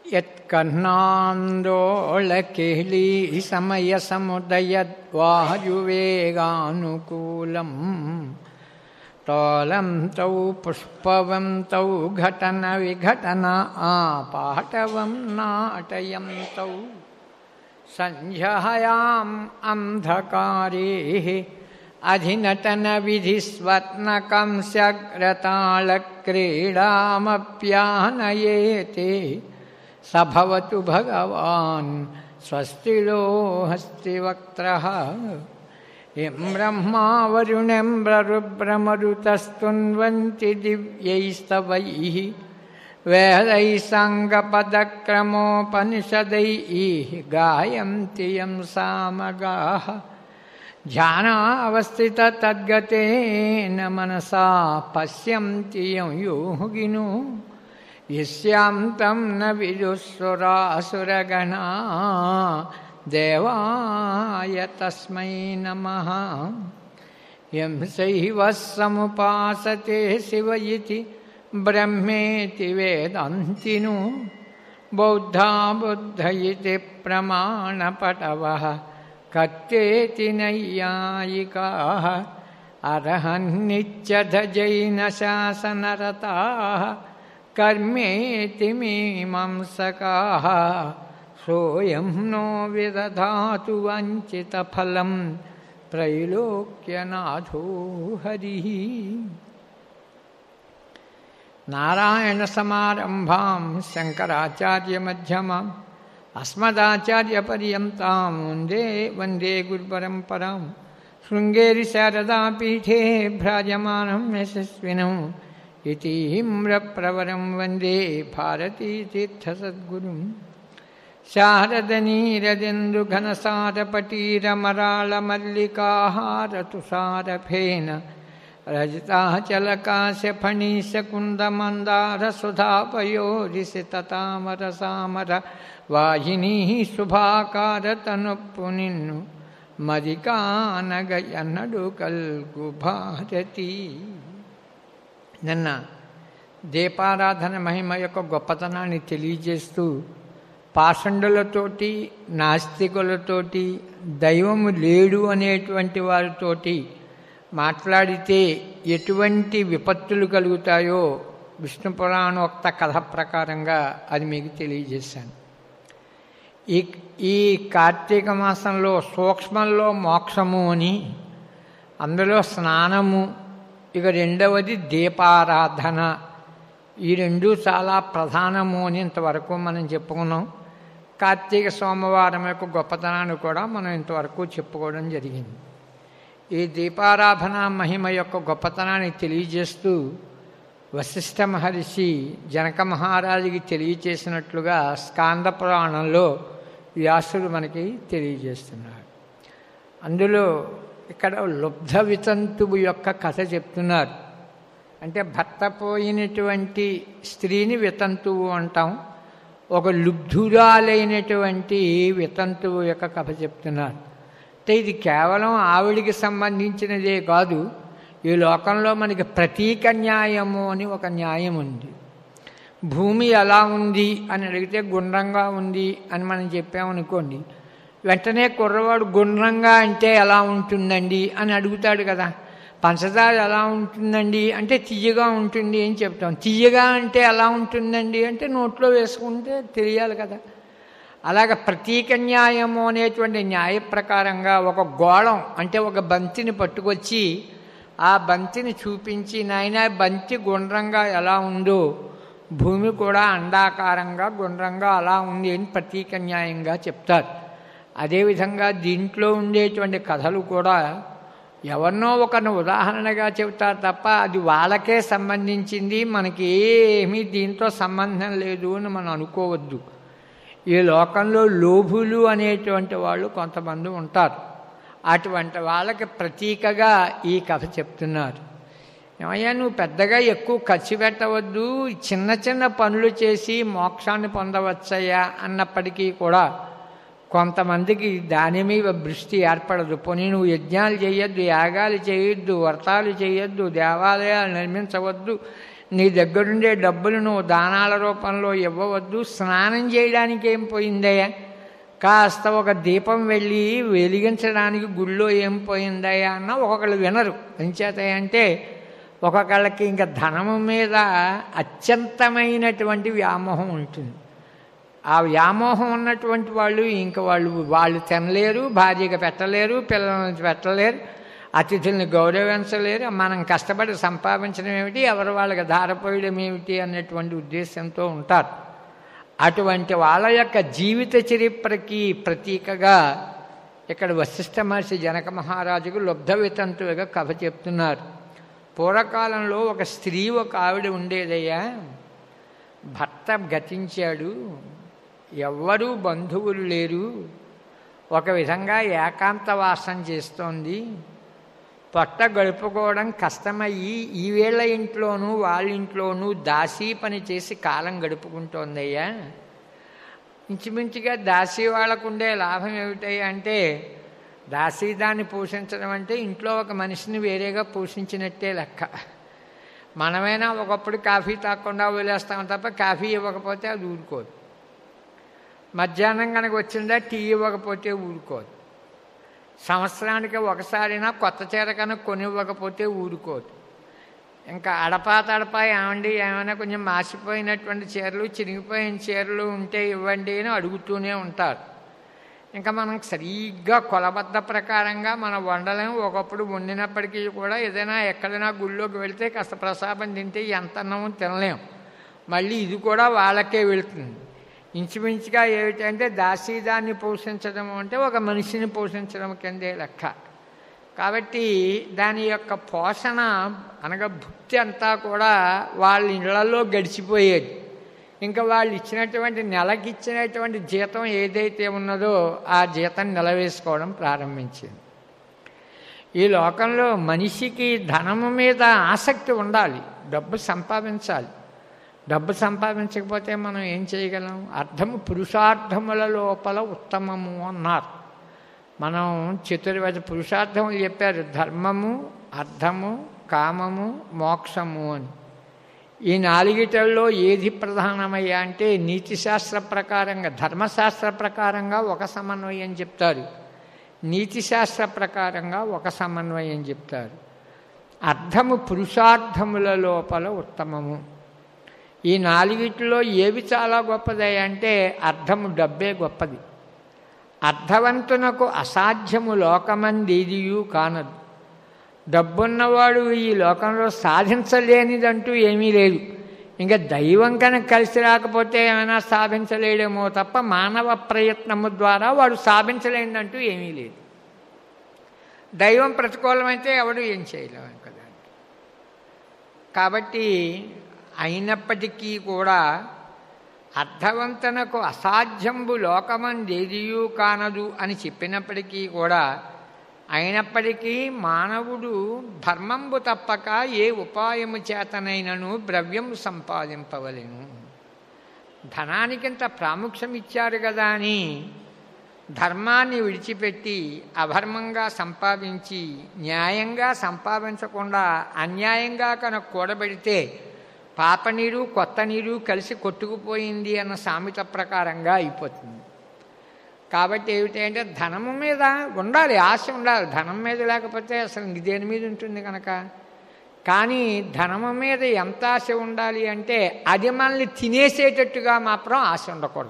యత్కర్ణాందోళకేళీ సమయ సముదయద్వాయువేగానుకూలం తోలం తౌ పుష్పవం తౌ ఘటన విఘటన ఆపాటవం నాటయం తౌ సంధ్యాయాం అంధకారే అధినటన విధిస్వప్నకంస్యగ్రతాళక్రీడామప్యానయేతే సభవతు భగవాన్ స్వస్తిలో హస్తివక్త్రः ఎం బ్రహ్మా వరుణం బ్రరుబ్రమరుతస్తున్వంతి దివ్యైస్తవైः వేదైः సాङ्गपदक्रमोपनिषदैः गायन्ति यं सामगाः ध्यानावस्थिततद्गतेन मनसा पश्यन्ति यं योगिनो यस्यां तं न विदुःसुरासुरगणा देवाय तस्मै नमः यं शैव समुपासते शिव इति ब्रह्मेति वेदान्तिनो बौद्धा बुद्ध इति प्रमाणपटवः कत्तेति नैयायिकाः अर्हन्नित्यधजैनशासनरताः कर्मेति मीमांसकाः सोऽयं नो विदधातु वञ्चितफलं त्रैलोक्यनाथो हरिः नारायणसमारम्भां शङ्कराचार्यमध्यमाम् अस्मदाचार्यपर्यन्तां वन्दे वन्दे गुरुपरम्परां शृङ्गेरिशारदापीठे भ्राजमानं यशस्विनम् इतिम्रप्रवरं वन्दे भारतीतीर्थसद्गुरुं शारदनीरदिन्दुघनसारपटीरमराळमल्लिकाहारतुषारफेन रजताचलकाशफणीशकुन्दमन्दारसुधापयोरिसिततामरसामर వాహినీः శుభాకారతనుపునిన్ను మదికానగయన్నడు కల్గు భారతి నిన్న దీపారాధన మహిమ యొక్క గొప్పతనాన్ని తెలియజేస్తూ పాషండులతోటి నాస్తికులతోటి దైవము లేడు అనేటువంటి వారితోటి మాట్లాడితే ఎటువంటి విపత్తులు కలుగుతాయో విష్ణు పురాణోక్త కథ ప్రకారంగా అది మీకు తెలియజేశాను ఈ ఈ కార్తీక మాసంలో సూక్ష్మంలో మోక్షము అని అందులో స్నానము ఇక రెండవది దీపారాధన ఈ రెండు చాలా ప్రధానము అని ఇంతవరకు మనం చెప్పుకున్నాం కార్తీక సోమవారం యొక్క గొప్పతనాన్ని కూడా మనం ఇంతవరకు చెప్పుకోవడం జరిగింది ఈ దీపారాధన మహిమ యొక్క గొప్పతనాన్ని తెలియజేస్తూ వశిష్ఠ మహర్షి జనక మహారాజుకి తెలియచేసినట్లుగా స్కాంద పురాణంలో వ్యాసుడు మనకి తెలియజేస్తున్నాడు అందులో ఇక్కడ లుబ్ధ వితంతువు యొక్క కథ చెప్తున్నారు అంటే భర్త పోయినటువంటి స్త్రీని వితంతువు అంటాం ఒక లుబ్ధురాలైనటువంటి వితంతువు యొక్క కథ చెప్తున్నారు అంటే ఇది కేవలం ఆవిడికి సంబంధించినదే కాదు ఈ లోకంలో మనకి ప్రతీక న్యాయము అని ఒక న్యాయం ఉంది భూమి ఎలా ఉంది అని అడిగితే గుండ్రంగా ఉంది అని మనం చెప్పామనుకోండి వెంటనే కుర్రవాడు గుండ్రంగా అంటే ఎలా ఉంటుందండి అని అడుగుతాడు కదా పంచదార ఎలా ఉంటుందండి అంటే తీయగా ఉంటుంది అని చెప్తాం తీయగా అంటే ఎలా ఉంటుందండి అంటే నోట్లో వేసుకుంటే తెలియాలి కదా అలాగ ప్రతీక న్యాయము అనేటువంటి న్యాయ ప్రకారంగా ఒక గోళం అంటే ఒక బంతిని పట్టుకొచ్చి ఆ బంతిని చూపించి నాయన బంతి గుండ్రంగా ఎలా ఉందో భూమి కూడా అండాకారంగా గుండ్రంగా అలా ఉంది అని ప్రతీక న్యాయంగా చెప్తారు అదేవిధంగా దీంట్లో ఉండేటువంటి కథలు కూడా ఎవరినో ఒకరిని ఉదాహరణగా చెబుతారు తప్ప అది వాళ్ళకే సంబంధించింది మనకి ఏమీ దీంతో సంబంధం లేదు అని మనం అనుకోవద్దు ఈ లోకంలో లోభులు అనేటువంటి వాళ్ళు కొంతమంది ఉంటారు అటువంటి వాళ్ళకి ప్రతీకగా ఈ కథ చెప్తున్నారు ఏమయ్యా నువ్వు పెద్దగా ఎక్కువ ఖర్చు పెట్టవద్దు చిన్న చిన్న పనులు చేసి మోక్షాన్ని పొందవచ్చయ్యా అన్నప్పటికీ కూడా కొంతమందికి దాని మీద దృష్టి ఏర్పడదు పోనీ నువ్వు యజ్ఞాలు చేయొద్దు యాగాలు చేయొద్దు వ్రతాలు చేయొద్దు దేవాలయాలు నిర్మించవద్దు నీ దగ్గరుండే డబ్బులు నువ్వు దానాల రూపంలో ఇవ్వవద్దు స్నానం చేయడానికి ఏం పోయిందయ్యా కాస్త ఒక దీపం వెళ్ళి వెలిగించడానికి గుళ్ళో ఏం పోయిందయ్యా అన్న ఒక్కొక్కళ్ళు వినరు ఎంచేత అంటే ఒక్కొక్కళ్ళకి ఇంకా ధనము మీద అత్యంతమైనటువంటి వ్యామోహం ఉంటుంది ఆ వ్యామోహం ఉన్నటువంటి వాళ్ళు ఇంకా వాళ్ళు వాళ్ళు తినలేరు భార్యగా పెట్టలేరు పిల్లల్ని పెట్టలేరు అతిథుల్ని గౌరవించలేరు మనం కష్టపడి సంపాదించడం ఏమిటి ఎవరి వాళ్ళకి ధారపోయడం ఏమిటి అనేటువంటి ఉద్దేశంతో ఉంటారు అటువంటి వాళ్ళ యొక్క జీవిత చరిత్రకి ప్రతీకగా ఇక్కడ వశిష్ఠ మహర్షి జనక మహారాజుకు లుబ్ధవితంతులుగా కథ చెప్తున్నారు పూర్వకాలంలో ఒక స్త్రీ ఒక ఆవిడ ఉండేదయ్యా భర్త గతించాడు ఎవ్వరూ బంధువులు లేరు ఒక విధంగా ఏకాంతవాసం చేస్తోంది పొట్ట గడుపుకోవడం కష్టమయ్యి ఈ వేళ ఇంట్లోనూ వాళ్ళ ఇంట్లోనూ దాసీ పని చేసి కాలం గడుపుకుంటోందయ్యా ఇంచుమించుగా దాసీ వాళ్ళకు ఉండే లాభం ఏమిటయ్యా అంటే దాసీ దాన్ని పోషించడం అంటే ఇంట్లో ఒక మనిషిని వేరేగా పోషించినట్టే లెక్క మనమైనా ఒకప్పుడు కాఫీ తాగకుండా వదిలేస్తాం తప్ప కాఫీ ఇవ్వకపోతే అది ఊరుకోదు మధ్యాహ్నం కనుక వచ్చిందా టీ ఇవ్వకపోతే ఊరుకోదు సంవత్సరానికి ఒకసారైనా కొత్త చీర కనుక కొనివ్వకపోతే ఊరుకోదు ఇంకా అడపా తడపా ఏమండి ఏమైనా కొంచెం మాసిపోయినటువంటి చీరలు చిరిగిపోయిన చీరలు ఉంటే ఇవ్వండి అని అడుగుతూనే ఉంటారు ఇంకా మనం సరిగ్గా కొలబద్ద ప్రకారంగా మనం వండలేం ఒకప్పుడు వండినప్పటికీ కూడా ఏదైనా ఎక్కడైనా గుళ్ళోకి వెళితే కాస్త ప్రసాదం తింటే ఎంత అన్నమో తినలేం మళ్ళీ ఇది కూడా వాళ్ళకే వెళుతుంది ఇంచుమించుగా ఏమిటంటే దాసీదాన్ని పోషించడం అంటే ఒక మనిషిని పోషించడం కిందే లెక్క కాబట్టి దాని యొక్క పోషణ అనగా భుక్తి అంతా కూడా వాళ్ళ ఇళ్లలో గడిచిపోయేది ఇంకా వాళ్ళు ఇచ్చినటువంటి నెలకి ఇచ్చినటువంటి జీతం ఏదైతే ఉన్నదో ఆ జీతం నిలవేసుకోవడం ప్రారంభించింది ఈ లోకంలో మనిషికి ధనము మీద ఆసక్తి ఉండాలి డబ్బు సంపాదించాలి డబ్బు సంపాదించకపోతే మనం ఏం చేయగలం అర్థము పురుషార్థముల లోపల ఉత్తమము అన్నారు మనం చతుర్వేద పురుషార్థములు చెప్పారు ధర్మము అర్థము కామము మోక్షము అని ఈ నాలుగిటల్లో ఏది ప్రధానమయ్యా అంటే నీతిశాస్త్ర ప్రకారంగా ధర్మశాస్త్ర ప్రకారంగా ఒక సమన్వయం చెప్తారు నీతిశాస్త్ర ప్రకారంగా ఒక సమన్వయం చెప్తారు అర్థము పురుషార్థముల లోపల ఉత్తమము ఈ నాలుగిటిలో ఏవి చాలా గొప్పది అంటే అర్థము డబ్బే గొప్పది అర్థవంతునకు అసాధ్యము లోకమందేదియు కానదు డబ్బున్నవాడు ఈ లోకంలో సాధించలేనిదంటూ ఏమీ లేదు ఇంకా దైవం కనుక కలిసి రాకపోతే ఏమైనా సాధించలేడేమో తప్ప మానవ ప్రయత్నము ద్వారా వాడు సాధించలేనిదంటూ ఏమీ లేదు దైవం ప్రతికూలమైతే ఎవడు ఏం చేయలేము కదా కాబట్టి అయినప్పటికీ కూడా అర్థవంతనకు అసాధ్యంబు లోకమందేదియూ కానదు అని చెప్పినప్పటికీ కూడా అయినప్పటికీ మానవుడు ధర్మంబు తప్పక ఏ ఉపాయము చేతనైనను ద్రవ్యము సంపాదింపవలెను ధనానికింత ప్రాముఖ్యం ఇచ్చారు కదా అని ధర్మాన్ని విడిచిపెట్టి అధర్మంగా సంపాదించి న్యాయంగా సంపాదించకుండా అన్యాయంగా కనుక కూడబెడితే పాప నీరు కొత్త నీరు కలిసి కొట్టుకుపోయింది అన్న సామెత ప్రకారంగా అయిపోతుంది కాబట్టి ఏమిటి అంటే ధనము మీద ఉండాలి ఆశ ఉండాలి ధనం మీద లేకపోతే అసలు దేని మీద ఉంటుంది కనుక కానీ ధనము మీద ఎంత ఆశ ఉండాలి అంటే అది మనల్ని తినేసేటట్టుగా మాత్రం ఆశ ఉండకూడదు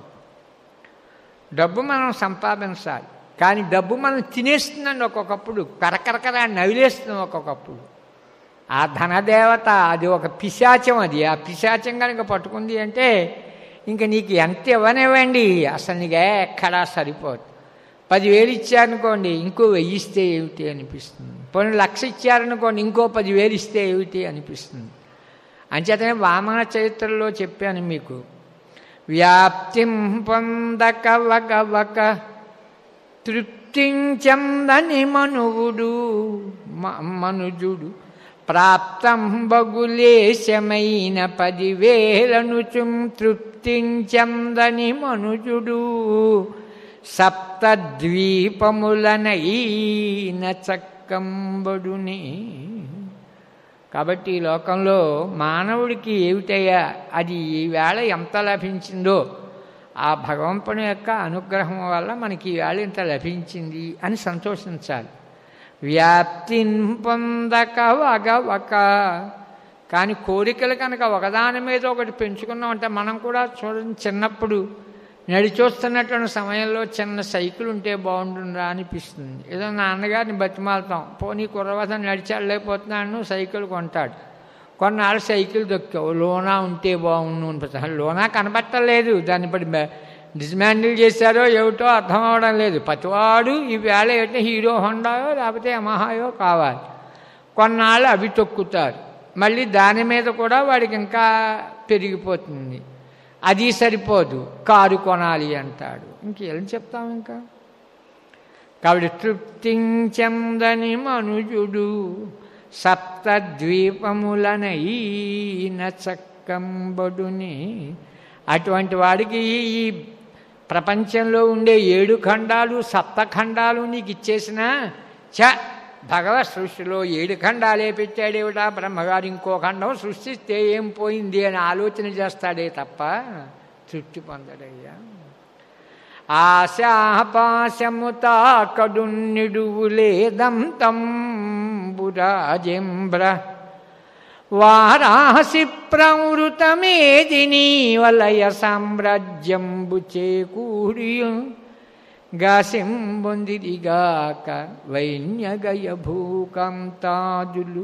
డబ్బు మనం సంపాదించాలి కానీ డబ్బు మనం తినేస్తుందండి ఒక్కొక్కప్పుడు కరకరకర నవిలేస్తుంది ఒక్కొక్కప్పుడు ఆ ధనదేవత అది ఒక పిశాచం అది ఆ పిశాచం కనుక పట్టుకుంది అంటే ఇంక నీకు ఎంత ఇవ్వనివ్వండి అసలు నీకు ఎక్కడా సరిపోదు పదివేలు ఇచ్చారనుకోండి ఇంకో వెయ్యి ఇస్తే ఏమిటి అనిపిస్తుంది పోనీ లక్ష ఇచ్చారనుకోండి ఇంకో పదివేలు ఇస్తే ఏమిటి అనిపిస్తుంది అంచేతనే వామన చరిత్రలో చెప్పాను మీకు వ్యాప్తిం పొందక వక వక తృప్తించందని మనువుడు మనుజుడు ప్రాప్తం బగులేశమైన పదివేలను చుం తృప్తించందని మనుజుడు సప్తద్వీపములనైన చక్కంబడుని కాబట్టి ఈ లోకంలో మానవుడికి ఏమిటయ్యా అది ఈవేళ ఎంత లభించిందో ఆ భగవంతుని యొక్క అనుగ్రహం వల్ల మనకి ఈవేళ ఇంత లభించింది అని సంతోషించాలి వ్యాప్తిన్ పొందక వగవక కానీ కోరికలు కనుక ఒకదాని మీద ఒకటి పెంచుకున్నామంటే మనం కూడా చూడండి చిన్నప్పుడు నడిచొస్తున్నటువంటి సమయంలో చిన్న సైకిల్ ఉంటే బాగుంటుందా అనిపిస్తుంది ఏదో నాన్నగారిని బతిమాలుతాం పోనీ కుర్రవత నడిచాడలేకపోతున్నాను సైకిల్ కొంటాడు కొన్నాళ్ళు సైకిల్ దొక్కావు లోనా ఉంటే బాగుండు అనిపిస్తుంది లోనా కనబట్టలేదు దాన్ని బట్టి డిస్మాండిల్ చేశారో ఏమిటో అర్థం అవడం లేదు ప్రతివాడు ఈ వేళ ఏంటంటే హీరో హోండాయో లేకపోతే యమహాయో కావాలి కొన్నాళ్ళు అవి తొక్కుతారు మళ్ళీ దాని మీద కూడా వాడికి ఇంకా పెరిగిపోతుంది అది సరిపోదు కారు కొనాలి అంటాడు ఇంకేం చెప్తాం ఇంకా కాబట్టి తృప్తించందని మనుజుడు సప్తద్వీపములనైన చక్కంబడుని అటువంటి వాడికి ఈ ప్రపంచంలో ఉండే ఏడు ఖండాలు సప్త ఖండాలు నీకు ఇచ్చేసిన చ భగవత్ సృష్టిలో ఏడు ఖండాలే పెట్టాడేవిటా బ్రహ్మగారు ఇంకో ఖండం సృష్టిస్తే ఏం పోయింది అని ఆలోచన చేస్తాడే తప్ప తృప్తి పొందడయ్యా ఆశాపాశము తాకడున్నిడువులేదంతం బురాజెంబ్ర వారాసి ప్రవృతమేదిని వలయ సామ్రాజ్యంబు చేకూడియు గాసింబొందిరిగాక వైన్యగయ భూకంతాదులు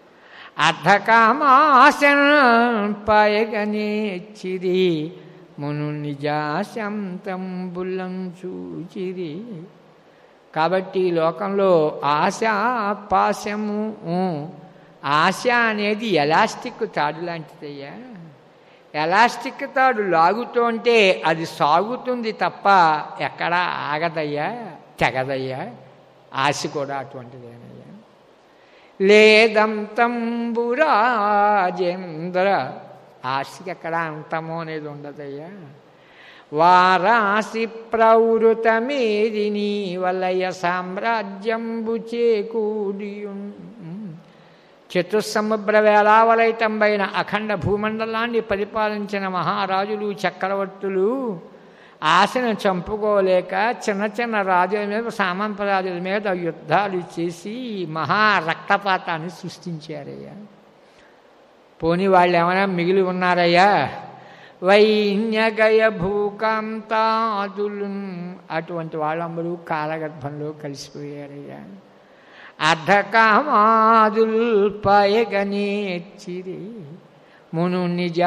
అర్ధకామాశం పయగనేచ్చిరి మును నిజాశంతంబులం చూచిరి కాబట్టి ఈ లోకంలో ఆశ పాశము ఆశ అనేది ఎలాస్టిక్ తాడు లాంటిదయ్యా ఎలాస్టిక్ తాడు లాగుతుంటే అది సాగుతుంది తప్ప ఎక్కడా ఆగదయ్యా తెగదయ్యా ఆశ కూడా అటువంటిదేనయ్యా లేదంతంబురాజేంద్ర ఆశకి ఎక్కడ అంతమో అనేది ఉండదయ్యా వారాసి ప్రవృతమేదిని వలయ సామ్రాజ్యంబు చేకూడి చతుస్సముద్ర వేలావలైతంబైన అఖండ భూమండలాన్ని పరిపాలించిన మహారాజులు చక్రవర్తులు ఆశను చంపుకోలేక చిన్న చిన్న రాజుల మీద సామంత రాజుల మీద యుద్ధాలు చేసి మహా రక్తపాతాన్ని సృష్టించారయ్యా పోని వాళ్ళు ఏమైనా మిగిలి ఉన్నారయ్యా వైన్యగయ భూకాంతాదులు అటువంటి వాళ్ళందరూ కాలగర్భంలో కలిసిపోయారయ్యా అర్ధకామాదుల్పయగనేచ్చిరి మును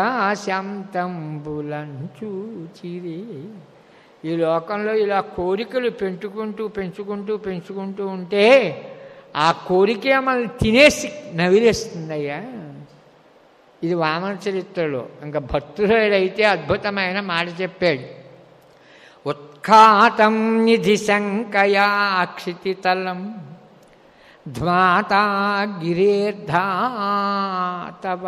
నిజాశంతంబులంచూచిరి ఈ లోకంలో ఇలా కోరికలు పెంచుకుంటూ పెంచుకుంటూ పెంచుకుంటూ ఉంటే ఆ కోరికే మనల్ని తినేసి నవిలేస్తుందయ్యా ఇది వామన చరిత్రలో ఇంకా భక్తుడైతే అద్భుతమైన మాట చెప్పాడు ఉత్ఖాతం నిధి శంకయా క్షితితలం ధ్మాతా గిరేర్ధాతవ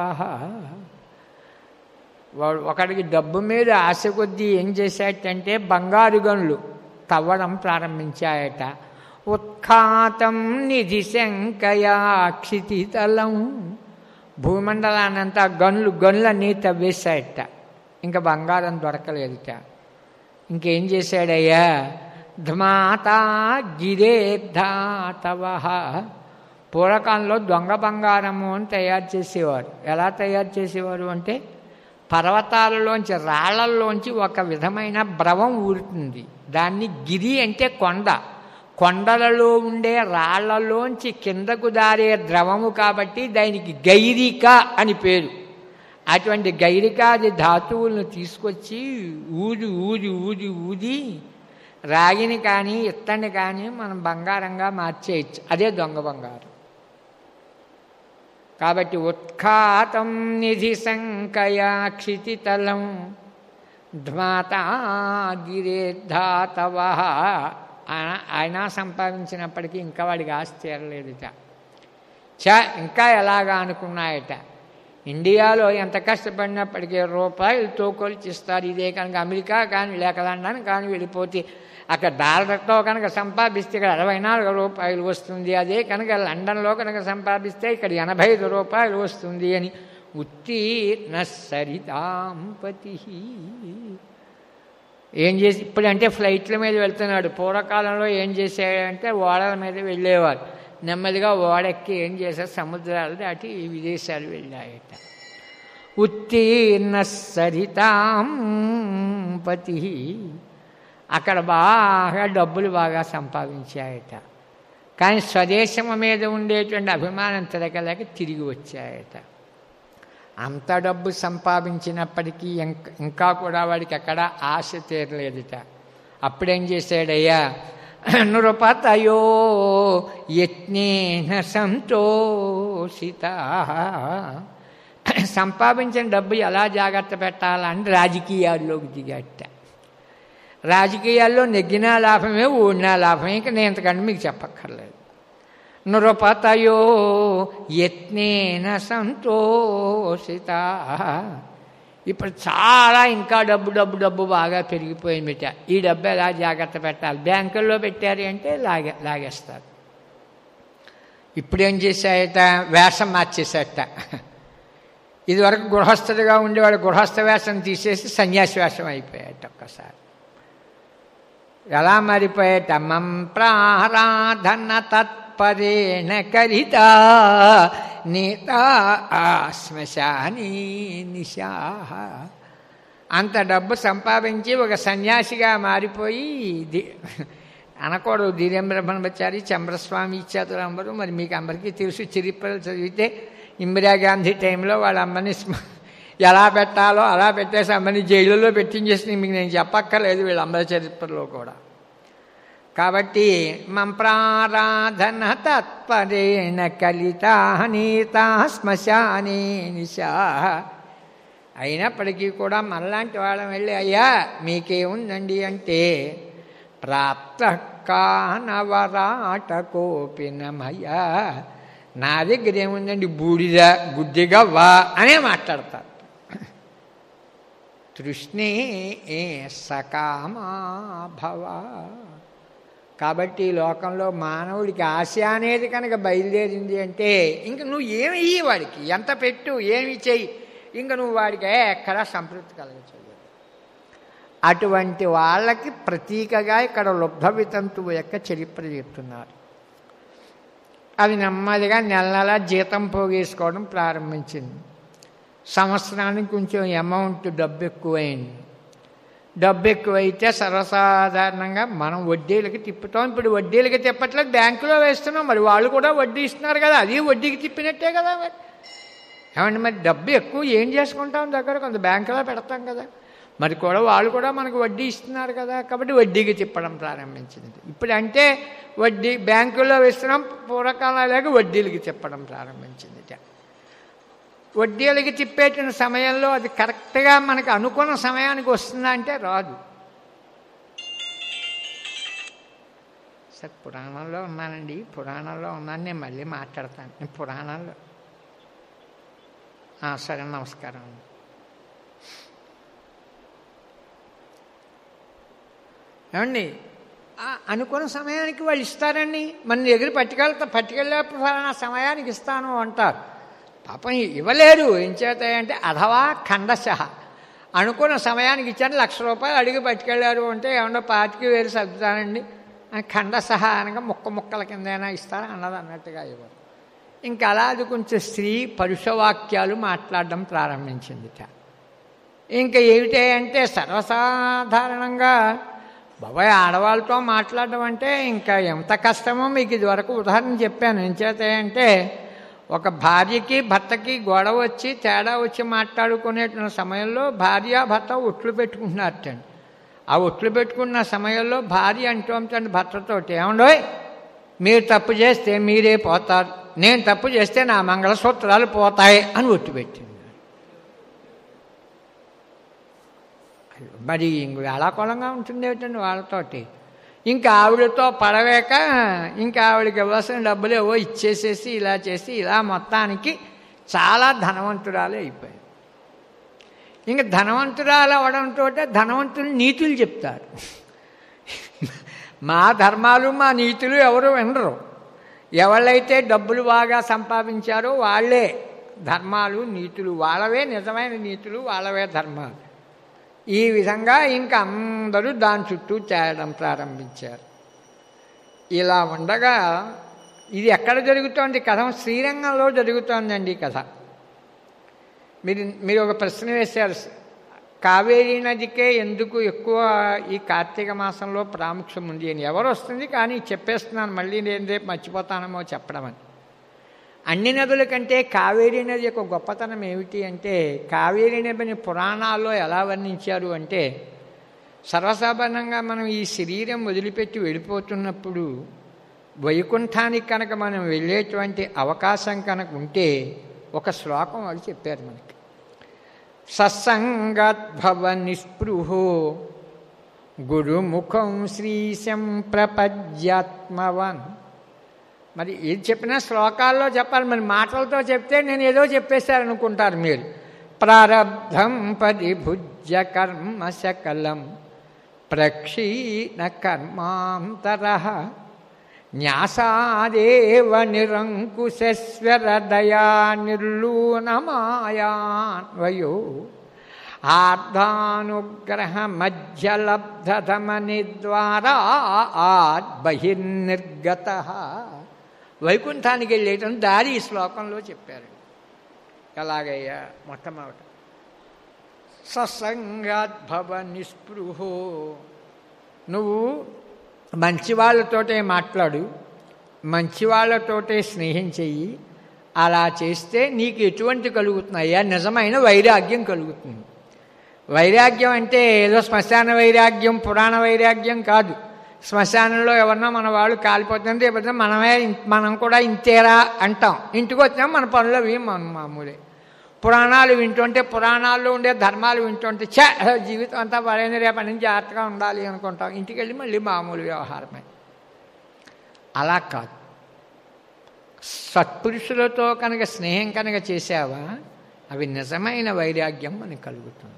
వాడు ఒకడికి డబ్బు మీద ఆశ కొద్దీ ఏం చేశాడంటే బంగారు గనులు తవ్వడం ప్రారంభించాయట ఉత్ఖాతం నిధి శంకయా క్షితితలం భూమండలాన్నంతా గనులు గనులన్నీ తవ్వేశాయట ఇంకా బంగారం దొరకలేదుట ఇంకేం చేశాడయ్యా ధ్మాతా గిరేర్ధాతవ పూర్వకాలంలో దొంగ బంగారము అని తయారు చేసేవారు ఎలా తయారు చేసేవారు అంటే పర్వతాలలోంచి రాళ్లలోంచి ఒక విధమైన బ్రవం ఊరుతుంది దాన్ని గిరి అంటే కొండ కొండలలో ఉండే రాళ్లలోంచి కిందకు దారే ద్రవము కాబట్టి దానికి గైరిక అని పేరు అటువంటి గైరికాది ధాతువులను తీసుకొచ్చి ఊది ఊది ఊది ఊది రాగిని కానీ ఇత్తడిని కానీ మనం బంగారంగా మార్చేయచ్చు అదే దొంగ బంగారం కాబట్టి ఉత్ఖాతం నిధి సంకయా క్షితితలం ధ్మాతా గిరేద్ధాతవ ఆయన సంపాదించినప్పటికీ ఇంకా వాడికి ఆస్తి తీరలేదుట చ ఇంకా ఎలాగా అనుకున్నాయట ఇండియాలో ఎంత కష్టపడినప్పటికీ రూపాయలతో కొలిచిస్తారు ఇదే కనుక అమెరికా కానీ లేక లండన్ కానీ వెళ్ళిపోతే అక్కడ డాలర్తో కనుక సంపాదిస్తే ఇక్కడ అరవై నాలుగు రూపాయలు వస్తుంది అదే కనుక లండన్లో కనుక సంపాదిస్తే ఇక్కడ ఎనభై ఐదు రూపాయలు వస్తుంది అని ఉత్తీర్ణ సరితాంపతి ఏం చేసి ఇప్పుడంటే ఫ్లైట్ల మీద వెళ్తున్నాడు పూర్వకాలంలో ఏం చేశాడంటే ఓడల మీద వెళ్ళేవారు నెమ్మదిగా ఓడెక్కి ఏం చేశారు సముద్రాలు దాటి విదేశాలు వెళ్ళాయట ఉత్తీర్ణ సరితాం పతి అక్కడ బాగా డబ్బులు బాగా సంపాదించాయట కానీ స్వదేశము మీద ఉండేటువంటి అభిమానం తిరగలేక తిరిగి వచ్చాయట అంత డబ్బు సంపాదించినప్పటికీ ఇంకా కూడా వాడికి అక్కడ ఆశ తీరలేదుట అప్పుడేం చేశాడయ్యా నృపతయో యత్నేన సంతోషిత సంపాదించిన డబ్బు ఎలా జాగ్రత్త పెట్టాలని రాజకీయాల్లోకి దిగట రాజకీయాల్లో నెగ్గినా లాభమే ఓడినా లాభమే ఇంకా నేను ఇంతకంటే మీకు చెప్పక్కర్లేదు నృపతయో యత్నేన సంతోషిత ఇప్పుడు చాలా ఇంకా డబ్బు డబ్బు డబ్బు బాగా పెరిగిపోయిందిట ఈ డబ్బు ఎలా జాగ్రత్త పెట్టాలి బ్యాంకుల్లో పెట్టారు అంటే లాగే లాగేస్తారు ఇప్పుడేం చేశాయట వేషం మార్చేసేట ఇదివరకు గృహస్థుడిగా ఉండేవాడు గృహస్థ వేషం తీసేసి సన్యాసి వేషం అయిపోయాట ఒక్కసారి ఎలా మారిపోయాట మం ప్రారాధన తత్పరేణ కరిత నేత శ్మశాని నిశా అంత డబ్బు సంపాదించి ఒక సన్యాసిగా మారిపోయి ది- అనకూడదు ధీరేంద్ర బ్రహ్మచారి చంద్రస్వామి ఇచ్చేతులందరూ మరి మీకు అందరికీ తెలుసు చరిత్రలు చదివితే ఇందిరాగాంధీ టైంలో వాళ్ళ అమ్మని స్మ- ఎలా పెట్టాలో అలా పెట్టేసి అమ్మని జైలులో పెట్టించేసి మీకు నేను చెప్పక్కర్లేదు వీళ్ళందరి చరిత్రలో కూడా కాబట్టి మంప్రారాధన తత్పరేణ కలిత నీత శ్మశానే నిశా అయినప్పటికీ కూడా మనలాంటి వాళ్ళం వెళ్ళి అయ్యా మీకేముందండి అంటే ప్రాప్త కానవరాటకోపినమయ్యా నా దగ్గర ఏముందండి బూడిద గుడ్డిగా వా అనే మాట్లాడతారు తృష్ణే ఏ సకామా భవ కాబట్టి ఈ లోకంలో మానవుడికి ఆశ అనేది కనుక బయలుదేరింది అంటే ఇంక నువ్వు ఏమి ఇయ్యి వాడికి ఎంత పెట్టు ఏమి చెయ్యి ఇంక నువ్వు వాడికి ఎక్కడా సంతృప్తి కలగచేయదు అటువంటి వాళ్ళకి ప్రతీకగా ఇక్కడ లుబ్ధ వితంతువు యొక్క చరిత్ర చెప్తున్నారు అది నెమ్మదిగా నెల నెల జీతం పోగేసుకోవడం ప్రారంభించింది సంవత్సరానికి కొంచెం అమౌంట్ డబ్బు ఎక్కువైంది డబ్బు ఎక్కువైతే సర్వసాధారణంగా మనం వడ్డీలకి తిప్పుతాం ఇప్పుడు వడ్డీలకి తిప్పట్లేదు బ్యాంకులో వేస్తున్నాం మరి వాళ్ళు కూడా వడ్డీ ఇస్తున్నారు కదా అది వడ్డీకి తిప్పినట్టే కదా మరి ఏమండి మరి డబ్బు ఎక్కువ ఏం చేసుకుంటాం దగ్గర కొంత బ్యాంకులో పెడతాం కదా మరి కూడా వాళ్ళు కూడా మనకు వడ్డీ ఇస్తున్నారు కదా కాబట్టి వడ్డీకి తిప్పడం ప్రారంభించింది ఇప్పుడు అంటే వడ్డీ బ్యాంకుల్లో వేస్తున్నాం పూర్వకాలాలకు వడ్డీలకి తిప్పడం ప్రారంభించింది వడ్డీలకి తిప్పేటిన సమయంలో అది కరెక్ట్గా మనకు అనుకున్న సమయానికి వస్తుందా అంటే రాదు సార్ పురాణంలో ఉన్నానండి పురాణంలో ఉన్నాను నేను మళ్ళీ మాట్లాడతాను నేను పురాణంలో ఆ, సరే నమస్కారం అండి ఏమండి ఆ అనుకున్న సమయానికి వాళ్ళు ఇస్తారండి మన దగ్గర పట్టుకెళ్తా పట్టుకెళ్ళేప్పుడు ఫలానా సమయానికి ఇస్తాను అంటారు పాపం ఇవ్వలేరు ఏం చేతాయంటే అథవా ఖండశ అనుకున్న సమయానికి ఇచ్చాను లక్ష రూపాయలు అడిగి పట్టుకెళ్ళారు అంటే ఏమన్నా పాతికి వేలు సర్దుతానండి అని ఖండసహ అనగా ముక్క ముక్కల కిందైనా ఇస్తారా అన్నది అన్నట్టుగా ఇవ్వరు ఇంకా అలా అది కొంచెం స్త్రీ పరుషవాక్యాలు మాట్లాడడం ప్రారంభించిందిట ఇంకా ఏమిటి అంటే సర్వసాధారణంగా బాబాయ్ ఆడవాళ్ళతో మాట్లాడడం అంటే ఇంకా ఎంత కష్టమో మీకు ఇదివరకు ఉదాహరణ చెప్పాను ఏం చేత అంటే ఒక భార్యకి భర్తకి గొడవ వచ్చి తేడా వచ్చి మాట్లాడుకునే సమయంలో భార్య భర్త ఒట్లు పెట్టుకుంటున్నారటండి ఆ ఒట్లు పెట్టుకున్న సమయంలో భార్య అంటోంటండి భర్తతోటి ఏమండోయ్ మీరు తప్పు చేస్తే మీరే పోతారు నేను తప్పు చేస్తే నా మంగళసూత్రాలు పోతాయి అని ఒట్టు పెట్టింది మరి ఇంక వేళాకోళంగా ఉంటుంది ఏమిటండి వాళ్ళతోటి ఇంకా ఆవిడతో పడవేక ఇంకా ఆవిడకి ఇవ్వాల్సిన డబ్బులు ఏవో ఇచ్చేసేసి ఇలా చేసి ఇలా మొత్తానికి చాలా ధనవంతురాలే అయిపోయింది ఇంకా ధనవంతురాలు అవడంతో ధనవంతులు నీతులు చెప్తారు మా ధర్మాలు మా నీతులు ఎవరు వినరు ఎవళ్ళైతే డబ్బులు బాగా సంపాదించారో వాళ్ళే ధర్మాలు నీతులు వాళ్ళవే నిజమైన నీతులు వాళ్ళవే ధర్మాలు ఈ విధంగా ఇంకా అందరూ దాని చుట్టూ చేరడం ప్రారంభించారు ఇలా ఉండగా ఇది ఎక్కడ జరుగుతోంది కథ శ్రీరంగంలో జరుగుతోందండి ఈ కథ మీరు మీరు ఒక ప్రశ్న వేశారు కావేరీ నదికే ఎందుకు ఎక్కువ ఈ కార్తీక మాసంలో ప్రాముఖ్యం ఉంది అని ఎవరు వస్తుంది కానీ చెప్పేస్తున్నాను మళ్ళీ నేను రేపు మర్చిపోతానేమో చెప్పడం అని అన్ని నదుల కంటే కావేరీ నది యొక్క గొప్పతనం ఏమిటి అంటే కావేరీ నదిని పురాణాల్లో ఎలా వర్ణించారు అంటే సర్వసాధారణంగా మనం ఈ శరీరం వదిలిపెట్టి వెళ్ళిపోతున్నప్పుడు వైకుంఠానికి కనుక మనం వెళ్ళేటువంటి అవకాశం కనుక ఉంటే ఒక శ్లోకం వాళ్ళు చెప్పారు మనకి సత్సంగద్భవ నిస్పృహో గురుముఖం శ్రీశం ప్రపద్యాత్మవన్ మరి ఏది చెప్పినా శ్లోకాల్లో చెప్పాలి మరి మాటలతో చెప్తే నేను ఏదో చెప్పేశారనుకుంటారు మీరు ప్రారబ్ధం పరిభుజ్య కర్మ సకలం ప్రక్షీణ కర్మాంతర న్యాసాదేవ నిరంకుశస్వరదయా నిర్లూనమాయాన్వయో ఆర్ధానుగ్రహ మధ్యలబ్ధమని ద్వారా బహిర్నిర్గత వైకుంఠానికి వెళ్ళేయటం దారి ఈ శ్లోకంలో చెప్పారు ఎలాగయ్యా మొట్టమొదట సత్సంగాద్భవ నిస్పృహో నువ్వు మంచి వాళ్ళతోటే మాట్లాడు మంచి వాళ్ళతోటే స్నేహం చెయ్యి అలా చేస్తే నీకు ఎటువంటి కలుగుతున్నాయా నిజమైన వైరాగ్యం కలుగుతుంది వైరాగ్యం అంటే ఏదో శ్మశాన వైరాగ్యం పురాణ వైరాగ్యం కాదు శ్మశానంలో ఎవరన్నా మన వాళ్ళు కాలిపోతుంటే రేపొద్దున మనమే మనం కూడా ఇంతేరా అంటాం ఇంటికి వచ్చినా మన పనులు అవి మన మామూలే పురాణాలు వింటుంటే పురాణాల్లో ఉండే ధర్మాలు వింటుంటే చే జీవితం అంతా పడైన రేపటి నుంచి జాగ్రత్తగా ఉండాలి అనుకుంటాం ఇంటికి వెళ్ళి మళ్ళీ మామూలు వ్యవహారమే అలా కాదు సత్పురుషులతో కనుక స్నేహం కనుక చేసావా అవి నిజమైన వైరాగ్యం మనకు కలుగుతుంది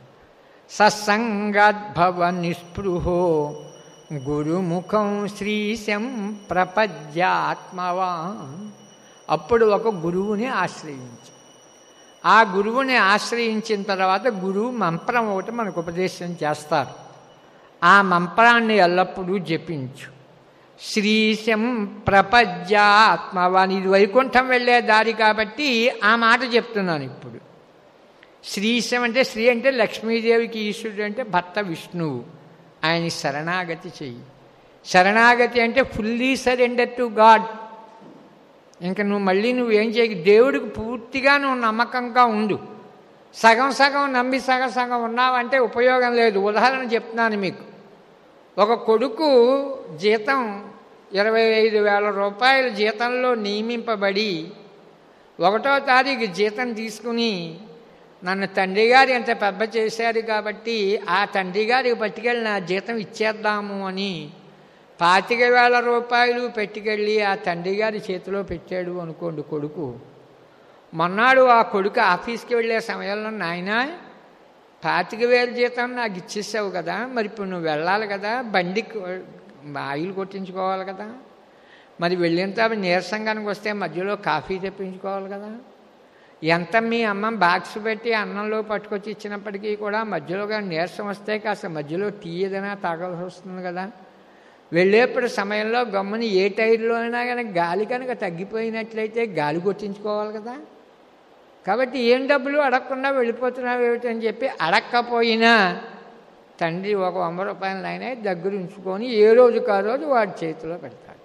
సత్సంగద్భవ నిస్పృహో గురుముఖం శ్రీశం ప్రపద్యాత్మవా అప్పుడు ఒక గురువుని ఆశ్రయించు ఆ గురువుని ఆశ్రయించిన తర్వాత గురువు మంత్రం ఒకటి మనకు ఉపదేశం చేస్తారు ఆ మంత్రాన్ని ఎల్లప్పుడూ జపించు శ్రీశం ప్రపద్యాత్మవాని ఇది వైకుంఠం వెళ్ళే దారి కాబట్టి ఆ మాట చెప్తున్నాను ఇప్పుడు శ్రీశం అంటే శ్రీ అంటే లక్ష్మీదేవికి ఈశ్వరుడు అంటే భర్త విష్ణువు ఆయన శరణాగతి చెయ్యి శరణాగతి అంటే ఫుల్లీ సరెండర్ టు గాడ్ ఇంకా నువ్వు మళ్ళీ నువ్వేం చేయ దేవుడికి పూర్తిగా నువ్వు నమ్మకంగా ఉండు సగం సగం నమ్మి సగం సగం ఉన్నావంటే ఉపయోగం లేదు ఉదాహరణ చెప్తున్నాను మీకు ఒక కొడుకు జీతం ఇరవై ఐదు వేల రూపాయల జీతంలో నియమింపబడి ఒకటో తారీఖు జీతం తీసుకుని నన్ను తండ్రి గారు ఎంత పెద్ద చేశారు కాబట్టి ఆ తండ్రి గారికి పట్టుకెళ్ళి నా జీతం ఇచ్చేద్దాము అని పాతిక వేల రూపాయలు పెట్టుకెళ్ళి ఆ తండ్రి గారి చేతిలో పెట్టాడు అనుకోండి కొడుకు మొన్నాడు ఆ కొడుకు ఆఫీస్కి వెళ్ళే సమయంలో నాయన పాతిక వేల జీతం నాకు ఇచ్చేసావు కదా మరి ఇప్పుడు నువ్వు వెళ్ళాలి కదా బండికి ఆయిల్ కొట్టించుకోవాలి కదా మరి వెళ్ళిన తర్వాత నీరసంగానికి వస్తే మధ్యలో కాఫీ తెప్పించుకోవాలి కదా ఎంత మీ అమ్మ బాక్స్ పెట్టి అన్నంలో పట్టుకొచ్చి ఇచ్చినప్పటికీ కూడా మధ్యలో కానీ నీరసం వస్తే కాస్త మధ్యలో టీ ఏదైనా తాగాల్సి వస్తుంది కదా వెళ్ళేప్పుడు సమయంలో గమ్ముని ఏ టైర్లో అయినా కనుక గాలి కనుక తగ్గిపోయినట్లయితే గాలి కొట్టించుకోవాలి కదా కాబట్టి ఏం డబ్బులు అడగకుండా వెళ్ళిపోతున్నావు ఏమిటని చెప్పి అడక్కపోయినా తండ్రి ఒక వంద రూపాయలు అయినా దగ్గర ఉంచుకొని ఏ రోజుకు ఆ రోజు వాడి చేతిలో పెడతాడు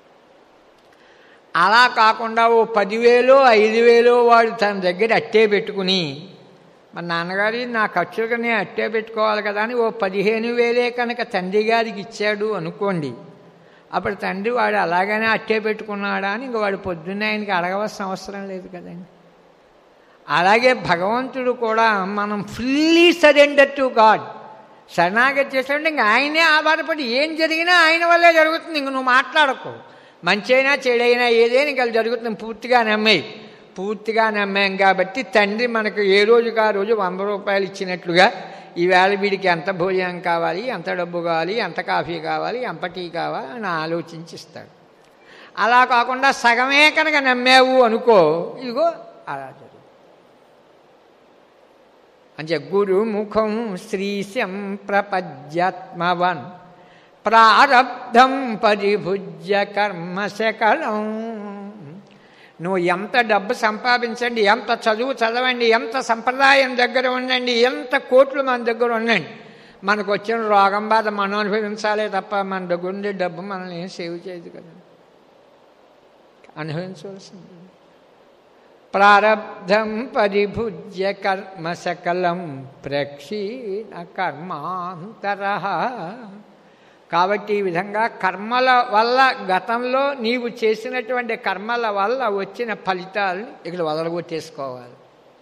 అలా కాకుండా ఓ పదివేలు ఐదు వేలు వాడు తన దగ్గర అట్టే పెట్టుకుని మా నాన్నగారి నా ఖర్చులుగా నేను అట్టే పెట్టుకోవాలి కదా అని ఓ పదిహేను వేలే కనుక తండ్రి గారికి ఇచ్చాడు అనుకోండి అప్పుడు తండ్రి వాడు అలాగనే అట్టే పెట్టుకున్నాడా అని ఇంక వాడు పొద్దున్నే ఆయనకి అడగవలసిన అవసరం లేదు కదండి అలాగే భగవంతుడు కూడా మనం ఫుల్లీ సరెండర్ టు గాడ్ శరణాగతి చేసాడంటే ఇంక ఆయనే ఆధారపడి ఏం జరిగినా ఆయన వల్లే జరుగుతుంది ఇంక నువ్వు మాట్లాడకు మంచి అయినా చెడైనా ఏదైనా ఇంకా జరుగుతుంది పూర్తిగా నమ్మాయి పూర్తిగా నమ్మాం కాబట్టి తండ్రి మనకు ఏ రోజుకి ఆ రోజు వంద రూపాయలు ఇచ్చినట్లుగా ఈవేళ వీడికి ఎంత భోజనం కావాలి ఎంత డబ్బు కావాలి ఎంత కాఫీ కావాలి ఎంత టీ కావాలి అని ఆలోచించి ఇస్తాడు అలా కాకుండా సగమే కనుక నమ్మావు అనుకో ఇదిగో అలా జరుగుతుంది అంటే గురుముఖం శ్రీశం ప్రపద్యాత్మవన్ ప్రారబ్ధం పరిభుజ్య కర్మ శకలం నువ్వు ఎంత డబ్బు సంపాదించండి ఎంత చదువు చదవండి ఎంత సంప్రదాయం దగ్గర ఉండండి ఎంత కోట్లు మన దగ్గర ఉండండి మనకు వచ్చిన రోగం బాధ మనం అనుభవించాలే తప్ప మన దగ్గర ఉండే డబ్బు మనల్ని ఏం సేవ్ చేయదు కదా అనుభవించవలసింది ప్రారబ్ధం పరిభుజ్య కర్మ సకలం ప్రక్షీణ కర్మాంతర కాబట్టి ఈ విధంగా కర్మల వల్ల గతంలో నీవు చేసినటువంటి కర్మల వల్ల వచ్చిన ఫలితాలని ఇక్కడ వదలగొట్టేసుకోవాలి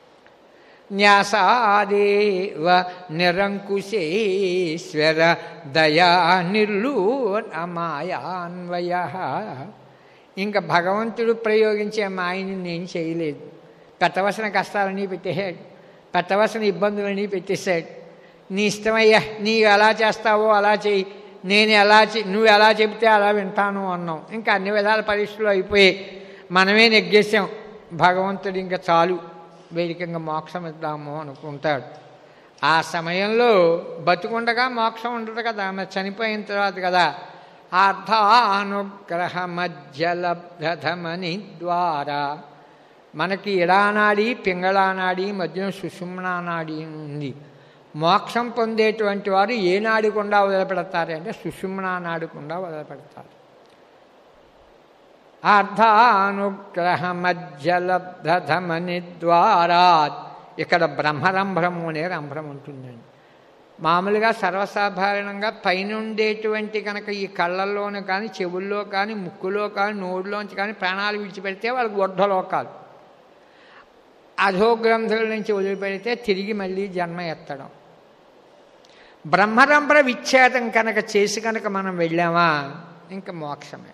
న్యాసాదేవ నిరంకుశేశ్వర దయా నిర్లూనమాయాన్వయ ఇంకా భగవంతుడు ప్రయోగించే మాయని నేను చేయలేదు పెట్టవలసిన కష్టాలన్నీ పెట్టేశాడు పెట్టవలసిన ఇబ్బందులన్నీ పెట్టేశాడు నీ ఇష్టమయ్యా నీవు ఎలా చేస్తావో అలా చెయ్యి నేను ఎలా చె నువ్వు ఎలా చెబితే అలా వింటాను అన్నాం ఇంకా అన్ని విధాల పరీక్షలు అయిపోయి మనమే నెగ్గేసాం భగవంతుడు ఇంకా చాలు వీడికి ఇంకా మోక్షం ఇద్దాము అనుకుంటాడు ఆ సమయంలో బతుకుండగా మోక్షం ఉండదు కదా మరి చనిపోయిన తర్వాత కదా అర్ధానుగ్రహ మధ్యలబ్ధమని ద్వారా మనకి ఇడానాడి పింగళానాడి మధ్యన సుషుమ్నానాడి ఉంది మోక్షం పొందేటువంటి వారు ఏ నాడికుండా వదిలిపెడతారు అంటే సుషుమ్నా నాడుకుండా వదిలిపెడతారు అర్ధానుగ్రహ మధ్యలబ్ధమని ద్వారా ఇక్కడ బ్రహ్మరంభ్రము అనే రంభ్రం ఉంటుందండి మామూలుగా సర్వసాధారణంగా పైన ఉండేటువంటి కనుక ఈ కళ్ళల్లోనూ కానీ చెవుల్లో కానీ ముక్కులో కానీ నోరులోంచి కానీ ప్రాణాలు విడిచిపెడితే వాళ్ళకి వడ్డలోకాలు అధోగ్రంథుల నుంచి వదిలిపెడితే తిరిగి మళ్ళీ జన్మ ఎత్తడం బ్రహ్మరంభ్ర విచ్ఛేదం కనుక చేసి కనుక మనం వెళ్ళామా ఇంకా మోక్షమే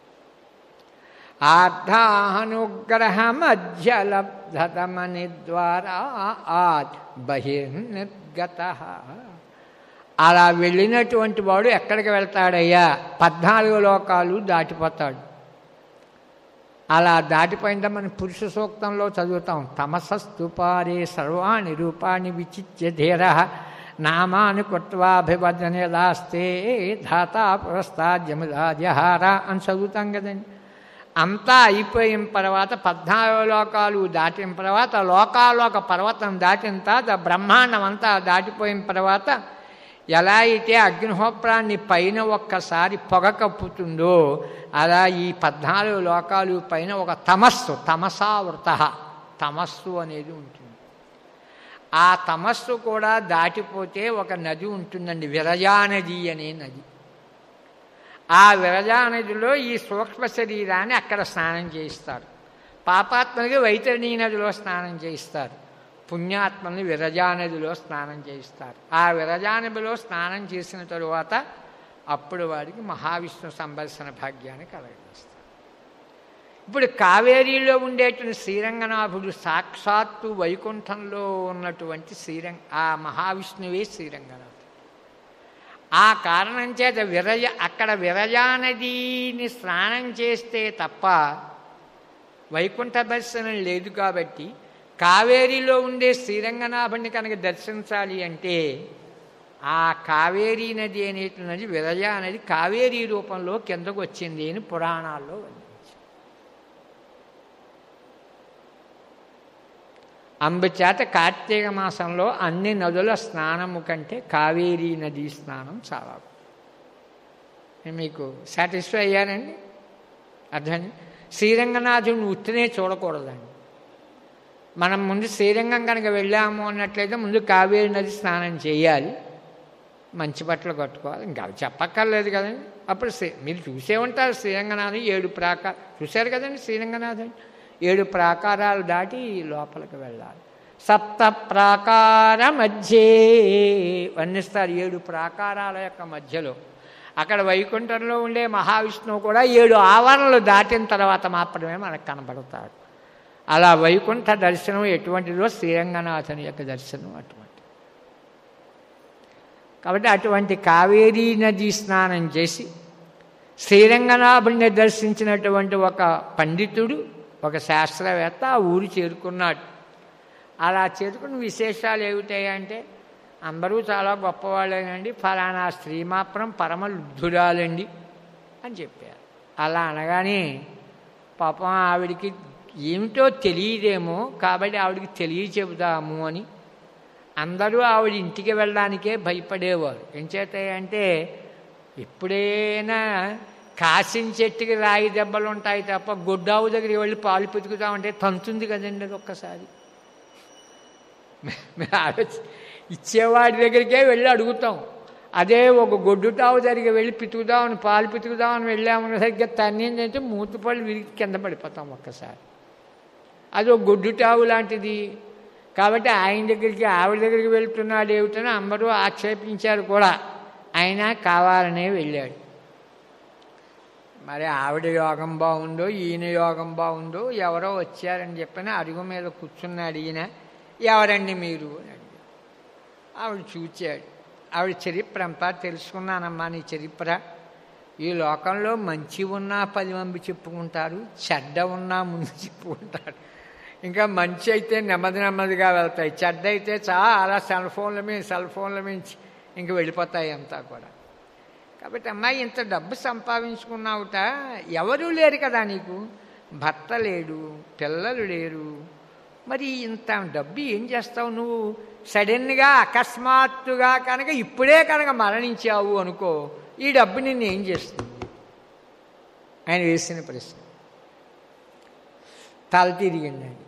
ఆర్ధానుగ్రహ మధ్యలబ్ధమని ద్వారా బహిర్నిర్గత అలా వెళ్ళినటువంటి వాడు ఎక్కడికి వెళ్తాడయ్యా పద్నాలుగు లోకాలు దాటిపోతాడు అలా దాటిపోయిందా మనం పురుష సూక్తంలో చదువుతాం తమసస్తుపారే సర్వాణి రూపాన్ని విచిత్య ధీర నామాని కొత్వాభివదనే దాస్తే ధాతా పురస్తాద్యముదాజహార అని చదువుతాం కదండి అంతా అయిపోయిన తర్వాత పద్నాలుగు లోకాలు దాటిన తర్వాత లోకాలోక పర్వతం దాటిన తర్వాత బ్రహ్మాండం అంతా దాటిపోయిన తర్వాత ఎలా అయితే అగ్నిహోత్రాన్ని పైన ఒక్కసారి పొగ కప్పుతుందో అలా ఈ పద్నాలుగు లోకాలు పైన ఒక తమస్సు తమసావృత తమస్సు అనేది ఉంటుంది ఆ తమస్సు కూడా దాటిపోతే ఒక నది ఉంటుందండి విరజానది అనే నది ఆ విరజానదిలో ఈ సూక్ష్మ శరీరాన్ని అక్కడ స్నానం చేయిస్తారు పాపాత్మకి వైతరణీ నదిలో స్నానం చేయిస్తారు పుణ్యాత్మల్ని విరజానదిలో స్నానం చేయిస్తారు ఆ విరజానదిలో స్నానం చేసిన తరువాత అప్పుడు వాడికి మహావిష్ణు సందర్శన భాగ్యాన్ని కలగజేస్తారు ఇప్పుడు కావేరీలో ఉండేటువంటి శ్రీరంగనాథుడు సాక్షాత్తు వైకుంఠంలో ఉన్నటువంటి శ్రీరంగ ఆ మహావిష్ణువే శ్రీరంగనాథుడు ఆ కారణం చేత విరజ అక్కడ విరజానదిని స్నానం చేస్తే తప్ప వైకుంఠ దర్శనం లేదు కాబట్టి కావేరీలో ఉండే శ్రీరంగనాభుని కనుక దర్శించాలి అంటే ఆ కావేరీ నది అనేటువంటి విరజా నది కావేరీ రూపంలో కిందకు వచ్చింది అని పురాణాల్లో వర్ణించారు అందుచేత కార్తీక మాసంలో అన్ని నదుల స్నానము కంటే కావేరీ నది స్నానం చాలా మీకు సాటిస్ఫై అయ్యారండి అర్థం శ్రీరంగనాథుని ఉత్తినే చూడకూడదండి మనం ముందు శ్రీరంగం కనుక వెళ్ళాము అన్నట్లయితే ముందు కావేరి నది స్నానం చేయాలి మంచి బట్టలు కట్టుకోవాలి ఇంకా అవి చెప్పక్కర్లేదు కదండి అప్పుడు శ్రీ మీరు చూసే ఉంటారు శ్రీరంగనాథం ఏడు ప్రాకార చూశారు కదండి శ్రీరంగనాథం ఏడు ప్రాకారాలు దాటి లోపలికి వెళ్ళాలి సప్త ప్రాకార మధ్యే వర్ణిస్తారు ఏడు ప్రాకారాల యొక్క మధ్యలో అక్కడ వైకుంఠంలో ఉండే మహావిష్ణువు కూడా ఏడు ఆవరణలు దాటిన తర్వాత మాత్రమే మనకు కనబడతాడు అలా వైకుంఠ దర్శనం ఎటువంటిదో శ్రీరంగనాథుని యొక్క దర్శనం అటువంటి కాబట్టి అటువంటి కావేరీ నదీ స్నానం చేసి శ్రీరంగనాథుడిని దర్శించినటువంటి ఒక పండితుడు ఒక శాస్త్రవేత్త ఆ ఊరు చేరుకున్నాడు అలా చేరుకున్న విశేషాలు ఏమిటాయంటే అందరూ చాలా గొప్పవాళ్ళేనండి ఫలానా స్త్రీ మాత్రం పరమ లుబ్ధురాలండి అని చెప్పారు అలా అనగానే పాపం ఆవిడికి ఏమిటో తెలియదేమో కాబట్టి ఆవిడికి తెలియచెబుదాము అని అందరూ ఆవిడ ఇంటికి వెళ్ళడానికే భయపడేవారు ఏం చేత అంటే ఎప్పుడైనా కాసిన చెట్టుకి రాయి దెబ్బలు ఉంటాయి తప్ప గొడ్డావు దగ్గరికి వెళ్ళి పాలు పితుకుతామంటే తంతుంది కదండి అది ఒక్కసారి మేము ఆలోచి ఇచ్చేవాడి దగ్గరికే వెళ్ళి అడుగుతాం అదే ఒక గొడ్డుటావు దగ్గరికి వెళ్ళి పితుకుదామని పాలు పితుకుదామని వెళ్ళామని సరిగ్గా తన్నిందంటే మూతుపళ్ళు విరిగి కింద పడిపోతాం ఒక్కసారి అది ఒక గొడ్డుటావు లాంటిది కాబట్టి ఆయన దగ్గరికి ఆవిడ దగ్గరికి వెళ్తున్నాడు ఏమిటని అందరూ ఆక్షేపించారు కూడా అయినా కావాలనే వెళ్ళాడు మరి ఆవిడ యోగం బాగుందో ఈయన యోగం బాగుందో ఎవరో వచ్చారని చెప్పని అడుగు మీద కూర్చున్నాడు ఈయన ఎవరండి మీరు అని అడిగాడు ఆవిడ చూచాడు ఆవిడ చరిత్ర అంతా తెలుసుకున్నానమ్మా నీ చరిత్ర ఈ లోకంలో మంచి ఉన్నా పది మంది చెప్పుకుంటారు చెడ్డ ఉన్నా ముందు చెప్పుకుంటారు ఇంకా మంచి అయితే నెమ్మది నెమ్మదిగా వెళ్తాయి చెడ్డ అయితే చాలా సెల్ ఫోన్ల మీద సెల్ ఫోన్ల మించి ఇంక వెళ్ళిపోతాయి అంతా కూడా కాబట్టి అమ్మాయి ఇంత డబ్బు సంపాదించుకున్నావుట ఎవరూ లేరు కదా నీకు భర్త లేడు పిల్లలు లేరు మరి ఇంత డబ్బు ఏం చేస్తావు నువ్వు సడన్గా అకస్మాత్తుగా కనుక ఇప్పుడే కనుక మరణించావు అనుకో ఈ డబ్బు నిన్ను ఏం చేస్తుంది ఆయన వేసిన ప్రశ్న తల తిరిగిందండి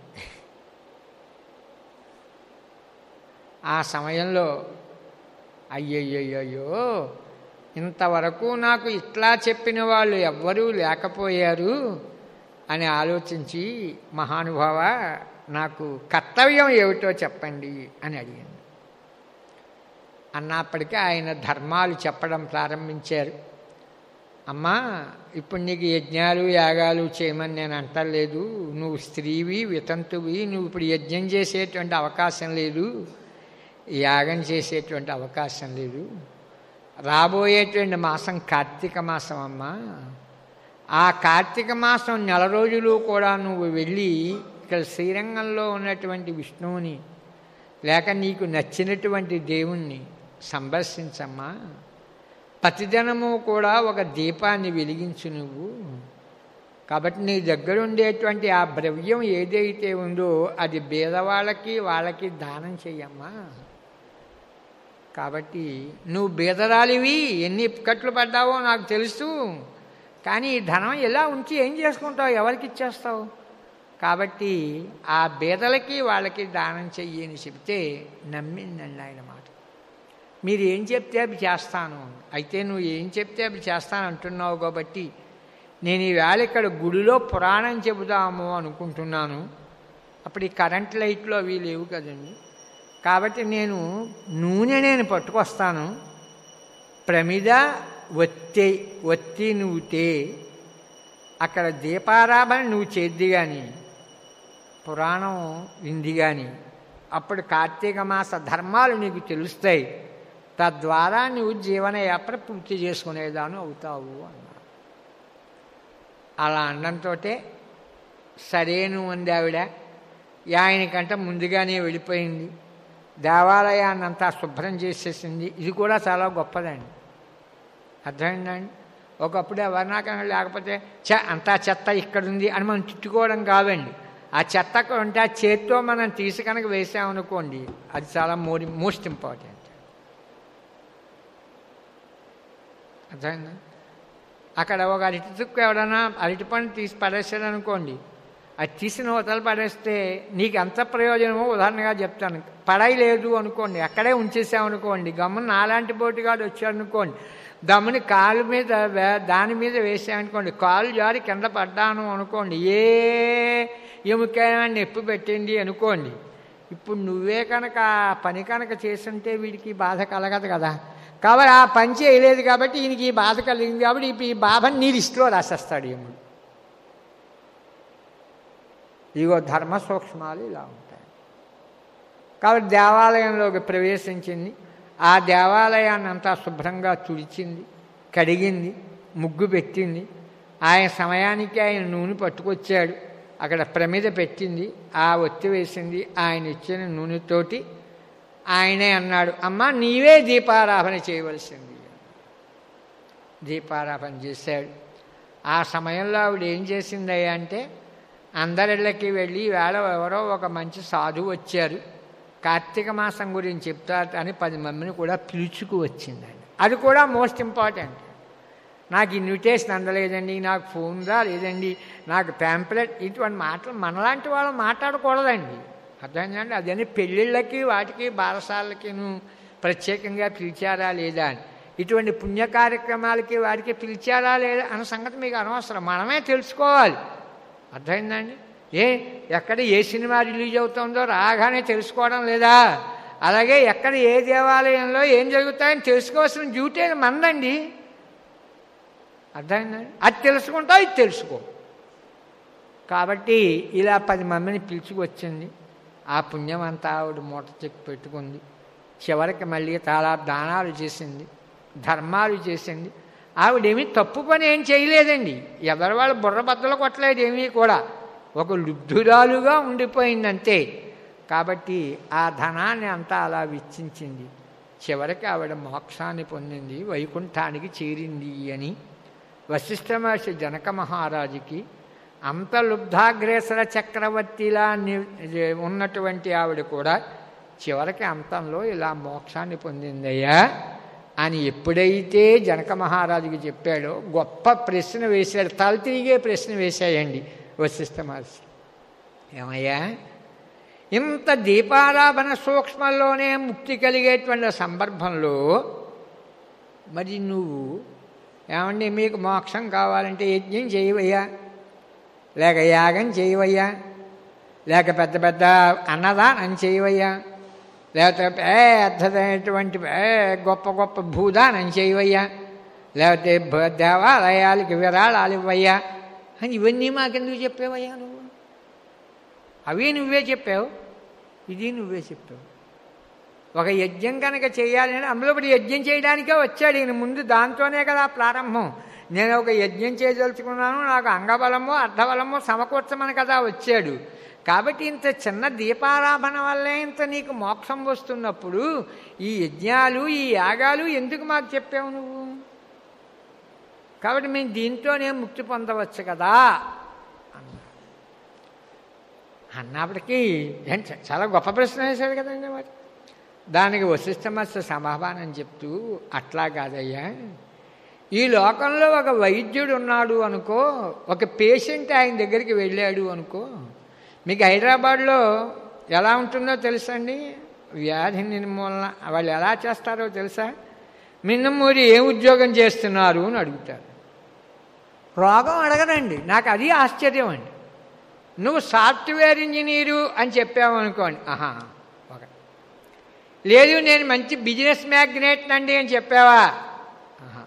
ఆ సమయంలో అయ్యయ్యయ్యో ఇంతవరకు నాకు ఇట్లా చెప్పిన వాళ్ళు ఎవ్వరూ లేకపోయారు అని ఆలోచించి మహానుభావ నాకు కర్తవ్యం ఏమిటో చెప్పండి అని అడిగింది అన్నప్పటికీ ఆయన ధర్మాలు చెప్పడం ప్రారంభించారు అమ్మా ఇప్పుడు నీకు యజ్ఞాలు యాగాలు చేయమని నేను అంటలేదు నువ్వు స్త్రీవి వితంతువి నువ్వు ఇప్పుడు యజ్ఞం చేసేటువంటి అవకాశం లేదు యాగం చేసేటువంటి అవకాశం లేదు రాబోయేటువంటి మాసం కార్తీక మాసం అమ్మా ఆ కార్తీక మాసం నెల రోజులు కూడా నువ్వు వెళ్ళి ఇక్కడ శ్రీరంగంలో ఉన్నటువంటి విష్ణువుని లేక నీకు నచ్చినటువంటి దేవుణ్ణి సందర్శించమ్మా ప్రతిదినము కూడా ఒక దీపాన్ని వెలిగించు నువ్వు కాబట్టి నీ దగ్గర ఉండేటువంటి ఆ ద్రవ్యం ఏదైతే ఉందో అది బీదవాళ్ళకి వాళ్ళకి దానం చెయ్యమ్మా కాబట్టి నువ్వు బీదరాలివి ఎన్ని కట్లు పడ్డావో నాకు తెలుసు కానీ ఈ ధనం ఎలా ఉంచి ఏం చేసుకుంటావు ఎవరికి ఇచ్చేస్తావు కాబట్టి ఆ బీదలకి వాళ్ళకి దానం చెయ్యి అని చెప్తే నమ్మిందండి ఆయన మాట మీరు ఏం చెప్తే అవి చేస్తాను అయితే నువ్వు ఏం చెప్తే అవి చేస్తాను అంటున్నావు కాబట్టి నేను ఈవేళ ఇక్కడ గుడిలో పురాణం చెబుదాము అనుకుంటున్నాను అప్పుడు ఈ కరెంట్ లైట్లు అవి లేవు కదండి కాబట్టి నేను నూనె నేను పట్టుకొస్తాను ప్రమిద ఒత్తి ఒత్తి నువ్వుతే అక్కడ దీపారాధన నువ్వు చేద్ది కానీ పురాణం వింది కానీ అప్పుడు కార్తీక మాస ధర్మాలు నీకు తెలుస్తాయి తద్వారా నువ్వు జీవనయాత్ర పూర్తి చేసుకునేదాను అవుతావు అన్నారు అలా అనడంతో సరేను అంది ఆవిడ ఆయనకంటే ముందుగానే వెళ్ళిపోయింది దేవాలయాన్ని అంతా శుభ్రం చేసేసింది ఇది కూడా చాలా గొప్పదండి అర్థమైందండి ఒకప్పుడు వర్ణాకరణ లేకపోతే చ అంతా చెత్త ఇక్కడుంది అని మనం తిట్టుకోవడం కాదండి ఆ చెత్త అక్కడ ఉంటే ఆ చేత్తో మనం తీసి కనుక వేసామనుకోండి అది చాలా మోడి మోస్ట్ ఇంపార్టెంట్ అర్థమైందా అక్కడ ఒక అరటి తుక్కు ఎవడన్నా అరటి పండు తీసి పడేసాడు అనుకోండి అది తీసిన వతలు పడేస్తే నీకు ఎంత ప్రయోజనమో ఉదాహరణగా చెప్తాను పడైలేదు అనుకోండి అక్కడే ఉంచేసామనుకోండి గమ్మున నాలాంటి బోటుగాడు వచ్చాడనుకోండి దమ్ముని కాలు మీద వే- దాని మీద వేసామనుకోండి కాలు జారి కింద పడ్డాను అనుకోండి ఏ ఎముకైనా నొప్పి పెట్టింది అనుకోండి ఇప్పుడు నువ్వే కనుక ఆ పని కనుక చేస్తుంటే వీడికి బాధ కలగదు కదా కాబట్టి ఆ పని చేయలేదు కాబట్టి ఈయనకి ఈ బాధ కలిగింది కాబట్టి ఇప్పుడు ఈ బాధని నీ లిస్టులో రాసేస్తాడు యముడు ఇగో ధర్మ సూక్ష్మాలు ఇలా ఉంటాయి కాబట్టి దేవాలయంలోకి ప్రవేశించింది ఆ దేవాలయాన్ని అంతా శుభ్రంగా తుడిచింది కడిగింది ముగ్గు పెట్టింది ఆయన సమయానికి ఆయన నూనె పట్టుకొచ్చాడు అక్కడ ప్రమిద పెట్టింది ఆ ఒత్తి వేసింది ఆయన ఇచ్చిన నూనెతోటి ఆయనే అన్నాడు అమ్మ నీవే దీపారాధన చేయవలసింది దీపారాధన చేశాడు ఆ సమయంలో ఆవిడ ఏం చేసిందయ్యా అంటే అందరిళ్ళకి వెళ్ళి వేళ ఎవరో ఒక మంచి సాధువు వచ్చారు కార్తీక మాసం గురించి చెప్తారు అని పది మందిని కూడా పిలుచుకు వచ్చిందండి అది కూడా మోస్ట్ ఇంపార్టెంట్ నాకు ఇన్విటేషన్ అందలేదండి నాకు ఫోన్ రాలేదండి నాకు ప్యాంప్లెట్ ఇటువంటి మాటలు మనలాంటి వాళ్ళు మాట్లాడకూడదండి అర్థమైందండి అదని పెళ్ళిళ్ళకి వాటికి బారసాలకిను ప్రత్యేకంగా పిలిచారా లేదా అని ఇటువంటి పుణ్య కార్యక్రమాలకి వాటికి పిలిచారా లేదా అన్న సంగతి మీకు అనవసరం మనమే తెలుసుకోవాలి అర్థమైందండి ఏ ఎక్కడ ఏ సినిమా రిలీజ్ అవుతుందో రాగానే తెలుసుకోవడం లేదా అలాగే ఎక్కడ ఏ దేవాలయంలో ఏం జరుగుతాయని తెలుసుకోవాల్సిన డ్యూటీ మందండి అర్థమైందండి అది తెలుసుకుంటా ఇది తెలుసుకో కాబట్టి ఇలా పది మందిని పిలుచుకొచ్చింది ఆ పుణ్యం అంతా ఆవిడ మూట చెక్కి పెట్టుకుంది చివరికి మళ్ళీ చాలా దానాలు చేసింది ధర్మాలు చేసింది ఆవిడేమీ తప్పు పని ఏం చేయలేదండి ఎవరి వాళ్ళు బుర్ర బద్దలు కొట్టలేదు ఏమీ కూడా ఒక లుబ్ధురాలుగా ఉండిపోయిందంతే కాబట్టి ఆ ధనాన్ని అంతా అలా వెచ్చించింది చివరికి ఆవిడ మోక్షాన్ని పొందింది వైకుంఠానికి చేరింది అని వశిష్ఠ మహర్షి జనక మహారాజుకి అంత లుబ్ధాగ్రేసర చక్రవర్తిలా ని- ఉన్నటువంటి ఆవిడ కూడా చివరికి అంతంలో ఇలా మోక్షాన్ని పొందిందయ్యా అని ఎప్పుడైతే జనక మహారాజుకి చెప్పాడో గొప్ప ప్రశ్న వేశాడు తల తిరిగే ప్రశ్న వేశాయండి వశిష్ఠ మహర్షి ఏమయ్యా ఇంత దీపారాధన సూక్ష్మంలోనే ముక్తి కలిగేటువంటి సందర్భంలో మరి నువ్వు ఏమండి మీకు మోక్షం కావాలంటే యజ్ఞం చేయవయ్యా లేక యాగం చేయవయ్యా లేక పెద్ద పెద్ద అన్నదానం చేయవయ్యా లేకపోతే పెద్దదైనటువంటి ఏ గొప్ప గొప్ప భూదానం చేయవయ్యా లేకపోతే భ- దేవాలయాలకి విరాళాలు ఇవ్వయ్యా అని ఇవన్నీ మాకెందుకు చెప్పావయ్యా నువ్వు అవి నువ్వే చెప్పావు ఇది నువ్వే చెప్పావు ఒక యజ్ఞం కనుక చేయాలని అందులో ఇప్పుడు యజ్ఞం చేయడానికే వచ్చాడు ఈయన ముందు దాంతోనే కదా ప్రారంభం నేను ఒక యజ్ఞం చేయదలుచుకున్నాను నాకు అంగబలమో అర్ధబలమో సమకూర్చమని కదా వచ్చాడు కాబట్టి ఇంత చిన్న దీపారాధన వల్లే ఇంత నీకు మోక్షం వస్తున్నప్పుడు ఈ యజ్ఞాలు ఈ యాగాలు ఎందుకు మాకు చెప్పావు నువ్వు కాబట్టి మేము దీంతోనే ముక్తి పొందవచ్చు కదా అన్నా అన్నప్పటికీ ఏం చ- చాలా గొప్ప ప్రశ్న వేశాడు కదండి మరి దానికి వశిష్ఠమస్య సమాధానం చెప్తూ అట్లా కాదయ్యా ఈ లోకంలో ఒక వైద్యుడు ఉన్నాడు అనుకో ఒక పేషెంట్ ఆయన దగ్గరికి వెళ్ళాడు అనుకో మీకు హైదరాబాద్లో ఎలా ఉంటుందో తెలుసండి వ్యాధి నిర్మూలన వాళ్ళు ఎలా చేస్తారో తెలుసా మిన్నమూరి ఏ ఉద్యోగం చేస్తున్నారు అని అడుగుతారు రోగం అడగరండి నాకు అది ఆశ్చర్యం అండి నువ్వు సాఫ్ట్వేర్ ఇంజనీరు అని చెప్పావు అనుకోండి ఆహా ఒక లేదు నేను మంచి బిజినెస్ మ్యాగ్నెట్ అండి అని చెప్పావా ఆహా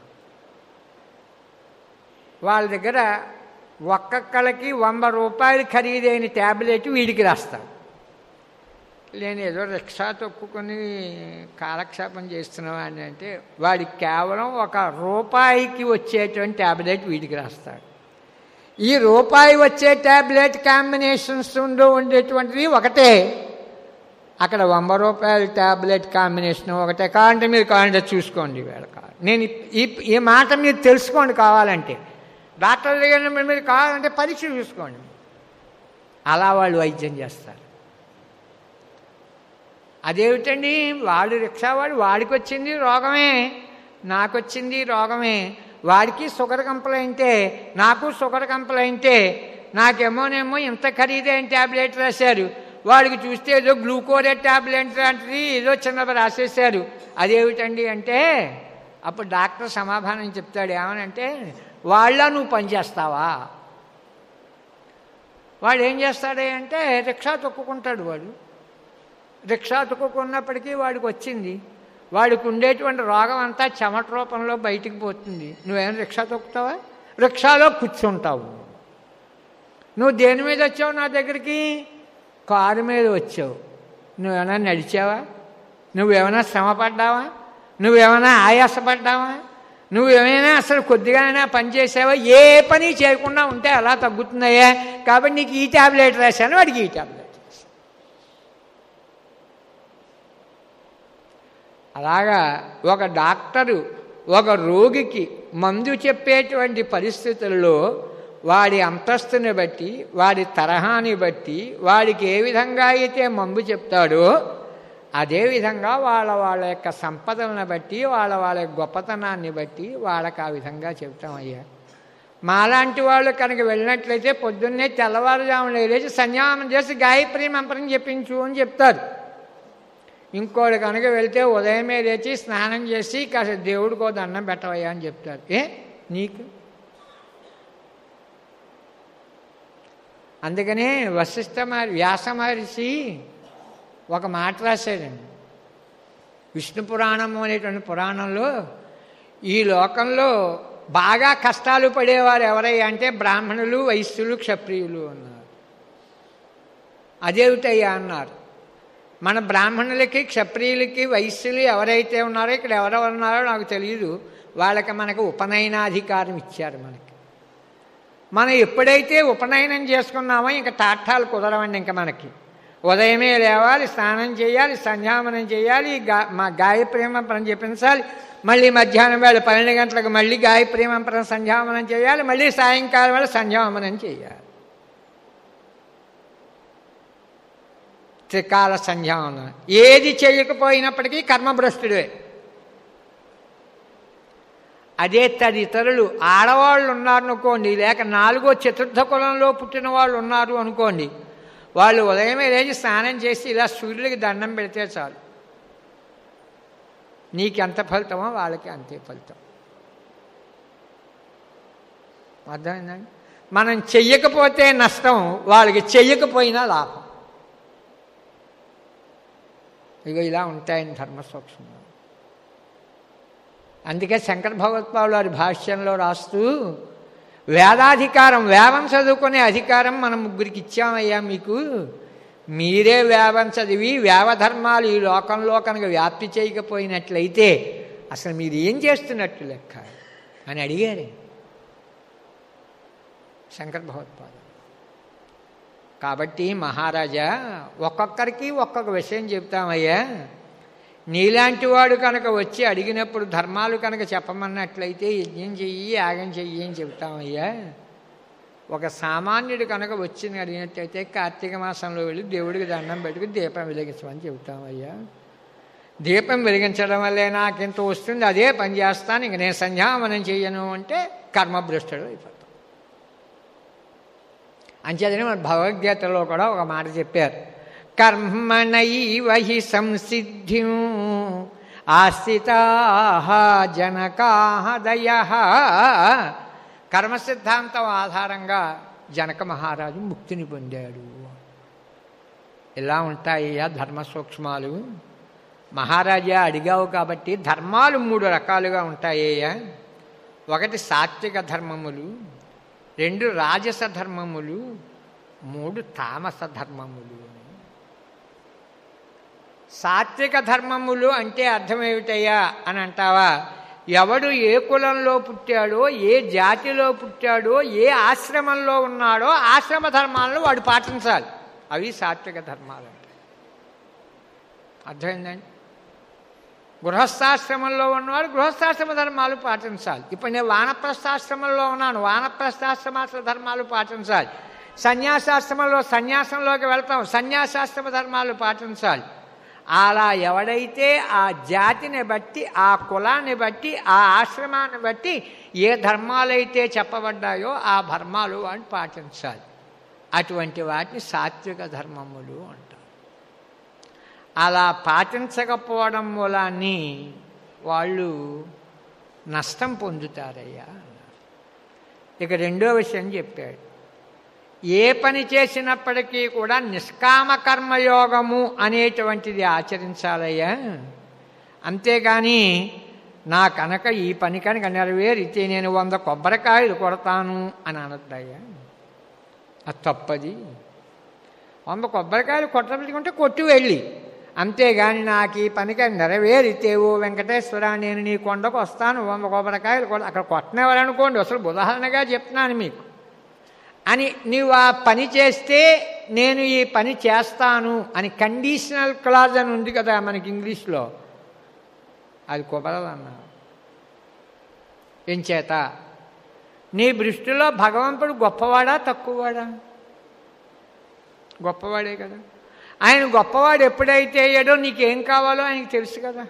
వాళ్ళ దగ్గర ఒక్కొక్కళ్ళకి వంద రూపాయలు ఖరీదైన ట్యాబ్లెట్ వీడికి రాస్తాడు నేను ఏదో రిక్షా తొక్కుకొని కాలక్షేపం చేస్తున్నావాడిని అంటే వాడికి కేవలం ఒక రూపాయికి వచ్చేటువంటి ట్యాబ్లెట్ వీడికి రాస్తాడు ఈ రూపాయి వచ్చే ట్యాబ్లెట్ కాంబినేషన్స్ ఉండు ఉండేటువంటిది ఒకటే అక్కడ వంద రూపాయల ట్యాబ్లెట్ కాంబినేషన్ ఒకటే కావాలంటే మీరు కావాలంటే చూసుకోండి వేళ కావాలి నేను ఈ ఈ మాట మీరు తెలుసుకోండి కావాలంటే డాక్టర్ దగ్గర మీరు కావాలంటే పరీక్ష చూసుకోండి అలా వాళ్ళు వైద్యం చేస్తారు అదేమిటండి వాడు రిక్షావాడు వాడికి వచ్చింది రోగమే నాకొచ్చింది రోగమే వాడికి షుగర్ కంప్లైంటే నాకు షుగర్ కంప్లైంటే నాకేమోనేమో ఇంత ఖరీదైన ట్యాబ్లెట్ రాశారు వాడికి చూస్తే ఏదో గ్లూకోరేట్ ట్యాబ్లెట్ లాంటిది ఏదో చిన్నది రాసేసారు అదేమిటండి అంటే అప్పుడు డాక్టర్ సమాధానం చెప్తాడు ఏమనంటే వాళ్ళ నువ్వు పనిచేస్తావా వాడు ఏం చేస్తాడే అంటే రిక్షా తొక్కుకుంటాడు వాడు రిక్షా తొక్కుకున్నప్పటికీ వాడికి వచ్చింది వాడికి ఉండేటువంటి రోగం అంతా చెమట రూపంలో బయటికి పోతుంది నువ్వేం రిక్షా తొక్కుతావా రిక్షాలో కూర్చుంటావు నువ్వు దేని మీద వచ్చావు నా దగ్గరికి కారు మీద వచ్చావు నువ్వేమైనా నడిచావా నువ్వేమైనా శ్రమపడ్డావా నువ్వేమైనా ఆయాసపడ్డావా నువ్వేమైనా అసలు కొద్దిగానైనా పని చేసావా ఏ పని చేయకుండా ఉంటే అలా తగ్గుతున్నాయా కాబట్టి నీకు ఈ ట్యాబ్లెట్ రాశాను వాడికి ఈ ట్యాబ్లెట్ రాశాను అలాగా ఒక డాక్టరు ఒక రోగికి మందు చెప్పేటువంటి పరిస్థితుల్లో వాడి అంతస్తుని బట్టి వాడి తరహాని బట్టి వాడికి ఏ విధంగా అయితే మందు చెప్తాడో అదేవిధంగా వాళ్ళ వాళ్ళ యొక్క సంపదలను బట్టి వాళ్ళ వాళ్ళ గొప్పతనాన్ని బట్టి వాళ్ళకి ఆ విధంగా చెప్తామయ్యా మాలాంటి వాళ్ళు కనుక వెళ్ళినట్లయితే పొద్దున్నే తెల్లవారుజామున లేచి సంయామం చేసి గాయత్రి మంత్రం చెప్పించు అని చెప్తారు ఇంకోటి కనుక వెళ్తే ఉదయమే లేచి స్నానం చేసి కాస్త దేవుడికో దండం పెట్టవయ్యా అని చెప్తారు ఏ నీకు అందుకనే వశిష్ఠ మహర్షి వ్యాస మహర్షి ఒక మాట రాశాడండి విష్ణు పురాణము అనేటువంటి పురాణంలో ఈ లోకంలో బాగా కష్టాలు పడేవారు ఎవరయ్యా అంటే బ్రాహ్మణులు వైశ్యులు క్షత్రియులు అన్నారు అదేమిటయ్యా అన్నారు మన బ్రాహ్మణులకి క్షత్రియులకి వైశ్యులు ఎవరైతే ఉన్నారో ఇక్కడ ఎవరెవరు ఉన్నారో నాకు తెలియదు వాళ్ళకి మనకు ఉపనయనాధికారం ఇచ్చారు మనకి మనం ఎప్పుడైతే ఉపనయనం చేసుకున్నామో ఇంకా టాఠాలు కుదరవండి ఇంకా మనకి ఉదయమే లేవాలి స్నానం చేయాలి సంధ్యామనం చేయాలి గా మా గాయప్రేమంపరం చెప్పించాలి మళ్ళీ మధ్యాహ్నం వేళ పన్నెండు గంటలకు మళ్ళీ గాయప్రేమంపరం సంధ్యామనం చేయాలి మళ్ళీ సాయంకాలం వేళ సంధ్యామనం చేయాలి త్రికాల సంధ్యావనం ఏది చేయకపోయినప్పటికీ కర్మభ్రష్టుడే అదే తదితరులు ఆడవాళ్ళు ఉన్నారు అనుకోండి లేక నాలుగో చతుర్థ కులంలో పుట్టిన వాళ్ళు ఉన్నారు అనుకోండి వాళ్ళు ఉదయమే లేచి స్నానం చేసి ఇలా సూర్యుడికి దండం పెడితే చాలు నీకు ఎంత ఫలితమో వాళ్ళకి అంతే ఫలితం అర్థమైందండి మనం చెయ్యకపోతే నష్టం వాళ్ళకి చెయ్యకపోయినా లాభం ఇక ఇలా ఉంటాయని ధర్మసూక్ష్మంలో అందుకే శంకర భగవత్పాలు వారి భాష్యంలో రాస్తూ వేదాధికారం వేదం చదువుకునే అధికారం మనం ముగ్గురికి ఇచ్చామయ్యా మీకు మీరే వేదం చదివి వేవధర్మాలు ఈ లోకంలో కనుక వ్యాప్తి చేయకపోయినట్లయితే అసలు మీరు ఏం చేస్తున్నట్టు లెక్క అని అడిగారే శంకర భగవత్పాదు కాబట్టి మహారాజా ఒక్కొక్కరికి ఒక్కొక్క విషయం చెప్తామయ్యా నీలాంటి వాడు కనుక వచ్చి అడిగినప్పుడు ధర్మాలు కనుక చెప్పమన్నట్లయితే యజ్ఞం చెయ్యి యాగం చెయ్యి అని చెప్తామయ్యా ఒక సామాన్యుడు కనుక వచ్చి అడిగినట్టయితే కార్తీక మాసంలో వెళ్ళి దేవుడికి దండం పెట్టుకుని దీపం వెలిగించమని చెబుతామయ్యా దీపం వెలిగించడం వల్లే నాకు ఇంత వస్తుంది అదే పని చేస్తాను ఇంక నేను సంధ్యావనం చెయ్యను అంటే కర్మభ్రష్టుడు అయిపోతాం అంచేతనే మన భగవద్గీతలో కూడా ఒక మాట చెప్పారు కర్మణైవ హి సంసిద్ధిం ఆస్థితా జనకాదయ కర్మ సిద్ధాంతం ఆధారంగా జనక మహారాజు ముక్తిని పొందాడు ఇలా ఉంటాయ్యా ధర్మ సూక్ష్మాలు మహారాజా అడిగావు కాబట్టి ధర్మాలు మూడు రకాలుగా ఉంటాయ్యా ఒకటి సాత్విక ధర్మములు రెండు రాజస ధర్మములు మూడు తామస ధర్మములు సాత్విక ధర్మములు అంటే అర్థమేమిటయ్యా అని అంటావా ఎవడు ఏ కులంలో పుట్టాడో ఏ జాతిలో పుట్టాడో ఏ ఆశ్రమంలో ఉన్నాడో ఆశ్రమ ధర్మాలను వాడు పాటించాలి అవి సాత్విక ధర్మాలు అంటే అర్థమైందండి గృహస్థాశ్రమంలో ఉన్నవాడు గృహస్థాశ్రమ ధర్మాలు పాటించాలి ఇప్పుడు నేను వానప్రస్థాశ్రమంలో ఉన్నాను వానప్రస్థాశ్రమాశ్ర ధర్మాలు పాటించాలి సన్యాసాశ్రమంలో సన్యాసంలోకి వెళ్తాం సన్యాసాశ్రమ ధర్మాలు పాటించాలి అలా ఎవడైతే ఆ జాతిని బట్టి ఆ కులాన్ని బట్టి ఆ ఆశ్రమాన్ని బట్టి ఏ ధర్మాలైతే చెప్పబడ్డాయో ఆ ధర్మాలు వాడిని పాటించాలి అటువంటి వాటిని సాత్విక ధర్మములు అంటారు అలా పాటించకపోవడం మూలాన్ని వాళ్ళు నష్టం పొందుతారయ్యా ఇక రెండో విషయం చెప్పాడు ఏ పని చేసినప్పటికీ కూడా నిష్కామ కర్మయోగము అనేటువంటిది ఆచరించాలయ్యా అంతేగాని నా కనుక ఈ పని కనుక నెరవేరితే నేను వంద కొబ్బరికాయలు కొడతాను అని అనొద్దయ్యా అది తప్పది వంద కొబ్బరికాయలు కొట్టబెట్టుకుంటే కొట్టి వెళ్ళి అంతేగాని నాకు ఈ పనికి నెరవేరితే ఓ వెంకటేశ్వర నేను నీ కొండకు వస్తాను వంద కొబ్బరికాయలు కొడ అక్కడ కొట్టనేవారనుకోండి అసలు ఉదాహరణగా చెప్తున్నాను మీకు అని నీవు ఆ పని చేస్తే నేను ఈ పని చేస్తాను అని కండిషనల్ క్లాజ్ అని ఉంది కదా మనకి ఇంగ్లీష్లో అది కుదరదన్నా ఏం చేత నీ దృష్టిలో భగవంతుడు గొప్పవాడా తక్కువవాడా గొప్పవాడే కదా ఆయన గొప్పవాడు ఎప్పుడైతే అయ్యాడో నీకేం కావాలో ఆయనకి తెలుసు కదా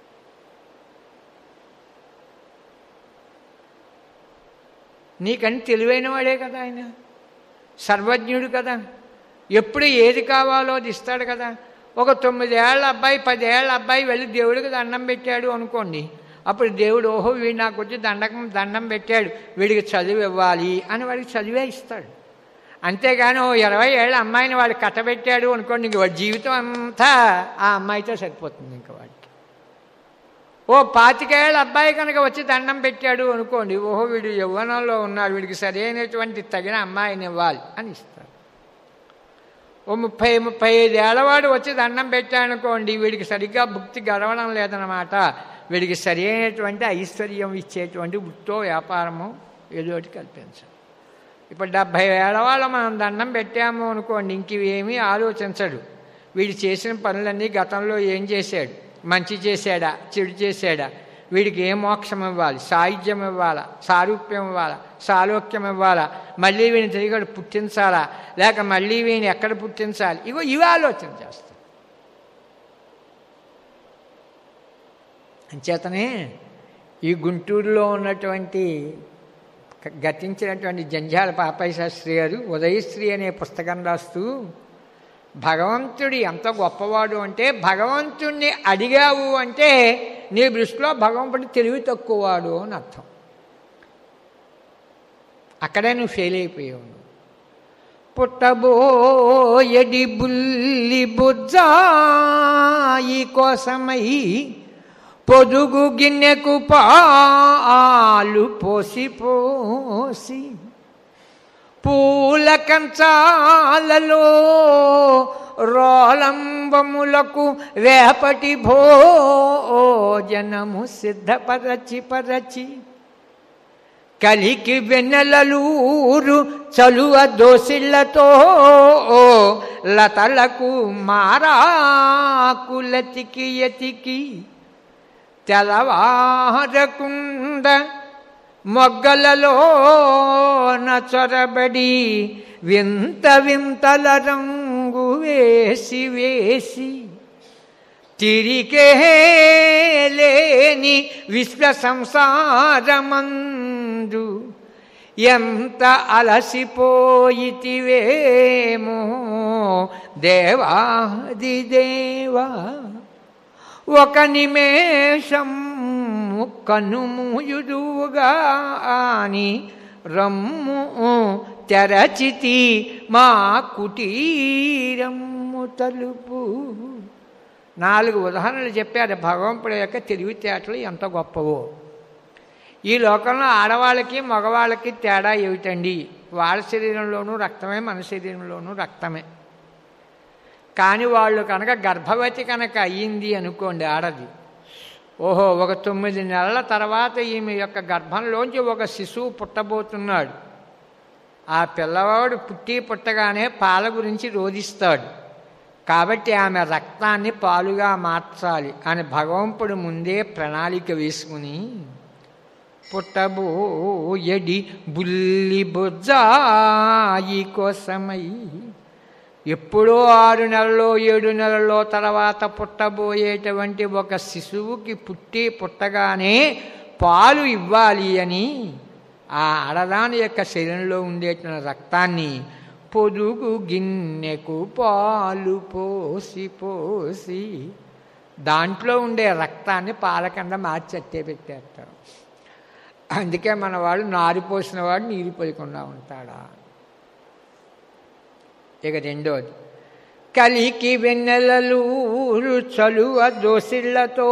నీకని తెలివైన వాడే కదా ఆయన సర్వజ్ఞుడు కదా ఎప్పుడు ఏది కావాలో అది ఇస్తాడు కదా ఒక తొమ్మిదేళ్ల అబ్బాయి పదేళ్ల అబ్బాయి వెళ్ళి దేవుడికి దండం పెట్టాడు అనుకోండి అప్పుడు దేవుడు ఓహో వీడు నాకు వచ్చి దండకం దండం పెట్టాడు వీడికి చదువు ఇవ్వాలి అని వాడికి చదివే ఇస్తాడు అంతేగాని ఓ ఇరవై ఏళ్ళ అమ్మాయిని వాడు కట్టబెట్టాడు అనుకోండి ఇంక వాడి జీవితం అంతా ఆ అమ్మాయితో సరిపోతుంది ఇంకా వాడికి ఓ పాతికేళ్ళ అబ్బాయి కనుక వచ్చి దండం పెట్టాడు అనుకోండి ఓహో వీడు యవ్వనంలో ఉన్నాడు వీడికి సరైనటువంటి తగిన అమ్మాయిని ఇవ్వాలి అని ఇస్తాడు ఓ ముప్పై ముప్పై ఐదు ఏళ్ళవాడు వచ్చి దండం పెట్టాడనుకోండి వీడికి సరిగ్గా భుక్తి గడవడం లేదనమాట వీడికి సరైనటువంటి ఐశ్వర్యం ఇచ్చేటువంటి వృత్తో వ్యాపారమో ఏదో ఒకటి కల్పించాలి ఇప్పుడు డెబ్భై ఏళ్ళవాళ్ళు మనం దండం పెట్టాము అనుకోండి ఇంక ఇవేమీ ఆలోచించడు వీడు చేసిన పనులన్నీ గతంలో ఏం చేశాడు మంచి చేశాడా చెడు చేశాడా వీడికి ఏ మోక్షం ఇవ్వాలి సాయుధ్యం ఇవ్వాలా సారూప్యం ఇవ్వాలా సాలోక్యం ఇవ్వాలా మళ్ళీ వీడిని తిరిగి పుట్టించాలా లేక మళ్ళీ వీడిని ఎక్కడ పుట్టించాలి ఇగో ఇవి ఆలోచన చేస్తాం అంచేతనే ఈ గుంటూరులో ఉన్నటువంటి గతించినటువంటి జంజాల పాపయ్య శాస్త్రి గారు ఉదయశ్రీ అనే పుస్తకం రాస్తూ భగవంతుడు ఎంత గొప్పవాడు అంటే భగవంతుణ్ణి అడిగావు అంటే నీ దృష్టిలో భగవంతుడు తెలివి తక్కువవాడు అని అర్థం అక్కడే నువ్వు ఫెయిల్ అయిపోయావు పుట్టబోయడి బుల్లి బుజ్జాయి కోసమై పొదుగు గిన్నెకు పాలు పోసి పోసి పూల కంచాలలో రోలంబములకు వేపటి భోజనము సిద్ధపరచి పరచి కలికి వెన్నెలలూరు చలువ దోసిళ్లతో లతలకు మారాకులతికి ఎతికి తెలవారకుండ మొగ్గలలో చొరబడి వింత వింతల రంగు వేసి వేసి తిరిగే లేని విశ్వ సంసారమందు ఎంత అలసిపోయితివేమో దేవాది దేవా ఒక నిమేషం కనుమూయుదుగా అని రమ్ము తెరచితి మా కుటీరమ్ము తలుపు నాలుగు ఉదాహరణలు చెప్పారు భగవంతుడి యొక్క తెలివితేటలు ఎంత గొప్పవో ఈ లోకంలో ఆడవాళ్ళకి మగవాళ్ళకి తేడా ఏమిటండి వాళ్ళ శరీరంలోనూ రక్తమే మన శరీరంలోనూ రక్తమే కానీ వాళ్ళు కనుక గర్భవతి కనుక అయ్యింది అనుకోండి ఆడది ఓహో ఒక తొమ్మిది నెలల తర్వాత ఈమె యొక్క గర్భంలోంచి ఒక శిశువు పుట్టబోతున్నాడు ఆ పిల్లవాడు పుట్టి పుట్టగానే పాల గురించి రోధిస్తాడు కాబట్టి ఆమె రక్తాన్ని పాలుగా మార్చాలి అని భగవంతుడు ముందే ప్రణాళిక వేసుకుని పుట్టబోయడి బుల్లి బొజ్జాయి కోసమై ఎప్పుడో ఆరు నెలలో ఏడు నెలల్లో తర్వాత పుట్టబోయేటువంటి ఒక శిశువుకి పుట్టి పుట్టగానే పాలు ఇవ్వాలి అని ఆ ఆడదాని యొక్క శరీరంలో ఉండేటువంటి రక్తాన్ని పొదుగు గిన్నెకు పాలు పోసి పోసి దాంట్లో ఉండే రక్తాన్ని పాల కింద మార్చి అట్టే పెట్టేస్తారు అందుకే మన వాడు నారిపోసిన వాడు నీరు పోయకుండా ఉంటాడా ఇక రెండోది కలికి వెన్నెలలూరు చలువ దోసిళ్లతో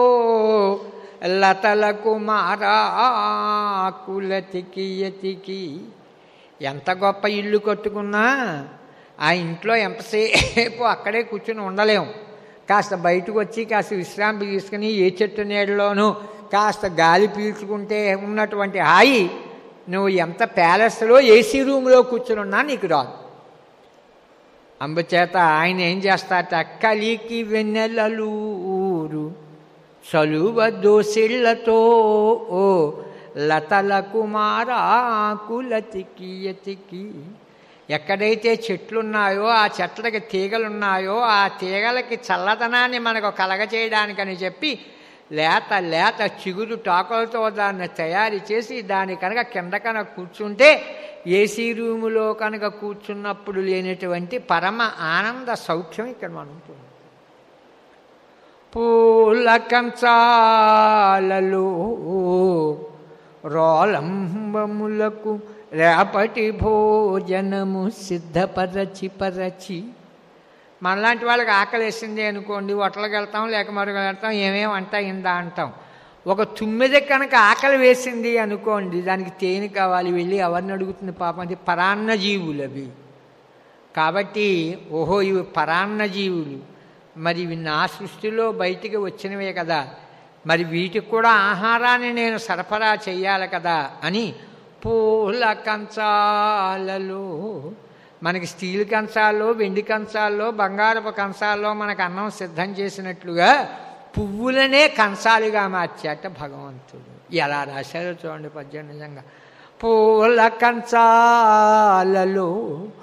లతలకు మారాకులతికి ఎతికి ఎంత గొప్ప ఇల్లు కట్టుకున్నా ఆ ఇంట్లో ఎంతసేపు అక్కడే కూర్చుని ఉండలేం కాస్త బయటకు వచ్చి కాస్త విశ్రాంతి తీసుకుని ఏ చెట్టు నీడలోనూ కాస్త గాలి పీల్చుకుంటే ఉన్నటువంటి హాయి నువ్వు ఎంత ప్యాలెస్లో ఏసీ రూమ్లో కూర్చుని ఉన్నా నీకు రాదు అందుచేత ఆయన ఏం చేస్తాట కలికి వెన్నెలలూరు చలువ దోసిళ్లతో ఓ లతల కుమారాకులతికి ఎతికి ఎక్కడైతే చెట్లున్నాయో ఆ చెట్లకి తీగలున్నాయో ఆ తీగలకి చల్లదనాన్ని మనకు కలగచేయడానికని చెప్పి లేత లేత చిగురు టాకులతో దాన్ని తయారు చేసి దాని కనుక కింద కనుక కూర్చుంటే ఏసీ రూములో కనుక కూర్చున్నప్పుడు లేనటువంటి పరమ ఆనంద సౌఖ్యం ఇక్కడ మనం పొందుతాం పూల కంచాలలో రోలంబములకు రేపటి భోజనము సిద్ధపరచి పరచి మనలాంటి వాళ్ళకి ఆకలి వేసింది అనుకోండి హోటల్కి వెళ్తాం లేక మరొక వెళ్తాం ఏమేమి వంట అయిందా అంటాం ఒక తుమ్మిద కనుక ఆకలి వేసింది అనుకోండి దానికి తేనె కావాలి వెళ్ళి ఎవరిని అడుగుతుంది పాపం అది పరాన్న జీవులు అవి కాబట్టి ఓహో ఇవి పరాన్న జీవులు మరి ఇవి నా సృష్టిలో బయటికి వచ్చినవే కదా మరి వీటికి కూడా ఆహారాన్ని నేను సరఫరా చెయ్యాలి కదా అని పూల కంచాలలో మనకి స్టీల్ కంచాల్లో వెండి కంచాల్లో బంగారపు కంచాల్లో మనకు అన్నం సిద్ధం చేసినట్లుగా పువ్వులనే కంచాలుగా మార్చాట భగవంతుడు ఎలా రాశారో చూడండి పద్యం నిజంగా పూల కంచాలలో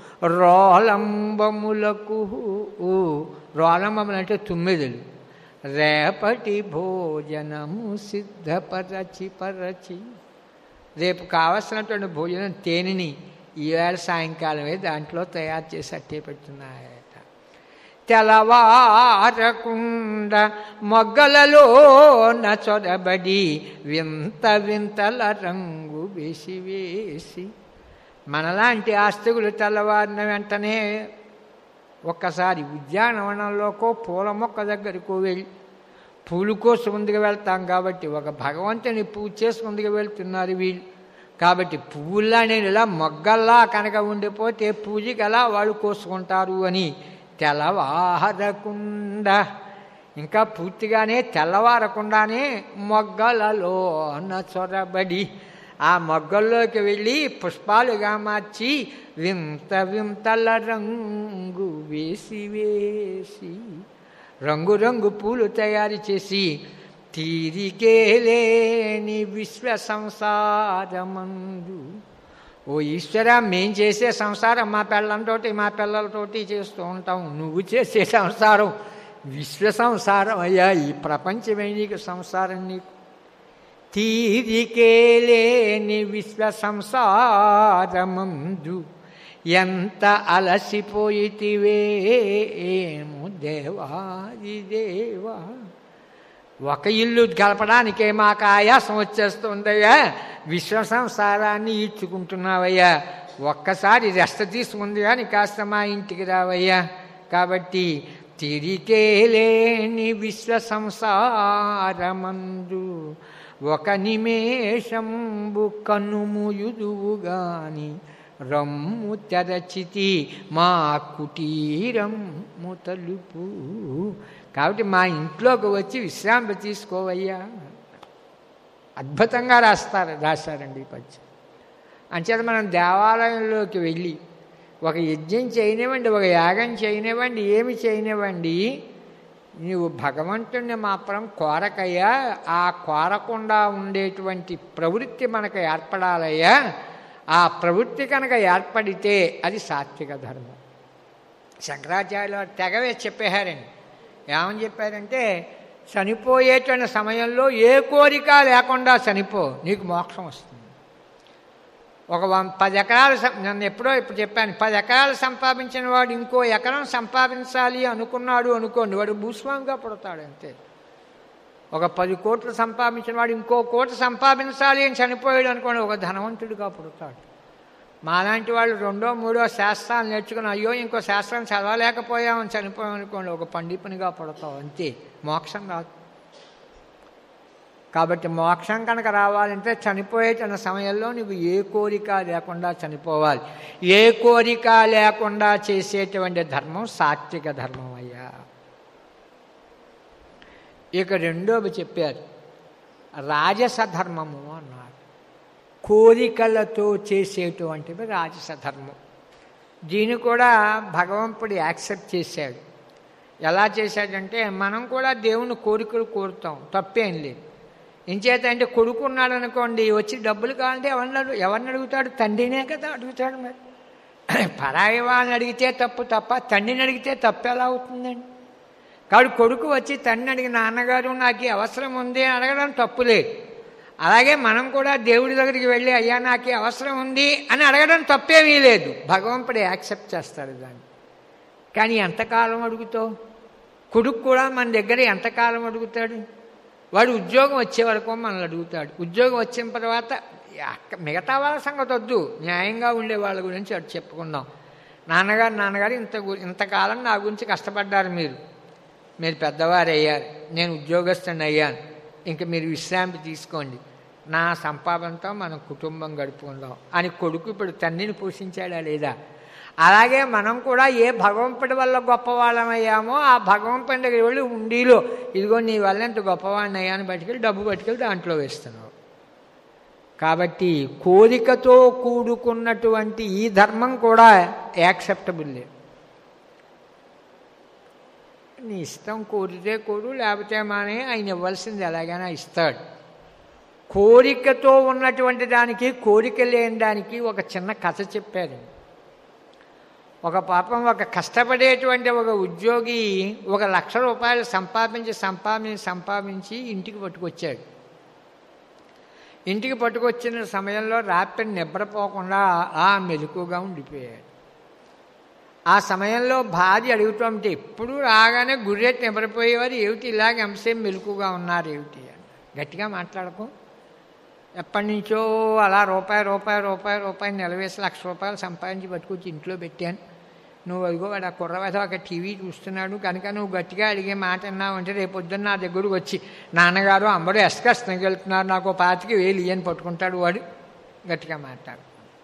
రోలంబములకు రోలంబములు అంటే తుమ్మిదలు రేపటి భోజనము సిద్ధపరచి పరచి రేపు కావలసినటువంటి భోజనం తేనెని ఈవేళ సాయంకాలమే దాంట్లో తయారు చేసి అట్టే పెడుతున్నాయట తెల్లవారకుండ మొగ్గలలో చొరబడి వింత వింతల రంగు వేసి వేసి మనలాంటి ఆస్తికులు తెల్లవారిన వెంటనే ఒక్కసారి ఉద్యానవనంలోకో పూల మొక్క దగ్గరకు వెళ్ళి పూలు కోసం ముందుకు వెళ్తాం కాబట్టి ఒక భగవంతుని పూజ చేసుకుందుకు వెళ్తున్నారు వీళ్ళు కాబట్టి పువ్వుల్లా నేను ఇలా మొగ్గల్లా కనుక ఉండిపోతే పూజకి ఎలా వాళ్ళు కోసుకుంటారు అని తెల్లవారకుండా ఇంకా పూర్తిగానే తెల్లవారకుండానే మొగ్గలలో చొరబడి ఆ మొగ్గల్లోకి వెళ్ళి పుష్పాలుగా మార్చి వింత వింతల రంగు వేసి వేసి రంగురంగు పూలు తయారు చేసి తీరికేలేని విశ్వ సంసారమందు ఓ ఈశ్వర మేం చేసే సంసారం మా పిల్లలతోటి మా పిల్లలతోటి చేస్తూ ఉంటాం నువ్వు చేసే సంసారం విశ్వ సంసారం అయ్యా ఈ ప్రపంచమే నీకు సంసారం నీకు తీరికేలేని విశ్వ సంసారమందు ఎంత అలసిపోయితివే ఏమో దేవాది దేవా ఒక ఇల్లు గలపడానికే మాకు ఆయాసం వచ్చేస్తుందయ్యా విశ్వ సంసారాన్ని ఈడ్చుకుంటున్నావయ్యా ఒక్కసారి రెస్ట్ తీసుకుంది అని కాస్త మా ఇంటికి రావయ్యా కాబట్టి తిరికేలేని విశ్వ సంసారమందు ఒక నిమేషంబు కన్నుముయుదువు గాని రమ్ము తెరచితి మా కుటీరమ్ము తలుపు కాబట్టి మా ఇంట్లోకి వచ్చి విశ్రాంతి తీసుకోవయ్యా అద్భుతంగా రాస్తారు రాశారండి ఈ పద్యం అంచేత మనం దేవాలయంలోకి వెళ్ళి ఒక యజ్ఞం చేయనివ్వండి ఒక యాగం చేయనివ్వండి ఏమి చేయనివ్వండి నీవు భగవంతుణ్ణి మాత్రం కోరకయ్యా ఆ కోరకుండా ఉండేటువంటి ప్రవృత్తి మనకు ఏర్పడాలయ్యా ఆ ప్రవృత్తి కనుక ఏర్పడితే అది సాత్విక ధర్మం శంకరాచార్యులు తెగవే చెప్పేశారండి ఏమని చెప్పారంటే చనిపోయేటువంటి సమయంలో ఏ కోరిక లేకుండా చనిపో నీకు మోక్షం వస్తుంది ఒక వన్ పది ఎకరాలు నన్ను ఎప్పుడో ఇప్పుడు చెప్పాను పది ఎకరాలు సంపాదించిన వాడు ఇంకో ఎకరం సంపాదించాలి అనుకున్నాడు అనుకోండి వాడు భూస్వామిగా పుడతాడు అంతే ఒక పది కోట్లు సంపాదించిన వాడు ఇంకో కోట్లు సంపాదించాలి అని చనిపోయాడు అనుకోండి ఒక ధనవంతుడిగా పుడతాడు మాలాంటి వాళ్ళు రెండో మూడో శాస్త్రాలు నేర్చుకుని అయ్యో ఇంకో శాస్త్రం చదవలేకపోయామని చనిపోయాం అనుకోండి ఒక పండితునిగా పుడతావు అంతే మోక్షం కాదు కాబట్టి మోక్షం కనుక రావాలంటే చనిపోయేటన్న సమయంలో నువ్వు ఏ కోరిక లేకుండా చనిపోవాలి ఏ కోరిక లేకుండా చేసేటువంటి ధర్మం సాత్విక ధర్మం అయ్యా ఇక రెండోవి చెప్పారు రాజస ధర్మము అన్నారు కోరికలతో చేసేటువంటివి రాజస ధర్మం దీన్ని కూడా భగవంతుడు యాక్సెప్ట్ చేశాడు ఎలా చేశాడంటే మనం కూడా దేవుని కోరికలు కోరుతాం తప్పేం లేదు ఇంచేత అంటే కొడుకు ఉన్నాడు అనుకోండి వచ్చి డబ్బులు కావాలంటే ఎవరిని అడుగు ఎవరిని అడుగుతాడు తండ్రినే కదా అడుగుతాడు మరి పరాయి వాళ్ళని అడిగితే తప్పు తప్ప తండ్రిని అడిగితే తప్పు ఎలా అవుతుందండి కాబట్టి కొడుకు వచ్చి తండ్రిని అడిగి నాన్నగారు నాకు ఈ అవసరం ఉంది అని అడగడం తప్పులేదు అలాగే మనం కూడా దేవుడి దగ్గరికి వెళ్ళి అయ్యా నాకు ఈ అవసరం ఉంది అని అడగడం తప్పేమీ లేదు భగవంతుడు యాక్సెప్ట్ చేస్తాడు దాన్ని కానీ ఎంతకాలం అడుగుతావు కొడుకు కూడా మన దగ్గర ఎంతకాలం అడుగుతాడు వాడు ఉద్యోగం వచ్చే వరకు మనల్ని అడుగుతాడు ఉద్యోగం వచ్చిన తర్వాత అక్క- మిగతా వాళ్ళ సంగతి వద్దు న్యాయంగా ఉండే వాళ్ళ గురించి అటు చెప్పుకుందాం నాన్నగారు నాన్నగారు ఇంత గు- ఇంతకాలం నా గురించి కష్టపడ్డారు మీరు మీరు పెద్దవారు అయ్యారు నేను ఉద్యోగస్తుని అయ్యాను ఇంక మీరు విశ్రాంతి తీసుకోండి నా సంపాదనతో మనం కుటుంబం గడుపుకుందాం అని కొడుకు ఇప్పుడు తండ్రిని పోషించాడా లేదా అలాగే మనం కూడా ఏ భగవంతుడి వల్ల గొప్పవాళ్ళమయ్యామో ఆ భగవంతుడి దగ్గర వెళ్ళి ఉండిలో ఇదిగో నీ వల్ల ఎంత గొప్పవాడిని అయ్యాను పట్టుకెళ్ళి డబ్బు పట్టుకెళ్ళి దాంట్లో వేస్తున్నావు కాబట్టి కోరికతో కూడుకున్నటువంటి ఈ ధర్మం కూడా యాక్సెప్టబుల్ లేదు నీ ఇష్టం కోరితే కోరు లేకపోతే మానే ఆయన ఇవ్వాల్సింది ఎలాగైనా ఇస్తాడు కోరికతో ఉన్నటువంటి దానికి కోరిక లేని దానికి ఒక చిన్న కథ చెప్పారు ఒక పాపం ఒక కష్టపడేటువంటి ఒక ఉద్యోగి ఒక లక్ష రూపాయలు సంపాదించి సంపాదించి సంపాదించి ఇంటికి పట్టుకొచ్చాడు ఇంటికి పట్టుకొచ్చిన సమయంలో రాత్రి నిద్రపోకుండా ఆ మెలకుగా ఉండిపోయాడు ఆ సమయంలో భార్య అడుగుతుంటే ఎప్పుడు రాగానే గుర్రెట్టి నిద్రపోయేవారు ఏమిటి ఇలాగ ఎంతసేపు మెలకుగా ఉన్నారు ఏమిటి అని గట్టిగా మాట్లాడకు ఎప్పటి నుంచో అలా రూపాయి రూపాయి రూపాయి రూపాయి నిలవేసి లక్ష రూపాయలు సంపాదించి పట్టుకొచ్చి ఇంట్లో పెట్టాను నువ్వు అదిగో వాడు ఆ కుర్రవేద ఒక టీవీ చూస్తున్నాడు కనుక నువ్వు గట్టిగా అడిగే మాట అన్నావు అంటే రేపు పొద్దున్న నా దగ్గరకు వచ్చి నాన్నగారు అమ్మడు ఎస్కస్నకి వెళ్తున్నారు నాకు ఓ పాతికి వేలు ఇయ్యని పట్టుకుంటాడు వాడు గట్టిగా మాట్లాడు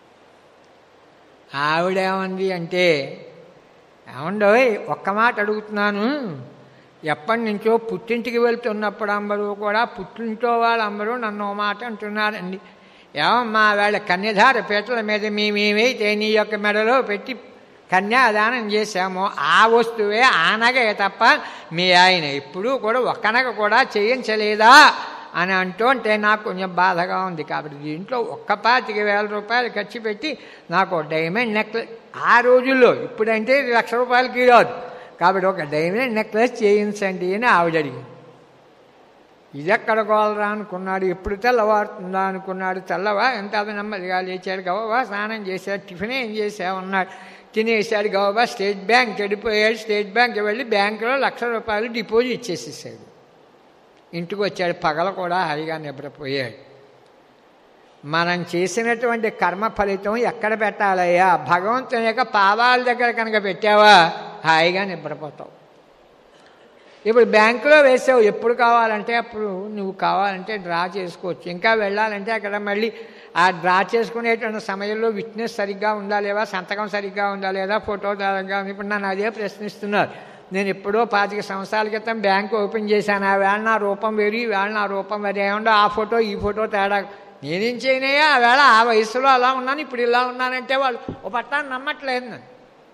ఆవిడేమంది అంటే ఏమండోయ్ ఒక్క మాట అడుగుతున్నాను ఎప్పటి నుంచో పుట్టింటికి వెళ్తున్నప్పుడు అందరూ కూడా పుట్టింటో వాళ్ళందరూ నన్ను ఓ మాట అంటున్నారండి ఏమమ్మా వాళ్ళ కన్యధార పీటల మీద మేమేమైతే నీ యొక్క మెడలో పెట్టి కన్యాదానం చేశామో ఆ వస్తువే ఆనగే తప్ప మీ ఆయన ఎప్పుడూ కూడా ఒక్కనగ కూడా చేయించలేదా అని అంటుంటే నాకు కొంచెం బాధగా ఉంది కాబట్టి దీంట్లో ఒక్క పాతిక వేల రూపాయలు ఖర్చు పెట్టి నాకు డైమండ్ నెక్లెస్ ఆ రోజుల్లో ఇప్పుడంటే ఇది లక్ష రూపాయలకి రాదు కాబట్టి ఒక డైమండ్ నెక్లెస్ చేయించండి అని ఆవిడ అడిగింది ఇది ఎక్కడ కోలరా అనుకున్నాడు ఎప్పుడు తెల్లవారుతుందా అనుకున్నాడు తెల్లవా ఎంత అది నెమ్మదిగా లేచాడు గవబా స్నానం చేశాడు టిఫిన్ ఏం చేసావు అన్నాడు తినేసాడు గవబా స్టేట్ బ్యాంక్ వెళ్ళిపోయాడు స్టేట్ బ్యాంక్ వెళ్ళి బ్యాంకులో లక్ష రూపాయలు డిపాజిట్ ఇచ్చేసేసాడు ఇంటికి వచ్చాడు పగల కూడా హాయిగా నిద్రపోయాడు మనం చేసినటువంటి కర్మ ఫలితం ఎక్కడ పెట్టాలయ్యా భగవంతుని యొక్క పాదాల దగ్గర కనుక పెట్టావా హాయిగా నిద్రపోతావు ఇప్పుడు బ్యాంకులో వేసావు ఎప్పుడు కావాలంటే అప్పుడు నువ్వు కావాలంటే డ్రా చేసుకోవచ్చు ఇంకా వెళ్ళాలంటే అక్కడ మళ్ళీ ఆ డ్రా చేసుకునేటువంటి సమయంలో విట్నెస్ సరిగ్గా ఉందా లేదా సంతకం సరిగ్గా ఉందా లేదా ఫోటో సరిగ్గా ఉంది ఇప్పుడు నన్ను అదే ప్రశ్నిస్తున్నారు నేను ఎప్పుడో పాతిక సంవత్సరాల క్రితం బ్యాంక్ ఓపెన్ చేశాను ఆ వేళ నా రూపం వేరు ఈ వేళ నా రూపం వేరు ఏమన్నా ఆ ఫోటో ఈ ఫోటో తేడా నేనేం చేయనయ్యా ఆ వేళ ఆ వయసులో అలా ఉన్నాను ఇప్పుడు ఇలా ఉన్నానంటే వాళ్ళు ఓ పట్టాన్ని నమ్మట్లేదు నన్ను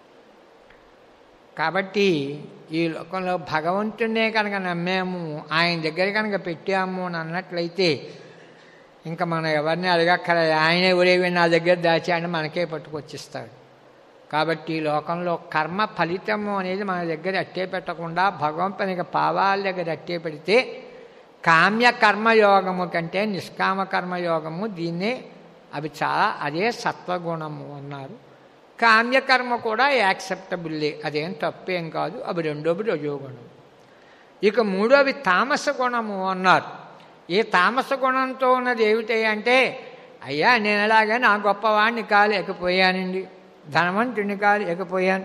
కాబట్టి ఈ లోకంలో భగవంతుడినే కనుక నమ్మాము ఆయన దగ్గర కనుక పెట్టాము అని అన్నట్లయితే ఇంకా మనం ఎవరిని అడగక్కర్లేదు ఆయన ఎవరేవి నా దగ్గర దాచాడని మనకే పట్టుకొచ్చిస్తాడు కాబట్టి ఈ లోకంలో కర్మ ఫలితము అనేది మన దగ్గర అట్టే పెట్టకుండా భగవంతునికి పావాల దగ్గర అట్టే పెడితే కామ్య కర్మయోగము కంటే నిష్కామ కర్మయోగము దీన్నే అవి చాలా అదే సత్వగుణము అన్నారు కామ్యకర్మ కూడా యాక్సెప్టబుల్లే అదేం తప్పేం కాదు అవి రెండోవి రజోగుణం ఇక మూడోవి తామస గుణము అన్నారు ఈ తామస గుణంతో ఉన్నది ఏమిటి అంటే అయ్యా నేను ఎలాగా నా గొప్పవాడిని కాలేకపోయానండి ధనవంతుని కాలేకపోయాను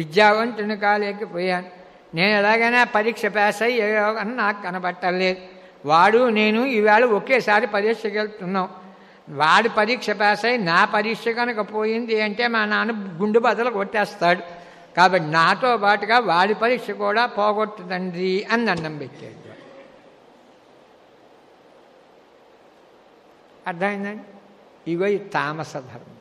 విద్యావంతుని కాలేకపోయాను నేను ఎలాగైనా పరీక్ష పాస్ అయ్యి అని నాకు కనబట్టలేదు వాడు నేను ఈవేళ ఒకేసారి పరీక్షకి వెళ్తున్నాం వాడి పరీక్ష పాస్ అయి నా పరీక్ష కనుక పోయింది అంటే మా నాన్న గుండు బదలు కొట్టేస్తాడు కాబట్టి నాతో పాటుగా వాడి పరీక్ష కూడా పోగొట్టుదండి అని దండం పెట్టాడు అర్థమైందండి ఇగో ఈ తామస ధర్మం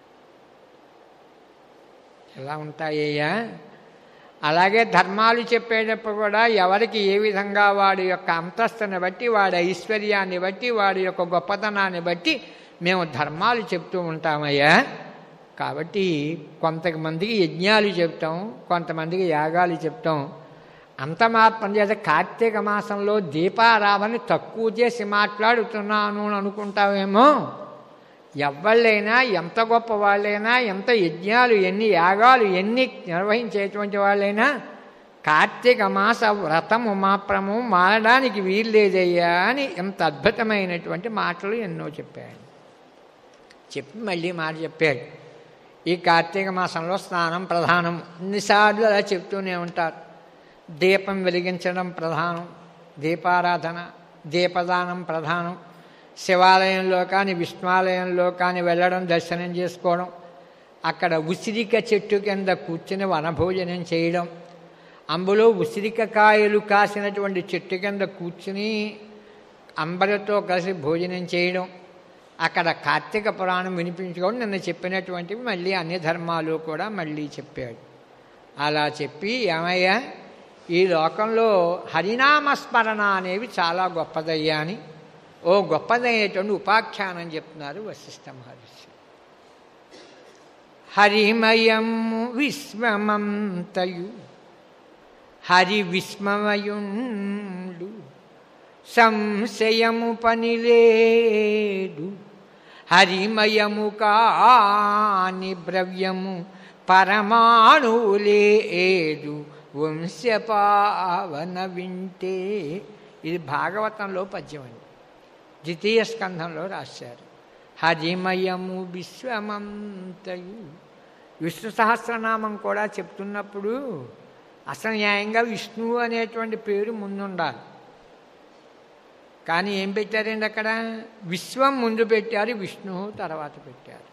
ఎలా ఉంటాయ్యా అలాగే ధర్మాలు చెప్పేటప్పుడు కూడా ఎవరికి ఏ విధంగా వాడి యొక్క అంతస్తుని బట్టి వాడి ఐశ్వర్యాన్ని బట్టి వాడి యొక్క గొప్పతనాన్ని బట్టి మేము ధర్మాలు చెప్తూ ఉంటామయ్యా కాబట్టి కొంతమందికి యజ్ఞాలు చెప్తాం కొంతమందికి యాగాలు చెప్తాం అంత మాత్రం చేత కార్తీక మాసంలో దీపారావని తక్కువ చేసి మాట్లాడుతున్నాను అని అనుకుంటావేమో ఎవళ్ళైనా ఎంత గొప్ప వాళ్ళైనా ఎంత యజ్ఞాలు ఎన్ని యాగాలు ఎన్ని నిర్వహించేటువంటి వాళ్ళైనా కార్తీక మాస వ్రతము మాత్రము మారడానికి వీల్లేదయ్యా అని ఎంత అద్భుతమైనటువంటి మాటలు ఎన్నో చెప్పాడు చెప్పి మళ్ళీ మాట చెప్పాడు ఈ కార్తీక మాసంలో స్నానం ప్రధానం ఎన్నిసార్లు అలా చెప్తూనే ఉంటారు దీపం వెలిగించడం ప్రధానం దీపారాధన దీపదానం ప్రధానం శివాలయంలో కానీ విష్ణువాలయంలో కానీ వెళ్ళడం దర్శనం చేసుకోవడం అక్కడ ఉసిరిక చెట్టు కింద కూర్చుని వనభోజనం చేయడం అందులో ఉసిరిక కాయలు కాసినటువంటి చెట్టు కింద కూర్చుని అంబరితో కలిసి భోజనం చేయడం అక్కడ కార్తీక పురాణం వినిపించుకోవడం నిన్న చెప్పినటువంటివి మళ్ళీ అన్ని ధర్మాలు కూడా మళ్ళీ చెప్పాడు అలా చెప్పి ఏమయ్యా ఈ లోకంలో హరినామస్మరణ అనేవి చాలా గొప్పదయ్యా అని ఓ గొప్పదైనటువంటి ఉపాఖ్యానం చెప్తున్నారు వశిష్ఠ మహర్షి హరిమయం విశ్వమంతయు హరి విస్మమయుండు సంశయము పనిలేడు హరిమయము కాని ద్రవ్యము పరమాణువులేడు వంశపావన వింటే ఇది భాగవతంలో పద్యం అండి ద్వితీయ స్కంధంలో రాశారు హరిమయము విశ్వమంతయు విష్ణు సహస్రనామం కూడా చెప్తున్నప్పుడు అసలు న్యాయంగా విష్ణువు అనేటువంటి పేరు ముందుండాలి కానీ ఏం పెట్టారండి అక్కడ విశ్వం ముందు పెట్టారు విష్ణువు తర్వాత పెట్టారు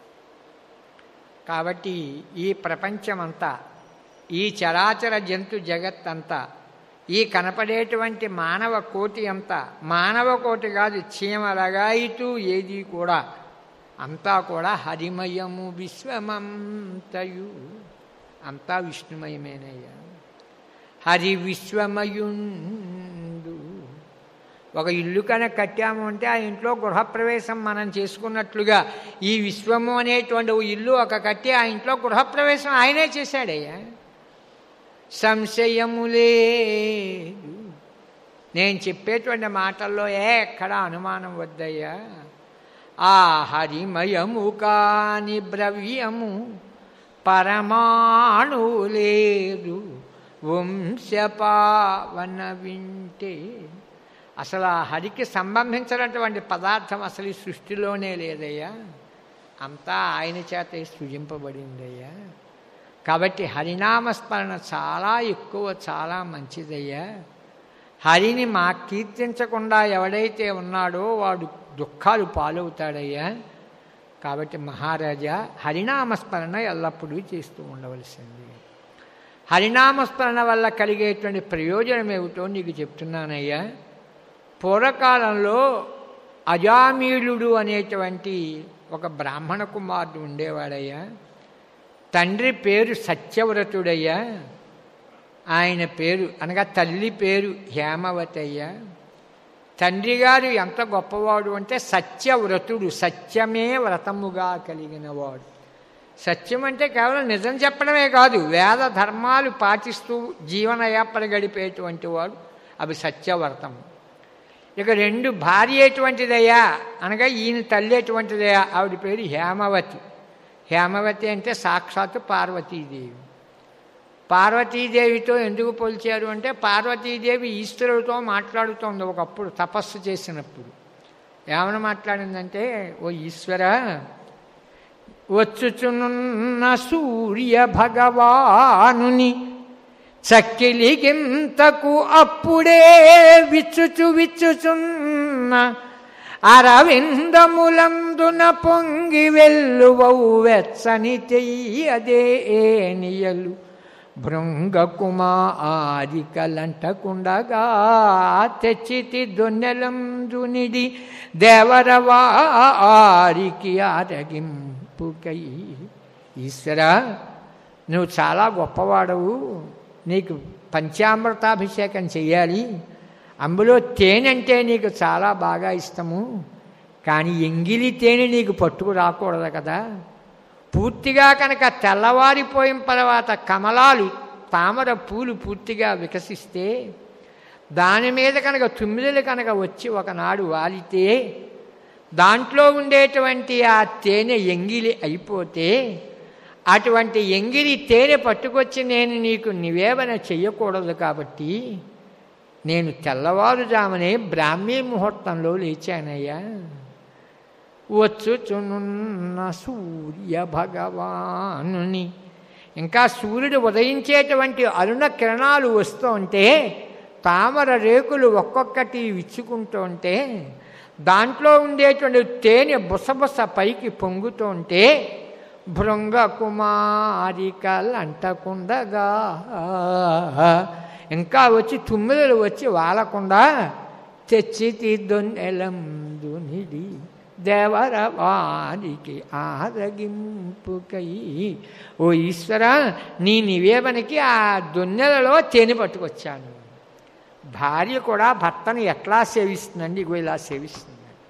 కాబట్టి ఈ ప్రపంచమంతా ఈ చరాచర జంతు జగత్తంతా ఈ కనపడేటువంటి మానవ కోటి అంతా మానవ కోటి కాదు చీమలగాయితూ ఏది కూడా అంతా కూడా హరిమయము విశ్వమంతయు అంతా విష్ణుమయమేనయ్యా హరి విశ్వమయుండు ఒక ఇల్లు కనుక కట్టాము అంటే ఆ ఇంట్లో గృహప్రవేశం మనం చేసుకున్నట్లుగా ఈ విశ్వము అనేటువంటి ఓ ఇల్లు ఒక కట్టి ఆ ఇంట్లో గృహప్రవేశం ఆయనే చేశాడయ్యా సంశయము లేదు నేను చెప్పేటువంటి మాటల్లో ఏ ఎక్కడ అనుమానం వద్దయ్యా ఆ హరిమయము కాని ద్రవ్యము పరమాణు లేదు వంశపావన వింటే అసలు ఆ హరికి సంబంధించినటువంటి పదార్థం అసలు ఈ సృష్టిలోనే లేదయ్యా అంతా ఆయన చేత సృజింపబడిందయ్యా కాబట్టి హరినామస్మరణ చాలా ఎక్కువ చాలా మంచిదయ్యా హరిని మా కీర్తించకుండా ఎవడైతే ఉన్నాడో వాడు దుఃఖాలు పాలవుతాడయ్యా కాబట్టి మహారాజా హరినామస్మరణ ఎల్లప్పుడూ చేస్తూ ఉండవలసింది హరినామస్మరణ వల్ల కలిగేటువంటి ప్రయోజనం ఏమిటో నీకు చెప్తున్నానయ్యా పూర్వకాలంలో అజామీళుడు అనేటువంటి ఒక బ్రాహ్మణ కుమారుడు ఉండేవాడయ్యా తండ్రి పేరు సత్యవ్రతుడయ్యా ఆయన పేరు అనగా తల్లి పేరు హేమవతి అయ్యా తండ్రి గారు ఎంత గొప్పవాడు అంటే సత్యవ్రతుడు సత్యమే వ్రతముగా కలిగినవాడు సత్యం అంటే కేవలం నిజం చెప్పడమే కాదు వేద ధర్మాలు పాటిస్తూ జీవనయాపన గడిపేటువంటి వాడు అవి సత్యవ్రతం ఇక రెండు భార్య ఎటువంటిదయ్యా అనగా ఈయన తల్లి ఎటువంటిదయ్యా ఆవిడ పేరు హేమవతి హేమవతి అంటే సాక్షాత్తు పార్వతీదేవి పార్వతీదేవితో ఎందుకు పోల్చారు అంటే పార్వతీదేవి ఈశ్వరుడితో మాట్లాడుతోంది ఒకప్పుడు తపస్సు చేసినప్పుడు ఏమని మాట్లాడిందంటే ఓ ఈశ్వర వచ్చుచునున్న సూర్య భగవానుని చక్కిలిగింతకు అప్పుడే విచ్చుచు విచ్చుచున్న అరవిందములందున పొంగి వెల్లువవు వెచ్చని చెయ్యదే నియలు భృంగకుమారికలంటకుండగా తెచ్చితి దొన్నెలందునిడి దేవరవారికి ఆరగింపుకై ఈశ్వరా నువ్వు చాలా గొప్పవాడవు నీకు పంచామృతాభిషేకం చెయ్యాలి అందులో తేనె అంటే నీకు చాలా బాగా ఇష్టము కానీ ఎంగిలి తేనె నీకు పట్టుకు రాకూడదు కదా పూర్తిగా కనుక తెల్లవారిపోయిన తర్వాత కమలాలు తామర పూలు పూర్తిగా వికసిస్తే దాని మీద కనుక తుమ్మిదలు కనుక వచ్చి ఒకనాడు వాలితే దాంట్లో ఉండేటువంటి ఆ తేనె ఎంగిలి అయిపోతే అటువంటి ఎంగిలి తేనె పట్టుకొచ్చి నేను నీకు నివేదన చెయ్యకూడదు కాబట్టి నేను తెల్లవారుజామునే బ్రాహ్మీ ముహూర్తంలో లేచానయ్యా వచ్చుచునున్న సూర్య భగవానుని ఇంకా సూర్యుడు ఉదయించేటువంటి అరుణ కిరణాలు వస్తుంటే తామర రేకులు ఒక్కొక్కటి విచ్చుకుంటుంటే దాంట్లో ఉండేటువంటి తేనె బుసబుస పైకి పొంగుతుంటే భృంగ కుమారికలు అంటకుండగా ఇంకా వచ్చి తుమ్మిదలు వచ్చి వాలకుండా తెచ్చి తీద్దొన్నెలందునిడి దేవరవానికి ఆరగింపుకై ఓ ఈశ్వర నీ నివేదనకి ఆ దొన్నెలలో తేనె పట్టుకొచ్చాను భార్య కూడా భర్తను ఎట్లా సేవిస్తుందండి ఇగో ఇలా సేవిస్తుంది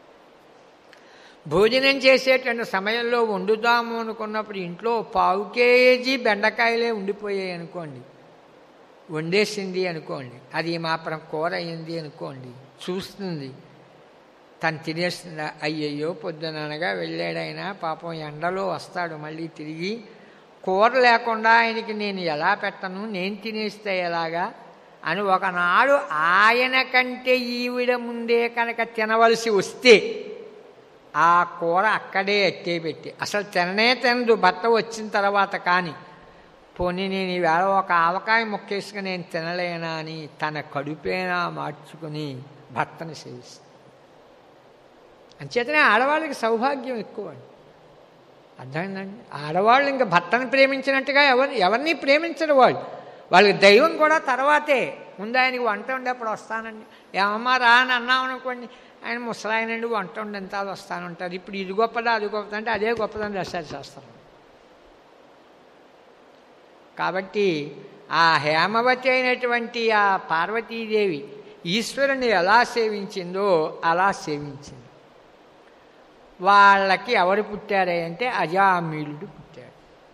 భోజనం చేసేటువంటి సమయంలో వండుదాము అనుకున్నప్పుడు ఇంట్లో పావు కేజీ బెండకాయలే ఉండిపోయాయి అనుకోండి వండేసింది అనుకోండి అది మాత్రం కూర అయింది అనుకోండి చూస్తుంది తను తినేస్తుందా అయ్యయ్యో పొద్దుననగా వెళ్ళాడైనా పాపం ఎండలో వస్తాడు మళ్ళీ తిరిగి కూర లేకుండా ఆయనకి నేను ఎలా పెట్టను నేను తినేస్తే ఎలాగా అని ఒకనాడు ఆయన కంటే ఈవిడ ముందే కనుక తినవలసి వస్తే ఆ కూర అక్కడే అట్టే పెట్టి అసలు తిననే తినదు భర్త వచ్చిన తర్వాత కానీ పోనీ నేను ఈవేళ ఒక ఆవకాయ ముక్కేసుకుని నేను తినలేనా అని తన కడుపేనా మార్చుకుని భర్తను సేవిస్తుంది అంచేతనే ఆడవాళ్ళకి సౌభాగ్యం ఎక్కువ అర్థమైందండి ఆడవాళ్ళు ఇంకా భర్తను ప్రేమించినట్టుగా ఎవరు ఎవరిని ప్రేమించరు వాళ్ళు వాళ్ళకి దైవం కూడా తర్వాతే ముందు ఆయనకి వంట ఉండేప్పుడు వస్తానండి ఏమమ్మా రా అని అన్నాం అనుకోండి ఆయన ముసలాయనండి వంట ఉండి ఎంత వస్తానంటారు ఇప్పుడు ఇది గొప్పదా అది గొప్పదా అంటే అదే గొప్పదని రెసర్చ్ చేస్తారు కాబట్టి ఆ హేమవతి అయినటువంటి ఆ పార్వతీదేవి ఈశ్వరుని ఎలా సేవించిందో అలా సేవించింది వాళ్ళకి ఎవరు పుట్టారే అంటే అజామీలుడు పుట్టాడు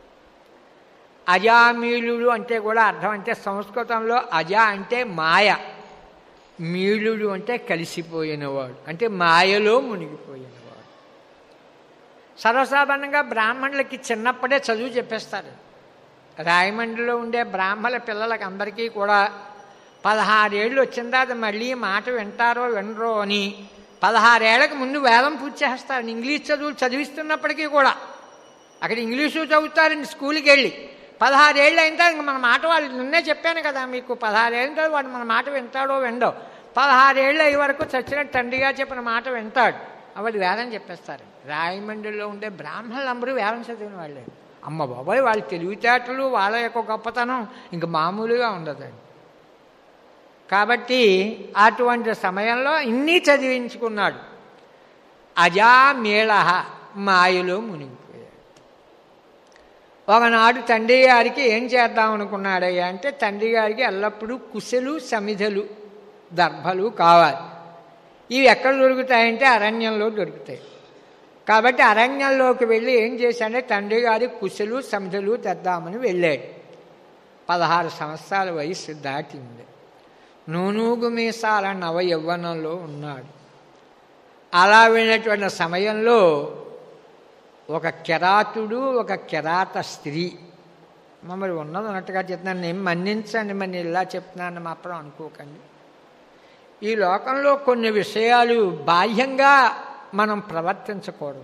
అజామీలుడు అంటే కూడా అర్థం అంటే సంస్కృతంలో అజ అంటే మాయ మీలుడు అంటే కలిసిపోయినవాడు అంటే మాయలో మునిగిపోయినవాడు సర్వసాధారణంగా బ్రాహ్మణులకి చిన్నప్పుడే చదువు చెప్పేస్తారు రాయమండ్రిలో ఉండే బ్రాహ్మణ పిల్లలకి అందరికీ కూడా పదహారేళ్ళు వచ్చిన తర్వాత మళ్ళీ మాట వింటారో వినరో అని పదహారేళ్లకు ముందు వేదం పూజ చేస్తారు ఇంగ్లీష్ చదువులు చదివిస్తున్నప్పటికీ కూడా అక్కడ ఇంగ్లీషు చదువుతారండి స్కూల్కి వెళ్ళి పదహారేళ్ళు అయిన తర్వాత మన మాట వాళ్ళు నిన్నే చెప్పాను కదా మీకు పదహారేళ్ళ తర్వాత వాడు మన మాట వింటాడో విండో పదహారేళ్ళు అయ్యే వరకు చచ్చినట్టు తండ్రిగా చెప్పిన మాట వింటాడు వాడు వేదం చెప్పేస్తారు రాయమండ్రిలో ఉండే బ్రాహ్మణులందరూ వేదం చదివిన వాళ్ళే అమ్మ బాబాయ్ వాళ్ళ తెలివితేటలు వాళ్ళ యొక్క గొప్పతనం ఇంక మామూలుగా ఉండదండి కాబట్టి అటువంటి సమయంలో ఇన్ని చదివించుకున్నాడు అజామేళ మాయలో మునిగిపోయాడు ఒకనాడు తండ్రి గారికి ఏం చేద్దాం అనుకున్నాడయ్యా అంటే తండ్రి గారికి ఎల్లప్పుడూ కుశలు సమిధలు దర్భలు కావాలి ఇవి ఎక్కడ దొరుకుతాయంటే అరణ్యంలో దొరుకుతాయి కాబట్టి అరణ్యంలోకి వెళ్ళి ఏం చేశాడంటే తండ్రి గారి కుశలు సమిధలు తెద్దామని వెళ్ళాడు పదహారు సంవత్సరాల వయసు దాటింది నూనూగు మీసాల నవ యవ్వనంలో ఉన్నాడు అలా వెళ్ళినటువంటి సమయంలో ఒక కిరాతుడు ఒక కిరాత స్త్రీ మమ్మల్ని ఉన్నది ఉన్నట్టుగా చెప్తున్నాను నేను మన్నించండి మరి నేను ఇలా చెప్తున్నాను మాత్రం అనుకోకండి ఈ లోకంలో కొన్ని విషయాలు బాహ్యంగా మనం ప్రవర్తించకూడదు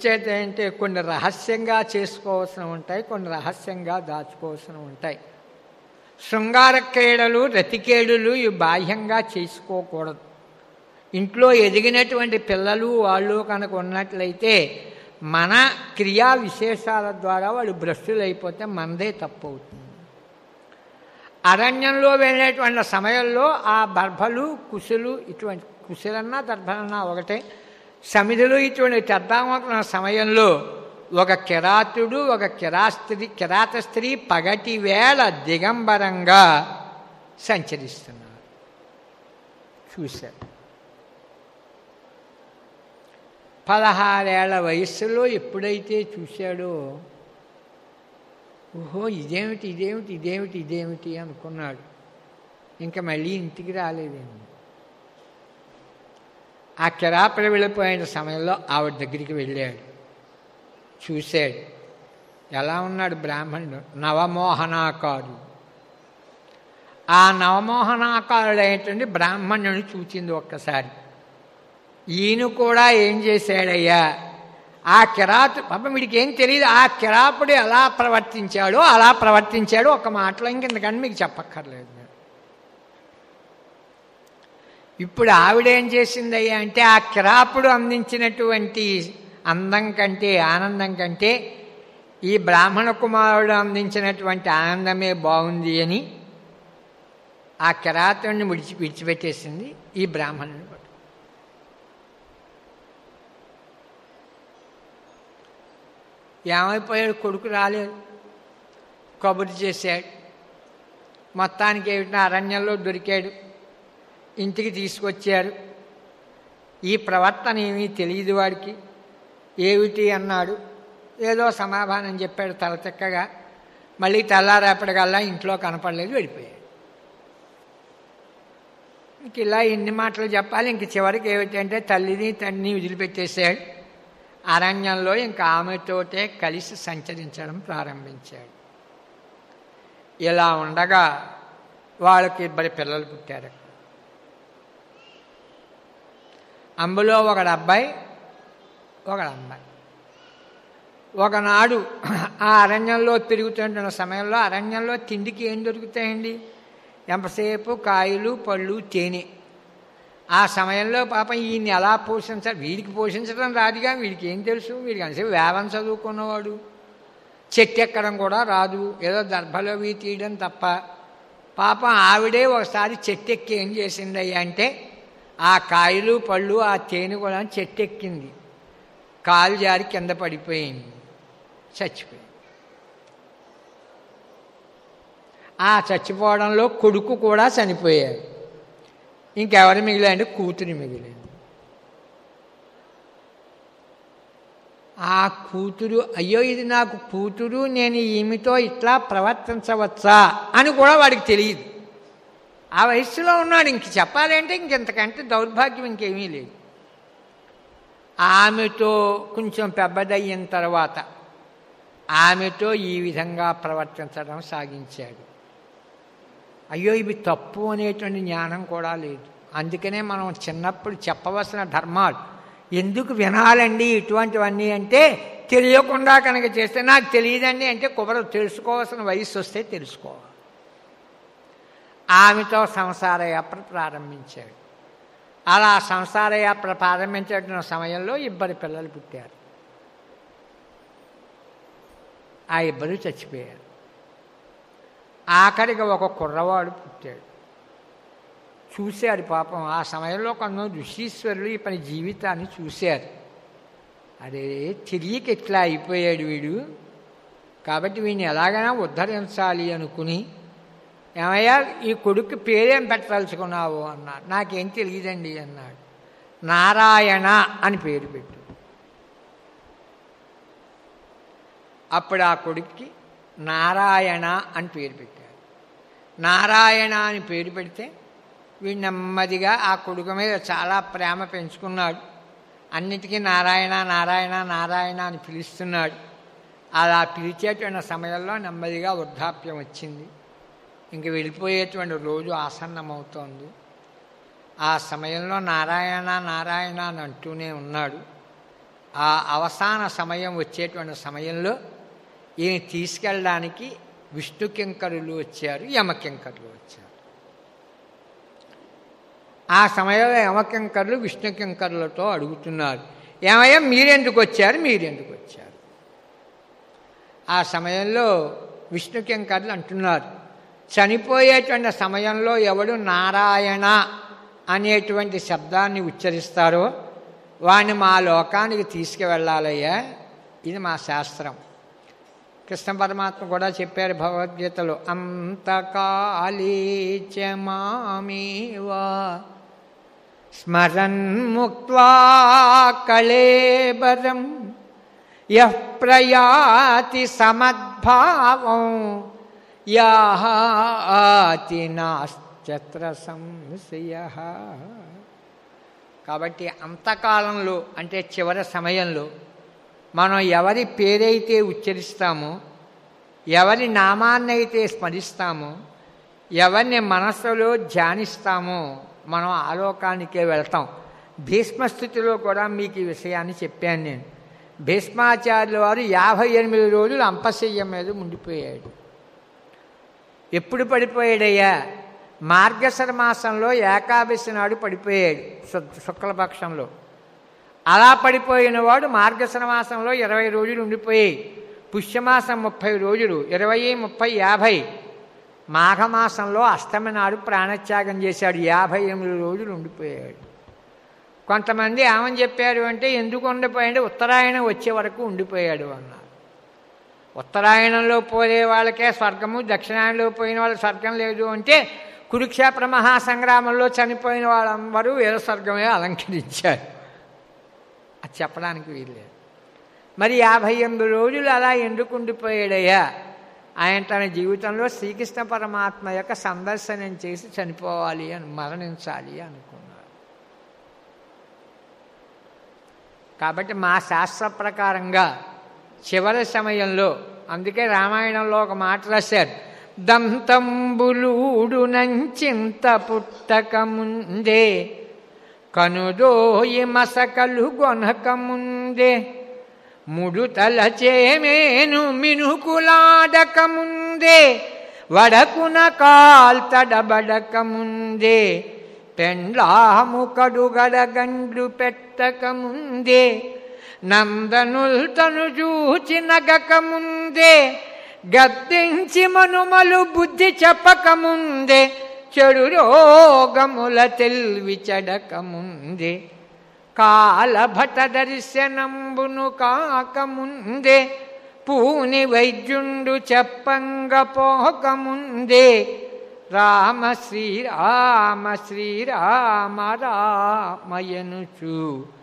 ఇంచేతంటే కొన్ని రహస్యంగా చేసుకోవాల్సిన ఉంటాయి కొన్ని రహస్యంగా దాచుకోవాల్సిన ఉంటాయి శృంగార క్రీడలు రతికేడులు ఇవి బాహ్యంగా చేసుకోకూడదు ఇంట్లో ఎదిగినటువంటి పిల్లలు వాళ్ళు కనుక ఉన్నట్లయితే మన క్రియా విశేషాల ద్వారా వాళ్ళు భ్రష్టులైపోతే మనదే తప్పు అవుతుంది అరణ్యంలో వెళ్ళేటువంటి సమయంలో ఆ దర్భలు కుశులు ఇటువంటి కుశలన్నా దర్భలన్నా ఒకటే సమిధులు ఇటువంటి తెద్దామనుకున్న సమయంలో ఒక కిరాతుడు ఒక కిరాస్త్రీ కిరాత స్త్రీ పగటి వేళ దిగంబరంగా సంచరిస్తున్నారు చూశారు పదహారేళ్ల వయస్సులో ఎప్పుడైతే చూశాడో ఓహో ఇదేమిటి ఇదేమిటి ఇదేమిటి ఇదేమిటి అనుకున్నాడు ఇంకా మళ్ళీ ఇంటికి రాలేదండి ఆ కిరాపడ వెళ్ళిపోయిన సమయంలో ఆవిడ దగ్గరికి వెళ్ళాడు చూశాడు ఎలా ఉన్నాడు బ్రాహ్మణుడు నవమోహనాకారు ఆ నవమోహనాకారుడు ఏంటంటే బ్రాహ్మణుని చూచింది ఒక్కసారి ఈయన కూడా ఏం చేశాడయ్యా ఆ కిరాతు పాపం వీడికి ఏం తెలియదు ఆ కిరాపుడు ఎలా ప్రవర్తించాడో అలా ప్రవర్తించాడు ఒక మాటలో ఇంకెందుకని మీకు చెప్పక్కర్లేదు ఇప్పుడు ఆవిడేం చేసిందయ్యా అంటే ఆ కిరాపుడు అందించినటువంటి అందం కంటే ఆనందం కంటే ఈ బ్రాహ్మణ కుమారుడు అందించినటువంటి ఆనందమే బాగుంది అని ఆ కిరాతుడిని విడిచి విడిచిపెట్టేసింది ఈ బ్రాహ్మణుని పట్టు ఏమైపోయాడు కొడుకు రాలేదు కబురు చేశాడు మొత్తానికి ఏమిటి అరణ్యంలో దొరికాడు ఇంటికి తీసుకొచ్చారు ఈ ప్రవర్తన ఏమీ తెలియదు వాడికి ఏమిటి అన్నాడు ఏదో సమాధానం చెప్పాడు తలచెక్కగా మళ్ళీ తెల్లారేపటికల్లా ఇంట్లో కనపడలేదు వెళ్ళిపోయాడు ఇంక ఇలా ఎన్ని మాటలు చెప్పాలి ఇంక చివరికి ఏమిటంటే తల్లిని తండ్రిని వదిలిపెట్టేశాడు అరణ్యంలో ఇంకా ఆమెతోటే కలిసి సంచరించడం ప్రారంభించాడు ఇలా ఉండగా వాళ్ళకి ఇద్దరు పిల్లలు పుట్టారు అందులో ఒకడు అబ్బాయి ఒకడు అమ్మాయి ఒకనాడు ఆ అరణ్యంలో తిరుగుతుంటున్న సమయంలో అరణ్యంలో తిండికి ఏం దొరుకుతాయండి ఎంతసేపు కాయలు పళ్ళు తేనె ఆ సమయంలో పాపం ఈయన్ని ఎలా పోషించాలి వీడికి పోషించడం రాదుగా వీడికి ఏం తెలుసు వీడికి అనేసి వేవం చదువుకున్నవాడు చెట్టు ఎక్కడం కూడా రాదు ఏదో దర్భలవి తీయడం తప్ప పాపం ఆవిడే ఒకసారి చెట్టు ఎక్కి ఏం చేసిందయ్యా అంటే ఆ కాయలు పళ్ళు ఆ తేనె కూడా చెట్టు ఎక్కింది కాలు జారి కింద పడిపోయింది చచ్చిపోయింది ఆ చచ్చిపోవడంలో కొడుకు కూడా చనిపోయాడు ఇంకెవరు మిగిలాయంటే కూతురి మిగిలింది ఆ కూతురు అయ్యో ఇది నాకు కూతురు నేను ఈమెతో ఇట్లా ప్రవర్తించవచ్చా అని కూడా వాడికి తెలియదు ఆ వయస్సులో ఉన్నాడు ఇంక చెప్పాలంటే ఇంకెంతకంటే దౌర్భాగ్యం ఇంకేమీ లేదు ఆమెతో కొంచెం పెద్దదయ్యిన తర్వాత ఆమెతో ఈ విధంగా ప్రవర్తించడం సాగించాడు అయ్యో ఇవి తప్పు అనేటువంటి జ్ఞానం కూడా లేదు అందుకనే మనం చిన్నప్పుడు చెప్పవలసిన ధర్మాలు ఎందుకు వినాలండి ఇటువంటివన్నీ అంటే తెలియకుండా కనుక చేస్తే నాకు తెలియదండి అంటే కుబరు తెలుసుకోవాల్సిన వయసు వస్తే తెలుసుకోవాలి ఆమెతో సంసార యాత్ర ప్రారంభించాడు అలా సంసార యాత్ర ప్రారంభించిన సమయంలో ఇద్దరు పిల్లలు పుట్టారు ఆ ఇద్దరు చచ్చిపోయారు ఆఖరికి ఒక కుర్రవాడు పుట్టాడు చూశారు పాపం ఆ సమయంలో కొంత ఋషీశ్వరులు ఈ పని జీవితాన్ని చూశారు అదే తిరిగికి ఎట్లా అయిపోయాడు వీడు కాబట్టి వీడిని ఎలాగైనా ఉద్ధరించాలి అనుకుని ఏమయ్యా ఈ కొడుకు పేరేం పెట్టదలుచుకున్నావు అన్నాడు నాకేం తెలియదండి అన్నాడు నారాయణ అని పేరు పెట్టు అప్పుడు ఆ కొడుక్కి నారాయణ అని పేరు పెట్టారు నారాయణ అని పేరు పెడితే వీడు నెమ్మదిగా ఆ కొడుకు మీద చాలా ప్రేమ పెంచుకున్నాడు అన్నిటికీ నారాయణ నారాయణ నారాయణ అని పిలుస్తున్నాడు అలా పిలిచేటువంటి సమయంలో నెమ్మదిగా వృద్ధాప్యం వచ్చింది ఇంక వెళ్ళిపోయేటువంటి రోజు ఆసన్నమవుతోంది ఆ సమయంలో నారాయణ నారాయణ అని అంటూనే ఉన్నాడు ఆ అవసాన సమయం వచ్చేటువంటి సమయంలో ఈయన తీసుకెళ్ళడానికి విష్ణు కింకరులు వచ్చారు యమకింకరులు వచ్చారు ఆ సమయంలో యమకింకరులు విష్ణు కింకరులతో అడుగుతున్నారు ఏమయ్యా మీరెందుకు వచ్చారు మీరెందుకు వచ్చారు ఆ సమయంలో విష్ణు కింకరులు అంటున్నారు చనిపోయేటువంటి సమయంలో ఎవడు నారాయణ అనేటువంటి శబ్దాన్ని ఉచ్చరిస్తారో వాడిని మా లోకానికి తీసుకువెళ్ళాలయ్యా ఇది మా శాస్త్రం కృష్ణ పరమాత్మ కూడా చెప్పారు భగవద్గీతలో అంతకాలే చ మామేవా స్మరన్ ముక్వా కళేబరం యః ప్రయాతి సమద్భావం యాతి నాశ్చత్ర సంశయ కాబట్టి అంతకాలంలో అంటే చివరి సమయంలో మనం ఎవరి పేరైతే ఉచ్చరిస్తామో ఎవరి నామాన్ని అయితే స్మరిస్తామో ఎవరిని మనస్సులో ధ్యానిస్తామో మనం ఆలోకానికే వెళ్తాం భీష్మస్థితిలో కూడా మీకు ఈ విషయాన్ని చెప్పాను నేను భీష్మాచార్యుల వారు యాభై ఎనిమిది రోజులు అంపశయ్యం మీద ఉండిపోయాడు ఎప్పుడు పడిపోయాడయ్యా మార్గశర మాసంలో ఏకాదశి నాడు పడిపోయాడు శు- శుక్లపక్షంలో అలా పడిపోయిన వాడు మార్గశర మాసంలో ఇరవై రోజులు ఉండిపోయాయి పుష్యమాసం ముప్పై రోజులు ఇరవై ముప్పై యాభై మాఘమాసంలో అష్టమి నాడు ప్రాణత్యాగం చేశాడు యాభై ఎనిమిది రోజులు ఉండిపోయాడు కొంతమంది ఏమని చెప్పారు అంటే ఎందుకు ఉండిపోయాడు ఉత్తరాయణం వచ్చే వరకు ఉండిపోయాడు అన్నారు ఉత్తరాయణంలో పోయే వాళ్ళకే స్వర్గము దక్షిణాయనంలో పోయిన వాళ్ళకి స్వర్గం లేదు అంటే కురుక్షేత్ర మహాసంగ్రామంలో చనిపోయిన వాళ్ళందరూ వేరే స్వర్గమే అలంకరించారు అది చెప్పడానికి వీల్లేదు మరి యాభై ఎనిమిది రోజులు అలా ఎందుకు ఉండిపోయాడయ్యా ఆయన తన జీవితంలో శ్రీకృష్ణ పరమాత్మ యొక్క సందర్శనం చేసి చనిపోవాలి అని మరణించాలి అనుకున్నాడు కాబట్టి మా శాస్త్ర ప్రకారంగా చివరి సమయంలో అందుకే రామాయణంలో ఒక మాట రాశారు దంతంబులూడు నంచింత పుట్టకముందే కనుదోయి మసకలు గొనకముందే ముడుతల చేమేను మినుకులాడకముందే వడకున కాల్తడబడకముందే పెండ్లాము కడుగడగండ్లు పెట్టకముందే నందనుల్ తను చూచి నగకముందే గద్దించి మనుమలు బుద్ధి చెప్పకముందే చెడు రోగముల తెల్వి చెడకముందే కాలభట దర్శనంబును కాకముందే పూని వైద్యుండు చెప్పంగ పోకముందే రామ శ్రీరామ శ్రీరామ రామయనుచు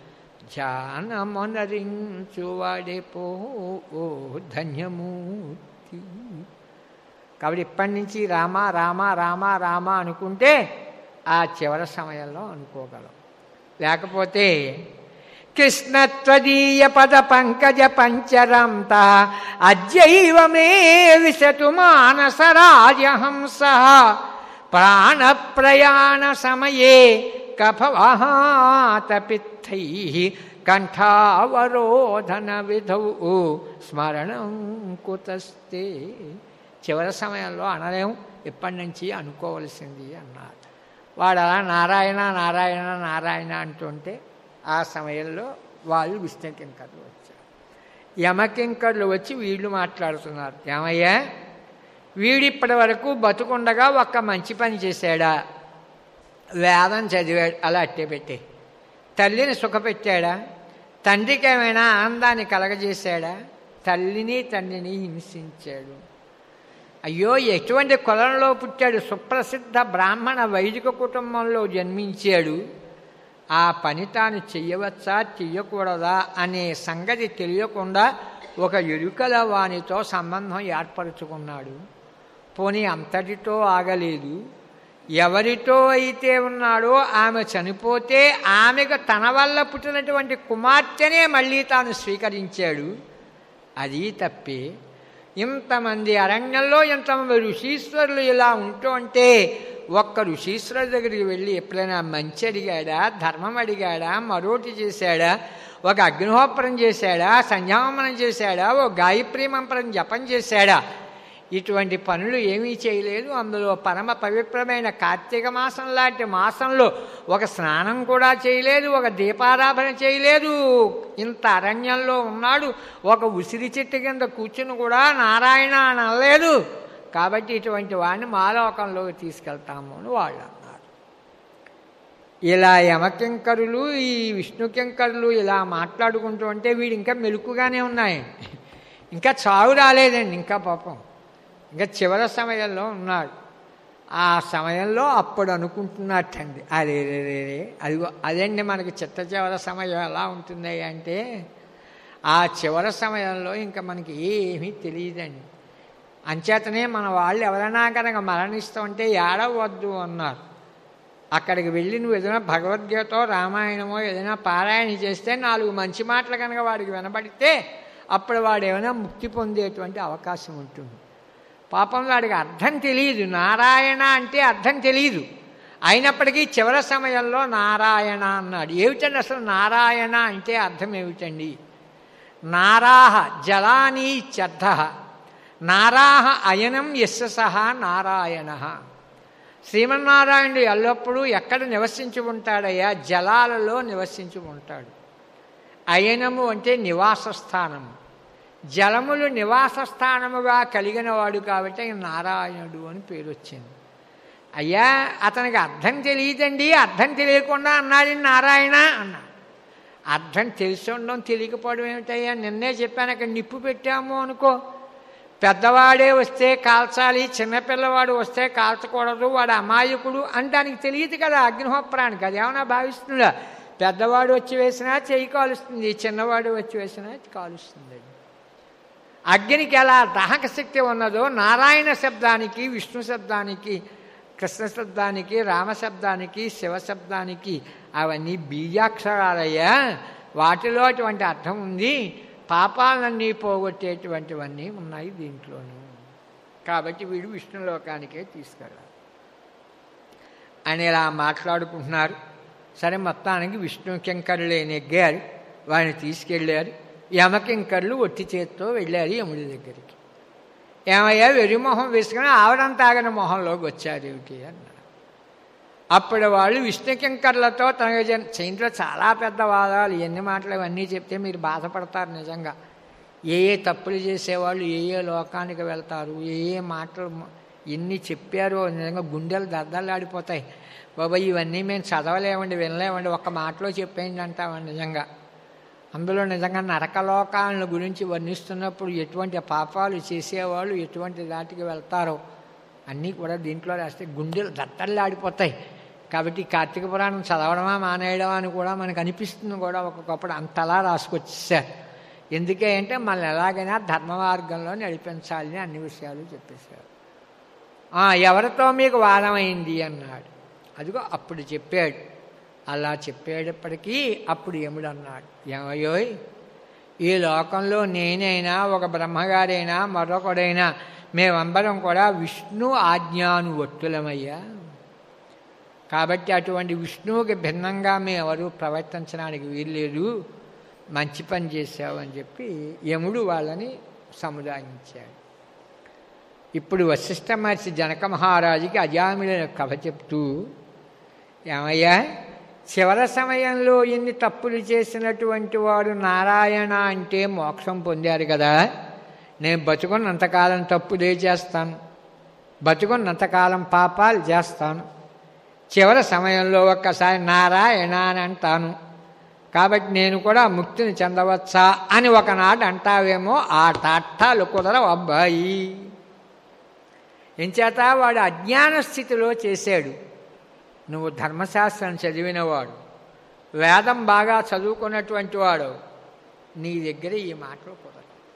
ధ్యానమొనరించు వాడిపో ఓ ధన్యమూర్తి కాబట్టి ఇప్పటి నుంచి రామ రామ రామ రామ అనుకుంటే ఆ చివరి సమయంలో అనుకోగలం లేకపోతే కృష్ణత్వదీయ పద పంకజ పంచరంత అద్యైవ మే విశతు మానస రాజహంస ప్రాణ ప్రయాణ సమయే కఫవాతపిత్తై కంఠావరోధన విధౌ స్మరణం కుతస్తే చివరి సమయంలో అనలేం ఇప్పటి నుంచి అనుకోవలసింది అన్నారు వాడు అలా నారాయణ నారాయణ నారాయణ అంటుంటే ఆ సమయంలో వాళ్ళు విష్ణుకింకర్లు వచ్చారు యమకింకర్లు వచ్చి వీళ్ళు మాట్లాడుతున్నారు ఏమయ్యా వీడిప్పటి వరకు బతుకుండగా ఒక్క మంచి పని చేశాడా వేదం చదివాడు అలా అట్టే పెట్టే తల్లిని సుఖపెట్టాడా తండ్రికి ఏమైనా ఆనందాన్ని కలగజేశాడా తల్లిని తండ్రిని హింసించాడు అయ్యో ఎటువంటి కులంలో పుట్టాడు సుప్రసిద్ధ బ్రాహ్మణ వైదిక కుటుంబంలో జన్మించాడు ఆ పని తాను చెయ్యవచ్చా చెయ్యకూడదా అనే సంగతి తెలియకుండా ఒక ఎరుకల వానితో సంబంధం ఏర్పరచుకున్నాడు పోనీ అంతటితో ఆగలేదు ఎవరితో అయితే ఉన్నాడో ఆమె చనిపోతే ఆమెకు తన వల్ల పుట్టినటువంటి కుమార్తెనే మళ్ళీ తాను స్వీకరించాడు అది తప్పే ఇంతమంది అరణ్యంలో ఇంతమంది ఋషీశ్వరులు ఇలా ఉంటూ ఉంటే ఒక్క ఋషీశ్వరుడి దగ్గరికి వెళ్ళి ఎప్పుడైనా మంచి అడిగాడా ధర్మం అడిగాడా మరోటి చేశాడా ఒక అగ్నిహోత్రం చేశాడా సంధ్యావమనం చేశాడా ఓ గాయత్రీ మంత్రం జపం చేశాడా ఇటువంటి పనులు ఏమీ చేయలేదు అందులో పరమ పవిత్రమైన కార్తీక మాసం లాంటి మాసంలో ఒక స్నానం కూడా చేయలేదు ఒక దీపారాధన చేయలేదు ఇంత అరణ్యంలో ఉన్నాడు ఒక ఉసిరి చెట్టు కింద కూర్చుని కూడా నారాయణ అని అనలేదు కాబట్టి ఇటువంటి వాడిని మాలోకంలోకి తీసుకెళ్తాము అని వాళ్ళు అన్నారు ఇలా యమకింకరులు ఈ విష్ణుకింకరులు ఇలా మాట్లాడుకుంటూ ఉంటే వీడు ఇంకా మెలుకుగానే ఉన్నాయి ఇంకా చావు రాలేదండి ఇంకా పాపం ఇంకా చివరి సమయంలో ఉన్నాడు ఆ సమయంలో అప్పుడు అనుకుంటున్నట్టండి అరే రే రే రే అదిగో అదండి మనకి చిట్ట చివరి సమయం ఎలా ఉంటుంది అంటే ఆ చివరి సమయంలో ఇంకా మనకి ఏమీ తెలియదండి అంచేతనే మన వాళ్ళు ఎవరైనా కనుక మరణిస్తుంటే ఏడవద్దు అన్నారు అక్కడికి వెళ్ళి నువ్వు ఏదైనా భగవద్గీతో రామాయణమో ఏదైనా పారాయణ చేస్తే నాలుగు మంచి మాటలు కనుక వాడికి వినబడితే అప్పుడు వాడు ఏమైనా ముక్తి పొందేటువంటి అవకాశం ఉంటుంది పాపం వాడికి అర్థం తెలియదు నారాయణ అంటే అర్థం తెలియదు అయినప్పటికీ చివరి సమయంలో నారాయణ అన్నాడు ఏమిటండి అసలు నారాయణ అంటే అర్థం ఏమిటండి నారాహ జలాని చర్ధ నారాహ అయనం యస్య సహా నారాయణ శ్రీమన్నారాయణుడు ఎల్లప్పుడూ ఎక్కడ నివసించి ఉంటాడయ్యా జలాలలో నివసించి ఉంటాడు అయనము అంటే నివాస స్థానము జలములు నివాస స్థానముగా కలిగిన వాడు కాబట్టి ఆయన నారాయణుడు అని పేరు వచ్చింది అయ్యా అతనికి అర్థం తెలియదండి అర్థం తెలియకుండా అన్నాడు నారాయణ అన్నాడు అర్థం తెలిసి ఉండడం తెలియకపోవడం ఏమిటయ్యా నిన్నే చెప్పాను అక్కడ నిప్పు పెట్టాము అనుకో పెద్దవాడే వస్తే కాల్చాలి చిన్నపిల్లవాడు వస్తే కాల్చకూడదు వాడు అమాయకుడు అని దానికి తెలియదు కదా అగ్నిహోత్రానికి అది ఏమైనా భావిస్తుందా పెద్దవాడు వచ్చి వేసినా చెయ్యి కాలుస్తుంది చిన్నవాడు వచ్చి వేసినా కాలుస్తుంది అగ్నికి ఎలా దహక శక్తి ఉన్నదో నారాయణ శబ్దానికి విష్ణు శబ్దానికి కృష్ణ శబ్దానికి రామ శబ్దానికి శివ శబ్దానికి అవన్నీ బీజాక్షరాలయ్యా వాటిలో అటువంటి అర్థం ఉంది పాపాలన్నీ పోగొట్టేటువంటివన్నీ ఉన్నాయి దీంట్లోనూ కాబట్టి వీడు విష్ణులోకానికే తీసుకెళ్ళాలి అని ఇలా మాట్లాడుకుంటున్నారు సరే మొత్తానికి విష్ణు కింకరులే నెగ్గారు వాడిని తీసుకెళ్ళారు యమకింకర్లు ఒట్టి చేత్తో వెళ్ళారు యముడి దగ్గరికి ఏమయ్యా వెరిమొహం వేసుకుని ఆవడం తాగిన మొహంలోకి వచ్చారు ఏమిటి అన్నారు అప్పుడు వాళ్ళు విష్ణుకింకర్లతో తన చైంట్లో చాలా పెద్ద వాదాలు ఎన్ని మాటలు ఇవన్నీ చెప్తే మీరు బాధపడతారు నిజంగా ఏ ఏ తప్పులు చేసేవాళ్ళు ఏ ఏ లోకానికి వెళ్తారు ఏ ఏ మాటలు ఎన్ని చెప్పారో నిజంగా గుండెలు దద్దలాడిపోతాయి బాబా ఇవన్నీ మేము చదవలేమండి వినలేమండి ఒక్క మాటలో చెప్పేయండి అంటామండి నిజంగా అందులో నిజంగా నరకలోకాలను గురించి వర్ణిస్తున్నప్పుడు ఎటువంటి పాపాలు చేసేవాళ్ళు ఎటువంటి దాటికి వెళ్తారో అన్నీ కూడా దీంట్లో రాస్తే గుండెలు దత్తల్లాడిపోతాయి కాబట్టి కార్తీక పురాణం చదవడమా మానేయడమా అని కూడా మనకు అనిపిస్తుంది కూడా ఒక్కొక్కప్పుడు అంతలా రాసుకొచ్చేసారు ఎందుకే అంటే మనల్ని ఎలాగైనా ధర్మ మార్గంలో నడిపించాలని అన్ని విషయాలు చెప్పేశారు ఎవరితో మీకు వాదమైంది అన్నాడు అదిగో అప్పుడు చెప్పాడు అలా చెప్పేటప్పటికీ అప్పుడు యముడు అన్నాడు ఏమయ్యోయ్ ఈ లోకంలో నేనైనా ఒక బ్రహ్మగారైనా మరొకడైనా మేమందరం కూడా విష్ణు ఆజ్ఞానువట్టులమయ్యా కాబట్టి అటువంటి విష్ణువుకి భిన్నంగా మేమెవరు ప్రవర్తించడానికి వీల్లేదు మంచి పని చేశావు అని చెప్పి యముడు వాళ్ళని సముదాయించాడు ఇప్పుడు వశిష్ఠ మహర్షి జనక మహారాజుకి అజామిల కథ చెప్తూ ఏమయ్యా చివరి సమయంలో ఇన్ని తప్పులు చేసినటువంటి వాడు నారాయణ అంటే మోక్షం పొందారు కదా నేను బతుకున్నంతకాలం తప్పులే చేస్తాను బతుకున్నంతకాలం పాపాలు చేస్తాను చివరి సమయంలో ఒక్కసారి నారాయణ అని అంటాను కాబట్టి నేను కూడా ముక్తిని చెందవచ్చా అని ఒకనాడు అంటావేమో ఆ టాటాలు కుదరవు అబ్బాయి ఎంచేత వాడు అజ్ఞాన స్థితిలో చేశాడు నువ్వు ధర్మశాస్త్రం చదివినవాడు వేదం బాగా చదువుకున్నటువంటి వాడు నీ దగ్గర ఈ మాటలు కుదరదు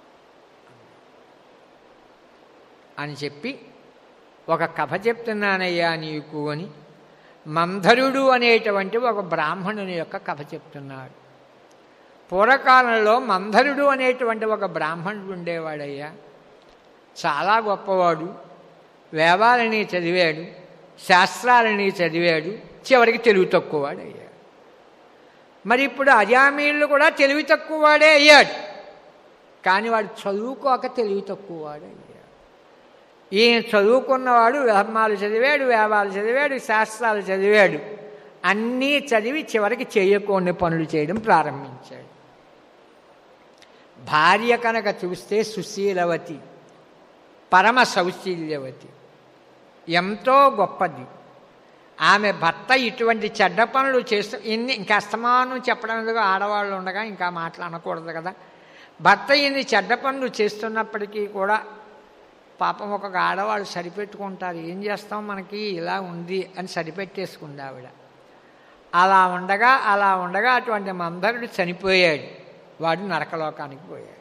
అని చెప్పి ఒక కథ చెప్తున్నానయ్యా నీకు అని మంధరుడు అనేటువంటి ఒక బ్రాహ్మణుని యొక్క కథ చెప్తున్నాడు పూర్వకాలంలో మంధరుడు అనేటువంటి ఒక బ్రాహ్మణుడు ఉండేవాడయ్యా చాలా గొప్పవాడు వేదాలని చదివాడు శాస్త్రాలని చదివాడు చివరికి తెలివి తక్కువవాడు అయ్యాడు మరి ఇప్పుడు అజామీళ్ళు కూడా తెలివి తక్కువవాడే అయ్యాడు కానీ వాడు చదువుకోక తెలివి తక్కువవాడు అయ్యాడు ఈయన చదువుకున్నవాడు ధర్మాలు చదివాడు వేదాలు చదివాడు శాస్త్రాలు చదివాడు అన్నీ చదివి చివరికి చేయకూడని పనులు చేయడం ప్రారంభించాడు భార్య కనుక చూస్తే సుశీలవతి పరమ సౌశీల్యవతి ఎంతో గొప్పది ఆమె భర్త ఇటువంటి చెడ్డ పనులు చేస్తూ ఇన్ని ఇంకా అస్తమానం చెప్పడం ఎందుకు ఆడవాళ్ళు ఉండగా ఇంకా మాట్లాడకూడదు కదా భర్త ఇన్ని చెడ్డ పనులు చేస్తున్నప్పటికీ కూడా పాపం ఒక ఆడవాళ్ళు సరిపెట్టుకుంటారు ఏం చేస్తాం మనకి ఇలా ఉంది అని సరిపెట్టేసుకుంది ఆవిడ అలా ఉండగా అలా ఉండగా అటువంటి మందరుడు చనిపోయాడు వాడు నరకలోకానికి పోయాడు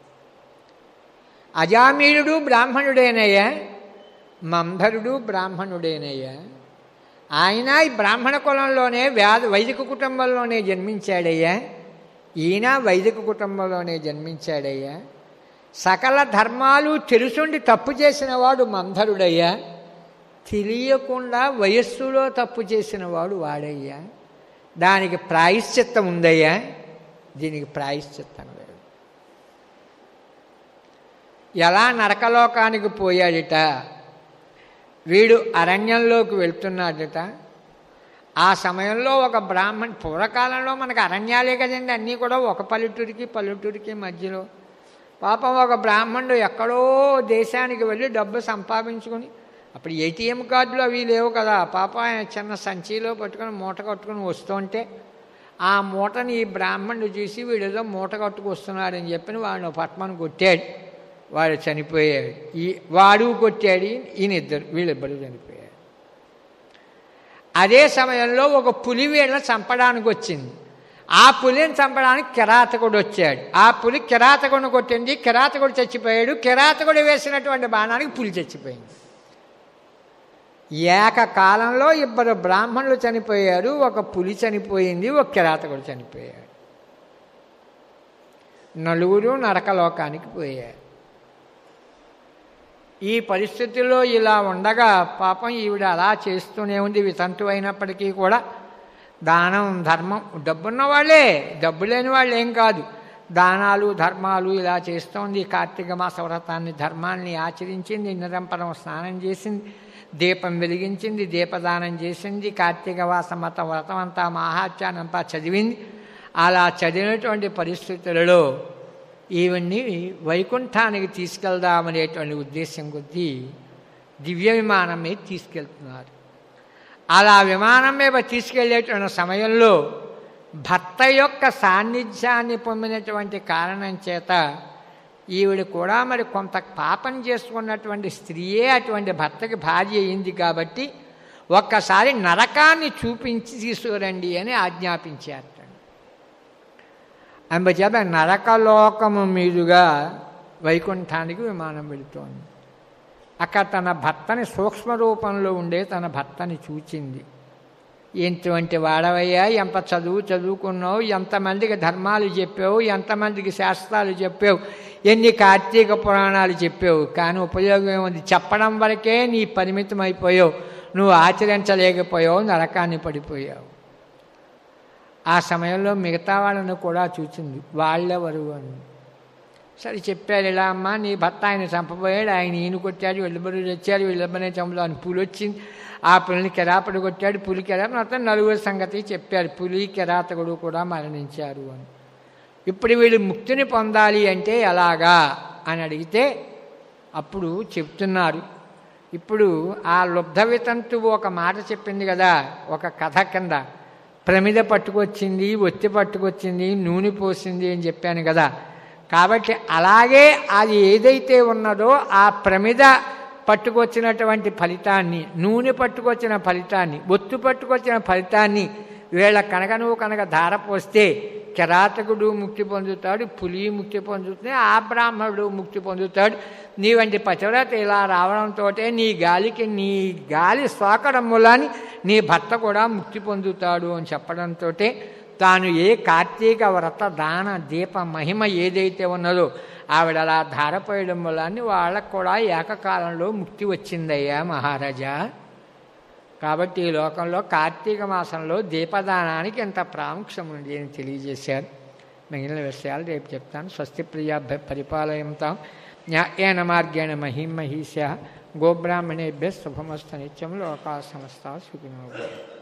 అజామీనుడు బ్రాహ్మణుడేనయ్యా మందరుడు బ్రాహ్మణుడేనయ్యా ఆయన ఈ బ్రాహ్మణ కులంలోనే వ్యాధ వైదిక కుటుంబంలోనే జన్మించాడయ్యా ఈయన వైదిక కుటుంబంలోనే జన్మించాడయ్యా సకల ధర్మాలు తెలుసుండి తప్పు చేసిన వాడు మంధరుడయ్యా తెలియకుండా వయస్సులో తప్పు చేసిన వాడు వాడయ్యా దానికి ప్రాయశ్చిత్తం ఉందయ్యా దీనికి ప్రాయశ్చిత్తం లేదు ఎలా నరకలోకానికి పోయాడట వీడు అరణ్యంలోకి వెళ్తున్నాడట ఆ సమయంలో ఒక బ్రాహ్మణ్ పూర్వకాలంలో మనకు అరణ్యాలే కదండి అన్నీ కూడా ఒక పల్లెటూరికి పల్లెటూరికి మధ్యలో పాపం ఒక బ్రాహ్మణుడు ఎక్కడో దేశానికి వెళ్ళి డబ్బు సంపాదించుకొని అప్పుడు ఏటీఎం కార్డులు అవి లేవు కదా పాప ఆయన చిన్న సంచిలో పట్టుకొని మూట కట్టుకుని వస్తుంటే ఆ మూటని ఈ బ్రాహ్మణుడు చూసి వీడేదో మూట కట్టుకు వస్తున్నాడని చెప్పి వాడిని పట్మని కొట్టాడు వాడు చనిపోయాడు ఈ వాడు కొట్టాడు ఈయన ఇద్దరు వీళ్ళిద్దరు చనిపోయాడు అదే సమయంలో ఒక పులి వీళ్ళని చంపడానికి వచ్చింది ఆ పులిని చంపడానికి కిరాతకుడు వచ్చాడు ఆ పులి కిరాతకుడిని కొట్టింది కిరాతకుడు చచ్చిపోయాడు కిరాతకుడు వేసినటువంటి బాణానికి పులి చచ్చిపోయింది ఏకకాలంలో ఇద్దరు బ్రాహ్మణులు చనిపోయారు ఒక పులి చనిపోయింది ఒక కిరాతకుడు చనిపోయాడు నలుగురు నరకలోకానికి పోయారు ఈ పరిస్థితుల్లో ఇలా ఉండగా పాపం ఈవిడ అలా చేస్తూనే ఉంది వితంతు అయినప్పటికీ కూడా దానం ధర్మం డబ్బున్న వాళ్ళే డబ్బు లేని వాళ్ళు ఏం కాదు దానాలు ధర్మాలు ఇలా చేస్తోంది కార్తీక మాస వ్రతాన్ని ధర్మాన్ని ఆచరించింది నిరంతరం స్నానం చేసింది దీపం వెలిగించింది దీపదానం చేసింది కార్తీక మాస మత వ్రతం అంతా మహాత్యానంతా చదివింది అలా చదివినటువంటి పరిస్థితులలో ఈవన్నీ వైకుంఠానికి తీసుకెళ్దామనేటువంటి ఉద్దేశం కొద్దీ దివ్య విమానం మీద తీసుకెళ్తున్నారు అలా విమానం మీద తీసుకెళ్లేటువంటి సమయంలో భర్త యొక్క సాన్నిధ్యాన్ని పొందినటువంటి కారణం చేత ఈవిడ కూడా మరి కొంత పాపం చేసుకున్నటువంటి స్త్రీయే అటువంటి భర్తకి భార్య అయింది కాబట్టి ఒక్కసారి నరకాన్ని చూపించి తీసుకురండి అని ఆజ్ఞాపించారు అందుచేత నరకలోకము మీదుగా వైకుంఠానికి విమానం వెళుతోంది అక్కడ తన భర్తని సూక్ష్మ రూపంలో ఉండే తన భర్తని చూచింది ఎటువంటి వాడవయ్యా ఎంత చదువు చదువుకున్నావు ఎంతమందికి ధర్మాలు చెప్పావు ఎంతమందికి శాస్త్రాలు చెప్పావు ఎన్ని కార్తీక పురాణాలు చెప్పావు కానీ ఉపయోగం ఏముంది చెప్పడం వరకే నీ పరిమితం అయిపోయావు నువ్వు ఆచరించలేకపోయావు నరకాన్ని పడిపోయావు ఆ సమయంలో మిగతా వాళ్ళను కూడా చూచింది వాళ్ళెవరు అని సరే చెప్పారు ఇలా అమ్మ నీ భర్త ఆయన చంపబోయాడు ఆయన ఈయన కొట్టాడు వీళ్ళిద్దరు వచ్చారు వీళ్ళిద్దరినే చంపులో అని పులి వచ్చింది ఆ పులిని కెరాపడి కొట్టాడు పులి కెరాపడి మొత్తం నలుగురు సంగతి చెప్పారు పులి కెరాతకుడు కూడా మరణించారు అని ఇప్పుడు వీళ్ళు ముక్తిని పొందాలి అంటే ఎలాగా అని అడిగితే అప్పుడు చెప్తున్నారు ఇప్పుడు ఆ లుబ్ధ వితంతువు ఒక మాట చెప్పింది కదా ఒక కథ కింద ప్రమిద పట్టుకొచ్చింది ఒత్తి పట్టుకొచ్చింది నూనె పోసింది అని చెప్పాను కదా కాబట్టి అలాగే అది ఏదైతే ఉన్నదో ఆ ప్రమిద పట్టుకొచ్చినటువంటి ఫలితాన్ని నూనె పట్టుకొచ్చిన ఫలితాన్ని ఒత్తు పట్టుకొచ్చిన ఫలితాన్ని వీళ్ళ కనుక నువ్వు కనుక ధార పోస్తే కిరాతకుడు ముక్తి పొందుతాడు పులి ముక్తి పొందుతుంది ఆ బ్రాహ్మణుడు ముక్తి పొందుతాడు నీ వంటి పతివ్రత ఇలా రావడంతో నీ గాలికి నీ గాలి సోకడం మూలాన్ని నీ భర్త కూడా ముక్తి పొందుతాడు అని చెప్పడంతో తాను ఏ కార్తీక వ్రత దాన దీప మహిమ ఏదైతే ఉన్నదో ఆవిడ అలా ధారపోయడం వల్ల వాళ్ళకు కూడా ఏకకాలంలో ముక్తి వచ్చిందయ్యా మహారాజా కాబట్టి ఈ లోకంలో కార్తీక మాసంలో దీపదానానికి ఎంత ప్రాముఖ్యం ఉంది అని తెలియజేశారు మిగిలిన విషయాలు రేపు చెప్తాను స్వస్తి ప్రియా పరిపాలయంతాం న్యాయేన మార్గేణ మహిమహీశ గోబ్రాహ్మణేభ్య శుభమస్తు నిత్యం లోకా సమస్త సుఖినో భవంతు.